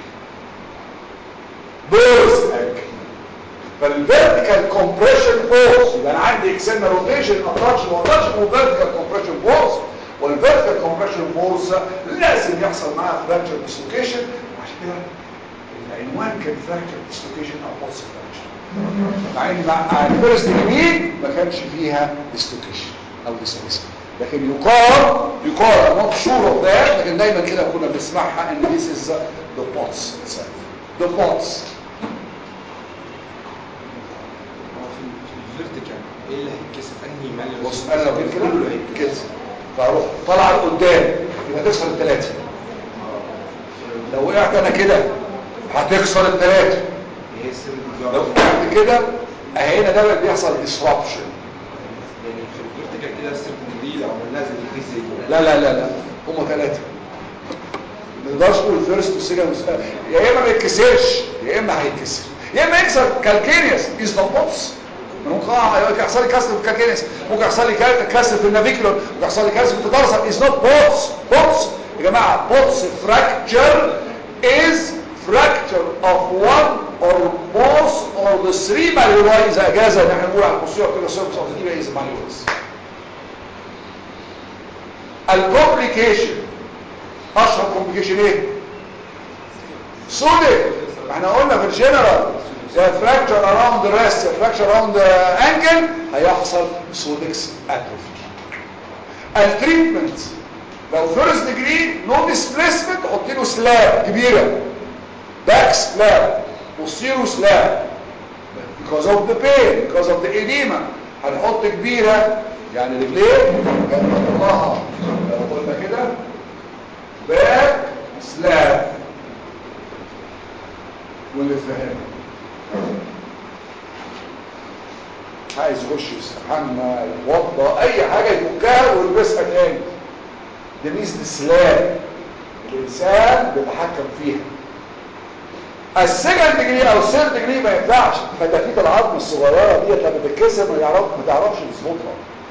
بورس انكل فالفيرتيكال كومبريشن فورس يبقى انا عندي اكسنال روتيشن اتراكشن واتراكشن وفيرتيكال كومبريشن فورس والفيرتيكال كومبريشن فورس لازم يحصل معاها فراكشر ديسلوكيشن وعشان كده العنوان كان فراكشر ديسلوكيشن او بوست فراكشر مع ان مع الفيرست ديجري ما كانش فيها ديسلوكيشن او ديسلوكيشن لكن يقال يقال I'm not sure of that لكن دايما كده كنا بنسمعها ان this is the POTS itself the POTS هو في في الفيرتيكال ايه اللي هيتكسر انهي مال بص انا لو جيت كده كله هيتكسر كده فاروح طالع لقدام يبقى تكسر الثلاثه لو وقعت انا كده هتكسر الثلاثه هي السر دي لو وقعت كده اهي هنا ده بقى بيحصل disruption يعني في الفيرتيكال كده السر دي لو عملناها زي الفيزيك لا لا لا لا هم ثلاثه ما نقدرش نقول الفيرست والسكند يا اما ما يتكسرش يا اما هيتكسر يا اما يكسر كالكينيوس از نوت بوتس ممكن آه، يحصل لي كسر في الكالكينيوس ممكن يحصل لي كا- كسر في النافيكولار ممكن يحصل لي كسر في التدرسل از نوت بوتس بوتس يا جماعه بوتس فراكتشر از fracture of one or both or the three malleoli اذا اجازه ان احنا نقول على البوستيريور كده surface of the tibia is malleolus الكومبليكيشن اشهر كومبليكيشن ايه سودك احنا قلنا في الجنرال يا فراكشر اراوند ذا ريست يا فراكشر اراوند ذا انكل هيحصل سودكس اتروفي التريتمنت لو فيرست ديجري نو ديسبليسمنت حط له سلاب كبيره باك سلاب بوستيرو سلاب because of the pain because of the edema هنحط كبيره يعني رجليه هنحطها لو قلنا كده باك سلاب واللي فاهم عايز يخش يستحمى يتوضى اي حاجه يفكها ويلبسها تاني ده ميزه السلاب الانسان بيتحكم فيها السكند ديجري او الثيرد ديجري ما ينفعش فتافيت العظم الصغيره ديت لما تتكسر ما يعرف ما تعرفش تظبطها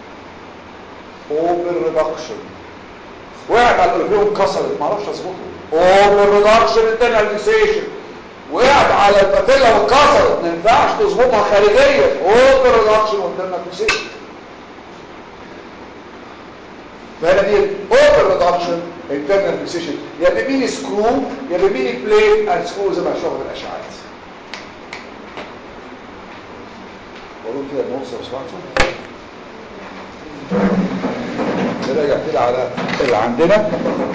اوبر ريدكشن وقعت على الالفيوم اتكسرت ما اعرفش اظبطها اوبر ريدكشن انترناليزيشن وقعت على الباتيلا واتكسرت ما ينفعش تظبطها خارجيا اوبر ريدكشن وانترناليزيشن فهنا دي اوبر ريدكشن internal precision يا بيمين سكرو يا بيمين بليت اند سكرو زي ما شغل الاشعاعات بقول كده النص لو سمعتوا نرجع كده على اللي عندنا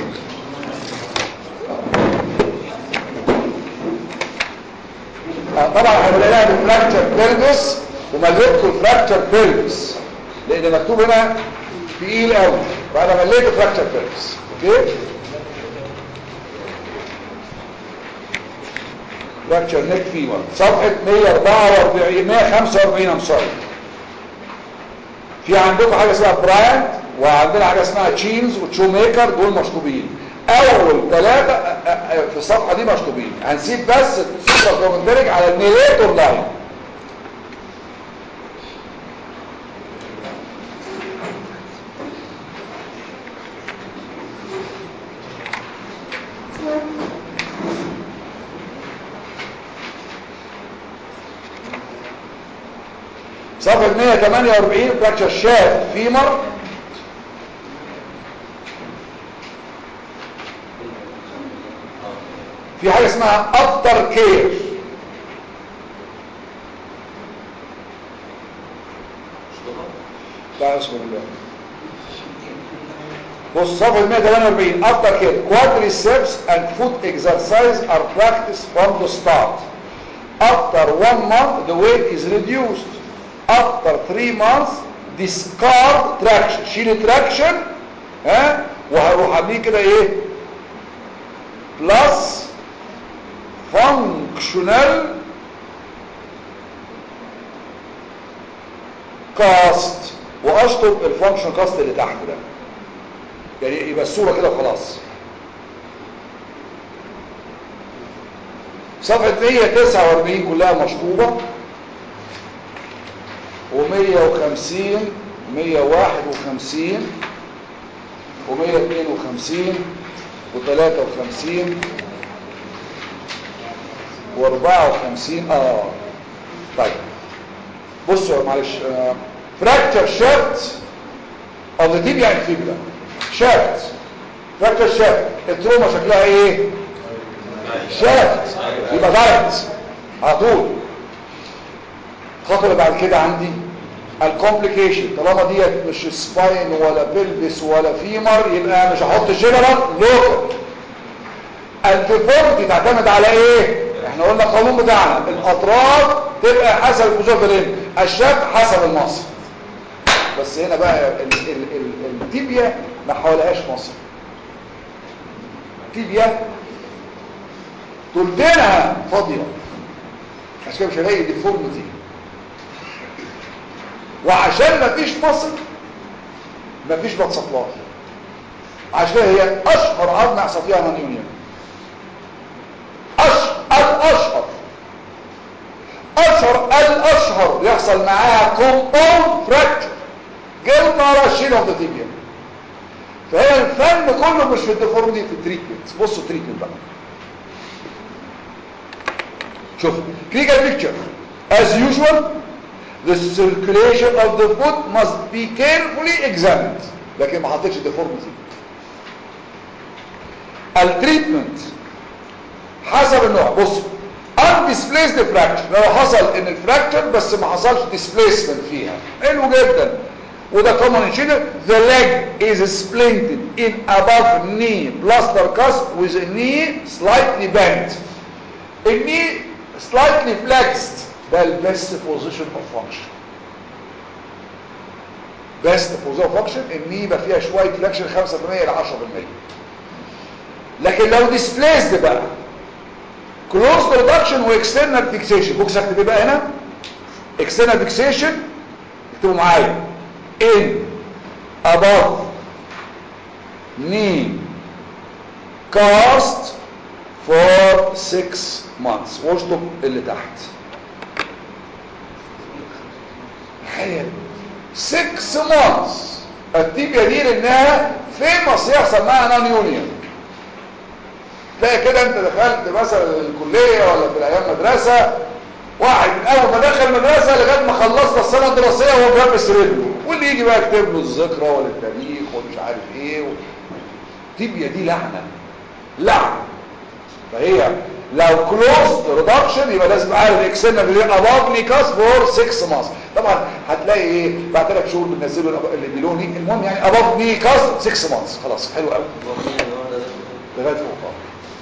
آه، طبعا هنلاقيها بالفراكتشر بيلفس ومليت له فراكتشر بيلفس لان مكتوب هنا تقيل قوي فانا مليت فراكتشر بيلفس اوكي فراكتشر نيك فيمر صفحه 144 145 ام سوري في عندكم حاجه اسمها براينت وعندنا حاجه اسمها تشينز وتشو ميكر دول مشطوبين اول ثلاثه في الصفحه دي مشطوبين هنسيب بس السوبر كومنتريك على الميليتور لاين صفحة 148 فراكشر شاف فيمر في حاجة اسمها افتر كير لا اسمه الله بص صفحة 148 after care quadriceps and foot exercise are practiced from the start after one month the weight is reduced after three months discard traction شيل traction ها وهروح عامليه كده ايه plus functional cast واشطب الفانكشن كاست اللي تحت ده يعني يبقى الصورة كده وخلاص صفحة 149 كلها مشطوبة و150 151 و152 و53 و54 اه طيب بصوا معلش فراكتشر شافت او دي يعني فيبلا شافت فراكتشر شافت التروما شكلها ايه شافت يبقى دايركت على طول الخطوه اللي بعد كده عندي الكومبليكيشن طالما ديت مش سباين ولا بلبس ولا فيمر يبقى مش هحط جنرال لوكال الديفورمتي تعتمد على ايه احنا قلنا القانون بتاعنا الاطراف تبقى حسب البوزيشن الين الشاب حسب المصر بس هنا بقى ال- ال- ال- التيبيا ما حوالهاش مصر تيبيا تلتينها فاضيه عشان كده مش هلاقي ديفورمتي وعشان ما فيش مصر ما فيش بلاد سبلاي عشان كده هي اشهر عظمه يحصل فيها نون يونيون اشهر الاشهر اشهر الاشهر يحصل معاها كومباوند فراكتشر جلنا راشين اوف ذا تيبيا فهي الفن كله مش في الديفورميتي في التريتمنت بصوا التريتمنت بقى شوف clinical picture as usual the circulation of the foot must be carefully examined لكن ما حطيتش deformity التريتمنت حسب النوع بص undisplaced fracture لو حصل ان الفراكتشر بس ما حصلش displacement فيها حلو جدا وده common in children the leg is splinted in above knee plaster cast with a knee slightly bent الني slightly flexed ده ال best position of function best position of function الني يبقى فيها شوية flexion 5% إلى 10% لكن لو displaced بقى closed reduction و external fixation بوكس اكتب ايه بقى هنا external fixation اكتبوا معايا in above knee cast for 6 months واشطب اللي تحت تخيل 6 months التيبيا دي لانها فيمس يحصل معاها نون يونيون تلاقي كده انت دخلت مثلا الكليه ولا في الايام مدرسه واحد من اول ما دخل مدرسه لغايه ما خلصنا السنه الدراسيه وهو بيلبس رجله واللي يجي بقى يكتب له الذكرى ولا التاريخ ومش عارف ايه و... تيبيا دي لعنه لعنه فهي لو كلوزد ريدكشن يبقى لازم اعرف الاكسنال اللي اباف نيكاس فور 6 مانث طبعا هتلاقي ايه بعد ثلاث شهور بننزله اللي بيلوني المهم يعني اباف نيكاس 6 مانث خلاص حلو قوي لغايه فوق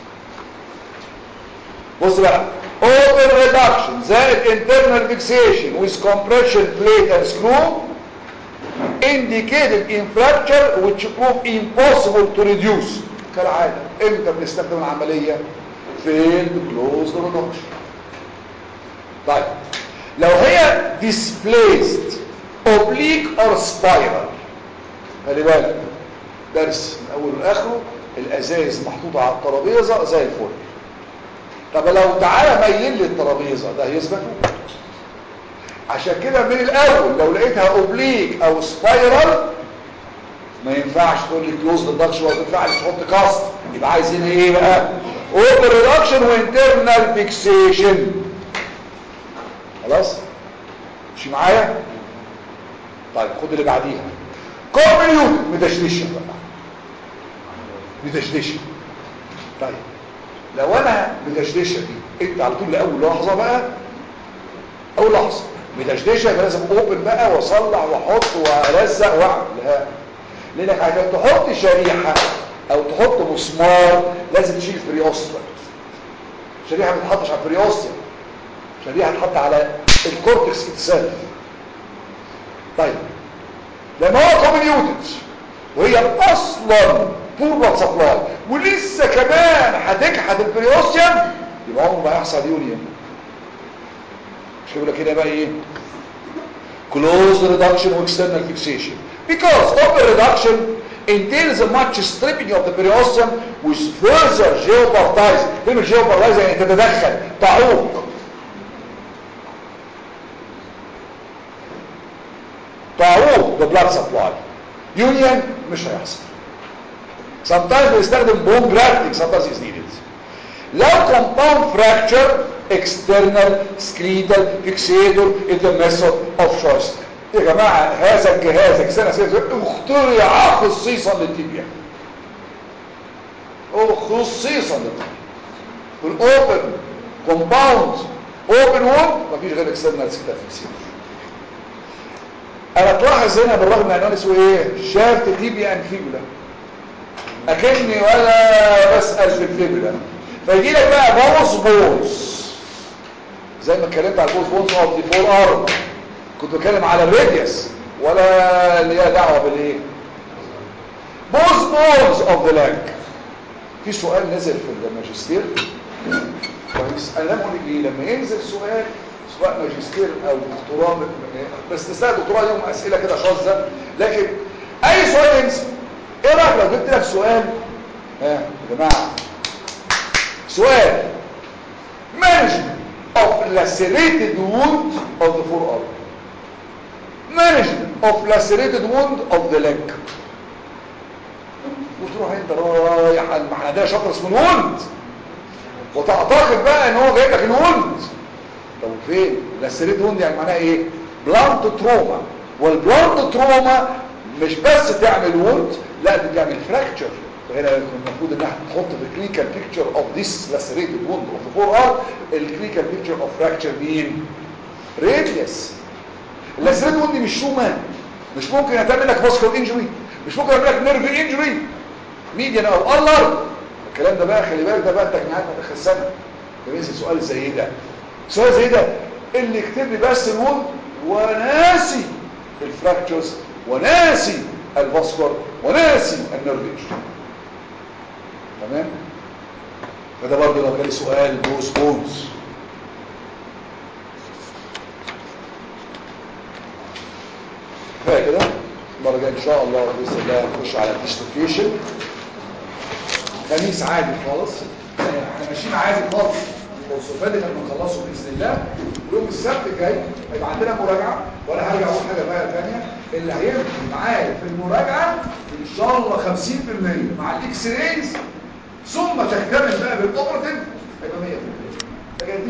بص بقى open reduction زائد internal fixation with compression plate and screw indicated in fracture which prove impossible to reduce كالعادة امتى بنستخدم العملية في closed reduction طيب لو هي displaced oblique or spiral خلي بالك درس من اول لاخره الازايز محطوطه على الترابيزه زي الفل طب لو تعالى ميل لي الترابيزه ده هيثبت عشان كده من الاول لو لقيتها اوبليك او سبايرال ما ينفعش تقول لي كلوز ريدكشن ولا تنفعش تحط كاست يبقى عايز هنا ايه بقى اوبن ريدكشن وانترنال فيكسيشن خلاص مش معايا طيب خد اللي بعديها كومبليوت مدشدشه بقى مدشدشه طيب لو انا مدشدشه دي انت على طول لاول لحظه بقى اول لحظه مدشدشه يبقى لازم اوبن بقى واصلح واحط والزق واعمل لا لانك عشان تحط شريحه او تحط مسمار لازم تشيل فريوستر شريحه ما تتحطش على الفريوستر شريحه تحط على الكورتكس اتسلف طيب لما هو كوميونيوتد وهي اصلا بور بلاد سبلاي ولسه كمان هتكحت البريوستيوم يبقى عمره ما هيحصل يونيون مش بيقول لك هنا بقى ايه closed reduction واكسترنال fixation because open reduction entails much stripping of the periosteum which further jeopardize كلمة jeopardize يعني تتدخل تعوق تعوق the blood supply union مش هيحصل sometimes بيستخدم bone grafting sometimes is needed لو compound fracture external skeletal fixator is the method of choice يا جماعة هذا الجهاز external skeletal اخترع خصيصا للتibia خصيصا للتibia الاوبن compound open wound مفيش غير external skeletal fixator انا تلاحظ هنا بالرغم من عنوان اسمه ايه شافت تيبيا انفيبولا اكني ولا بسأل في الفيبولا فيجي لك بقى بوز بوز زي ما اتكلمت على البوز بوز اوف دي فور ارم كنت بتكلم على الراديوس ولا ليها دعوه بالايه بوز بوز اوف ذا لاج في سؤال نزل في الماجستير كويس انا بقول لك ايه لما ينزل سؤال سواء ماجستير او دكتوراه بس تستاهل دكتوراه يوم اسئله كده شاذه لكن اي سؤال ينزل ايه رايك لو جبت لك سؤال ها يا جماعه سؤال management of lacerated wound of the forearm management of lacerated wound of the leg وتروح انت رايح على المحل شاطر اسمه الوند وتعتقد بقى ان هو جايب لك الوند طب فين lacerated wound يعني معناها ايه بلانت تروما والبلانت تروما مش بس تعمل ووند لا دي تعمل فراكتشر هنا المفروض انها تحط في كلينيكال بيكتشر اوف ذيس لاسريتد ووند اوف ذا فور ار الكلينيكال بيكتشر اوف فراكتشر مين راديوس اللاسريتد ووند مش شومان مش ممكن هتعمل لك فاسكولار انجري مش ممكن يعمل لك نيرف انجري ميديان او الر الكلام ده بقى خلي بالك ده بقى التجميعات اخر السنه ده بينزل سؤال زي ده سؤال زي ده اللي يكتب لي بس الووند وناسي الفراكتشرز وناسي الفاسكولار وناسي النيرف انجري تمام فده برضه لو جالي سؤال بوز بونز كفايه كده المره الجايه ان شاء الله باذن الله نخش على الديستوفيشن خميس عادي خالص احنا ماشيين عادي خالص الصفات اللي هنخلصه باذن الله ويوم السبت الجاي هيبقى عندنا مراجعه وانا هرجع اقول حاجه بقى ثانيه اللي هيمشي معايا في المراجعه ان شاء الله 50% مع الاكس رايز ثم تكتمل بقى بالاوبرتيف هيبقى 100%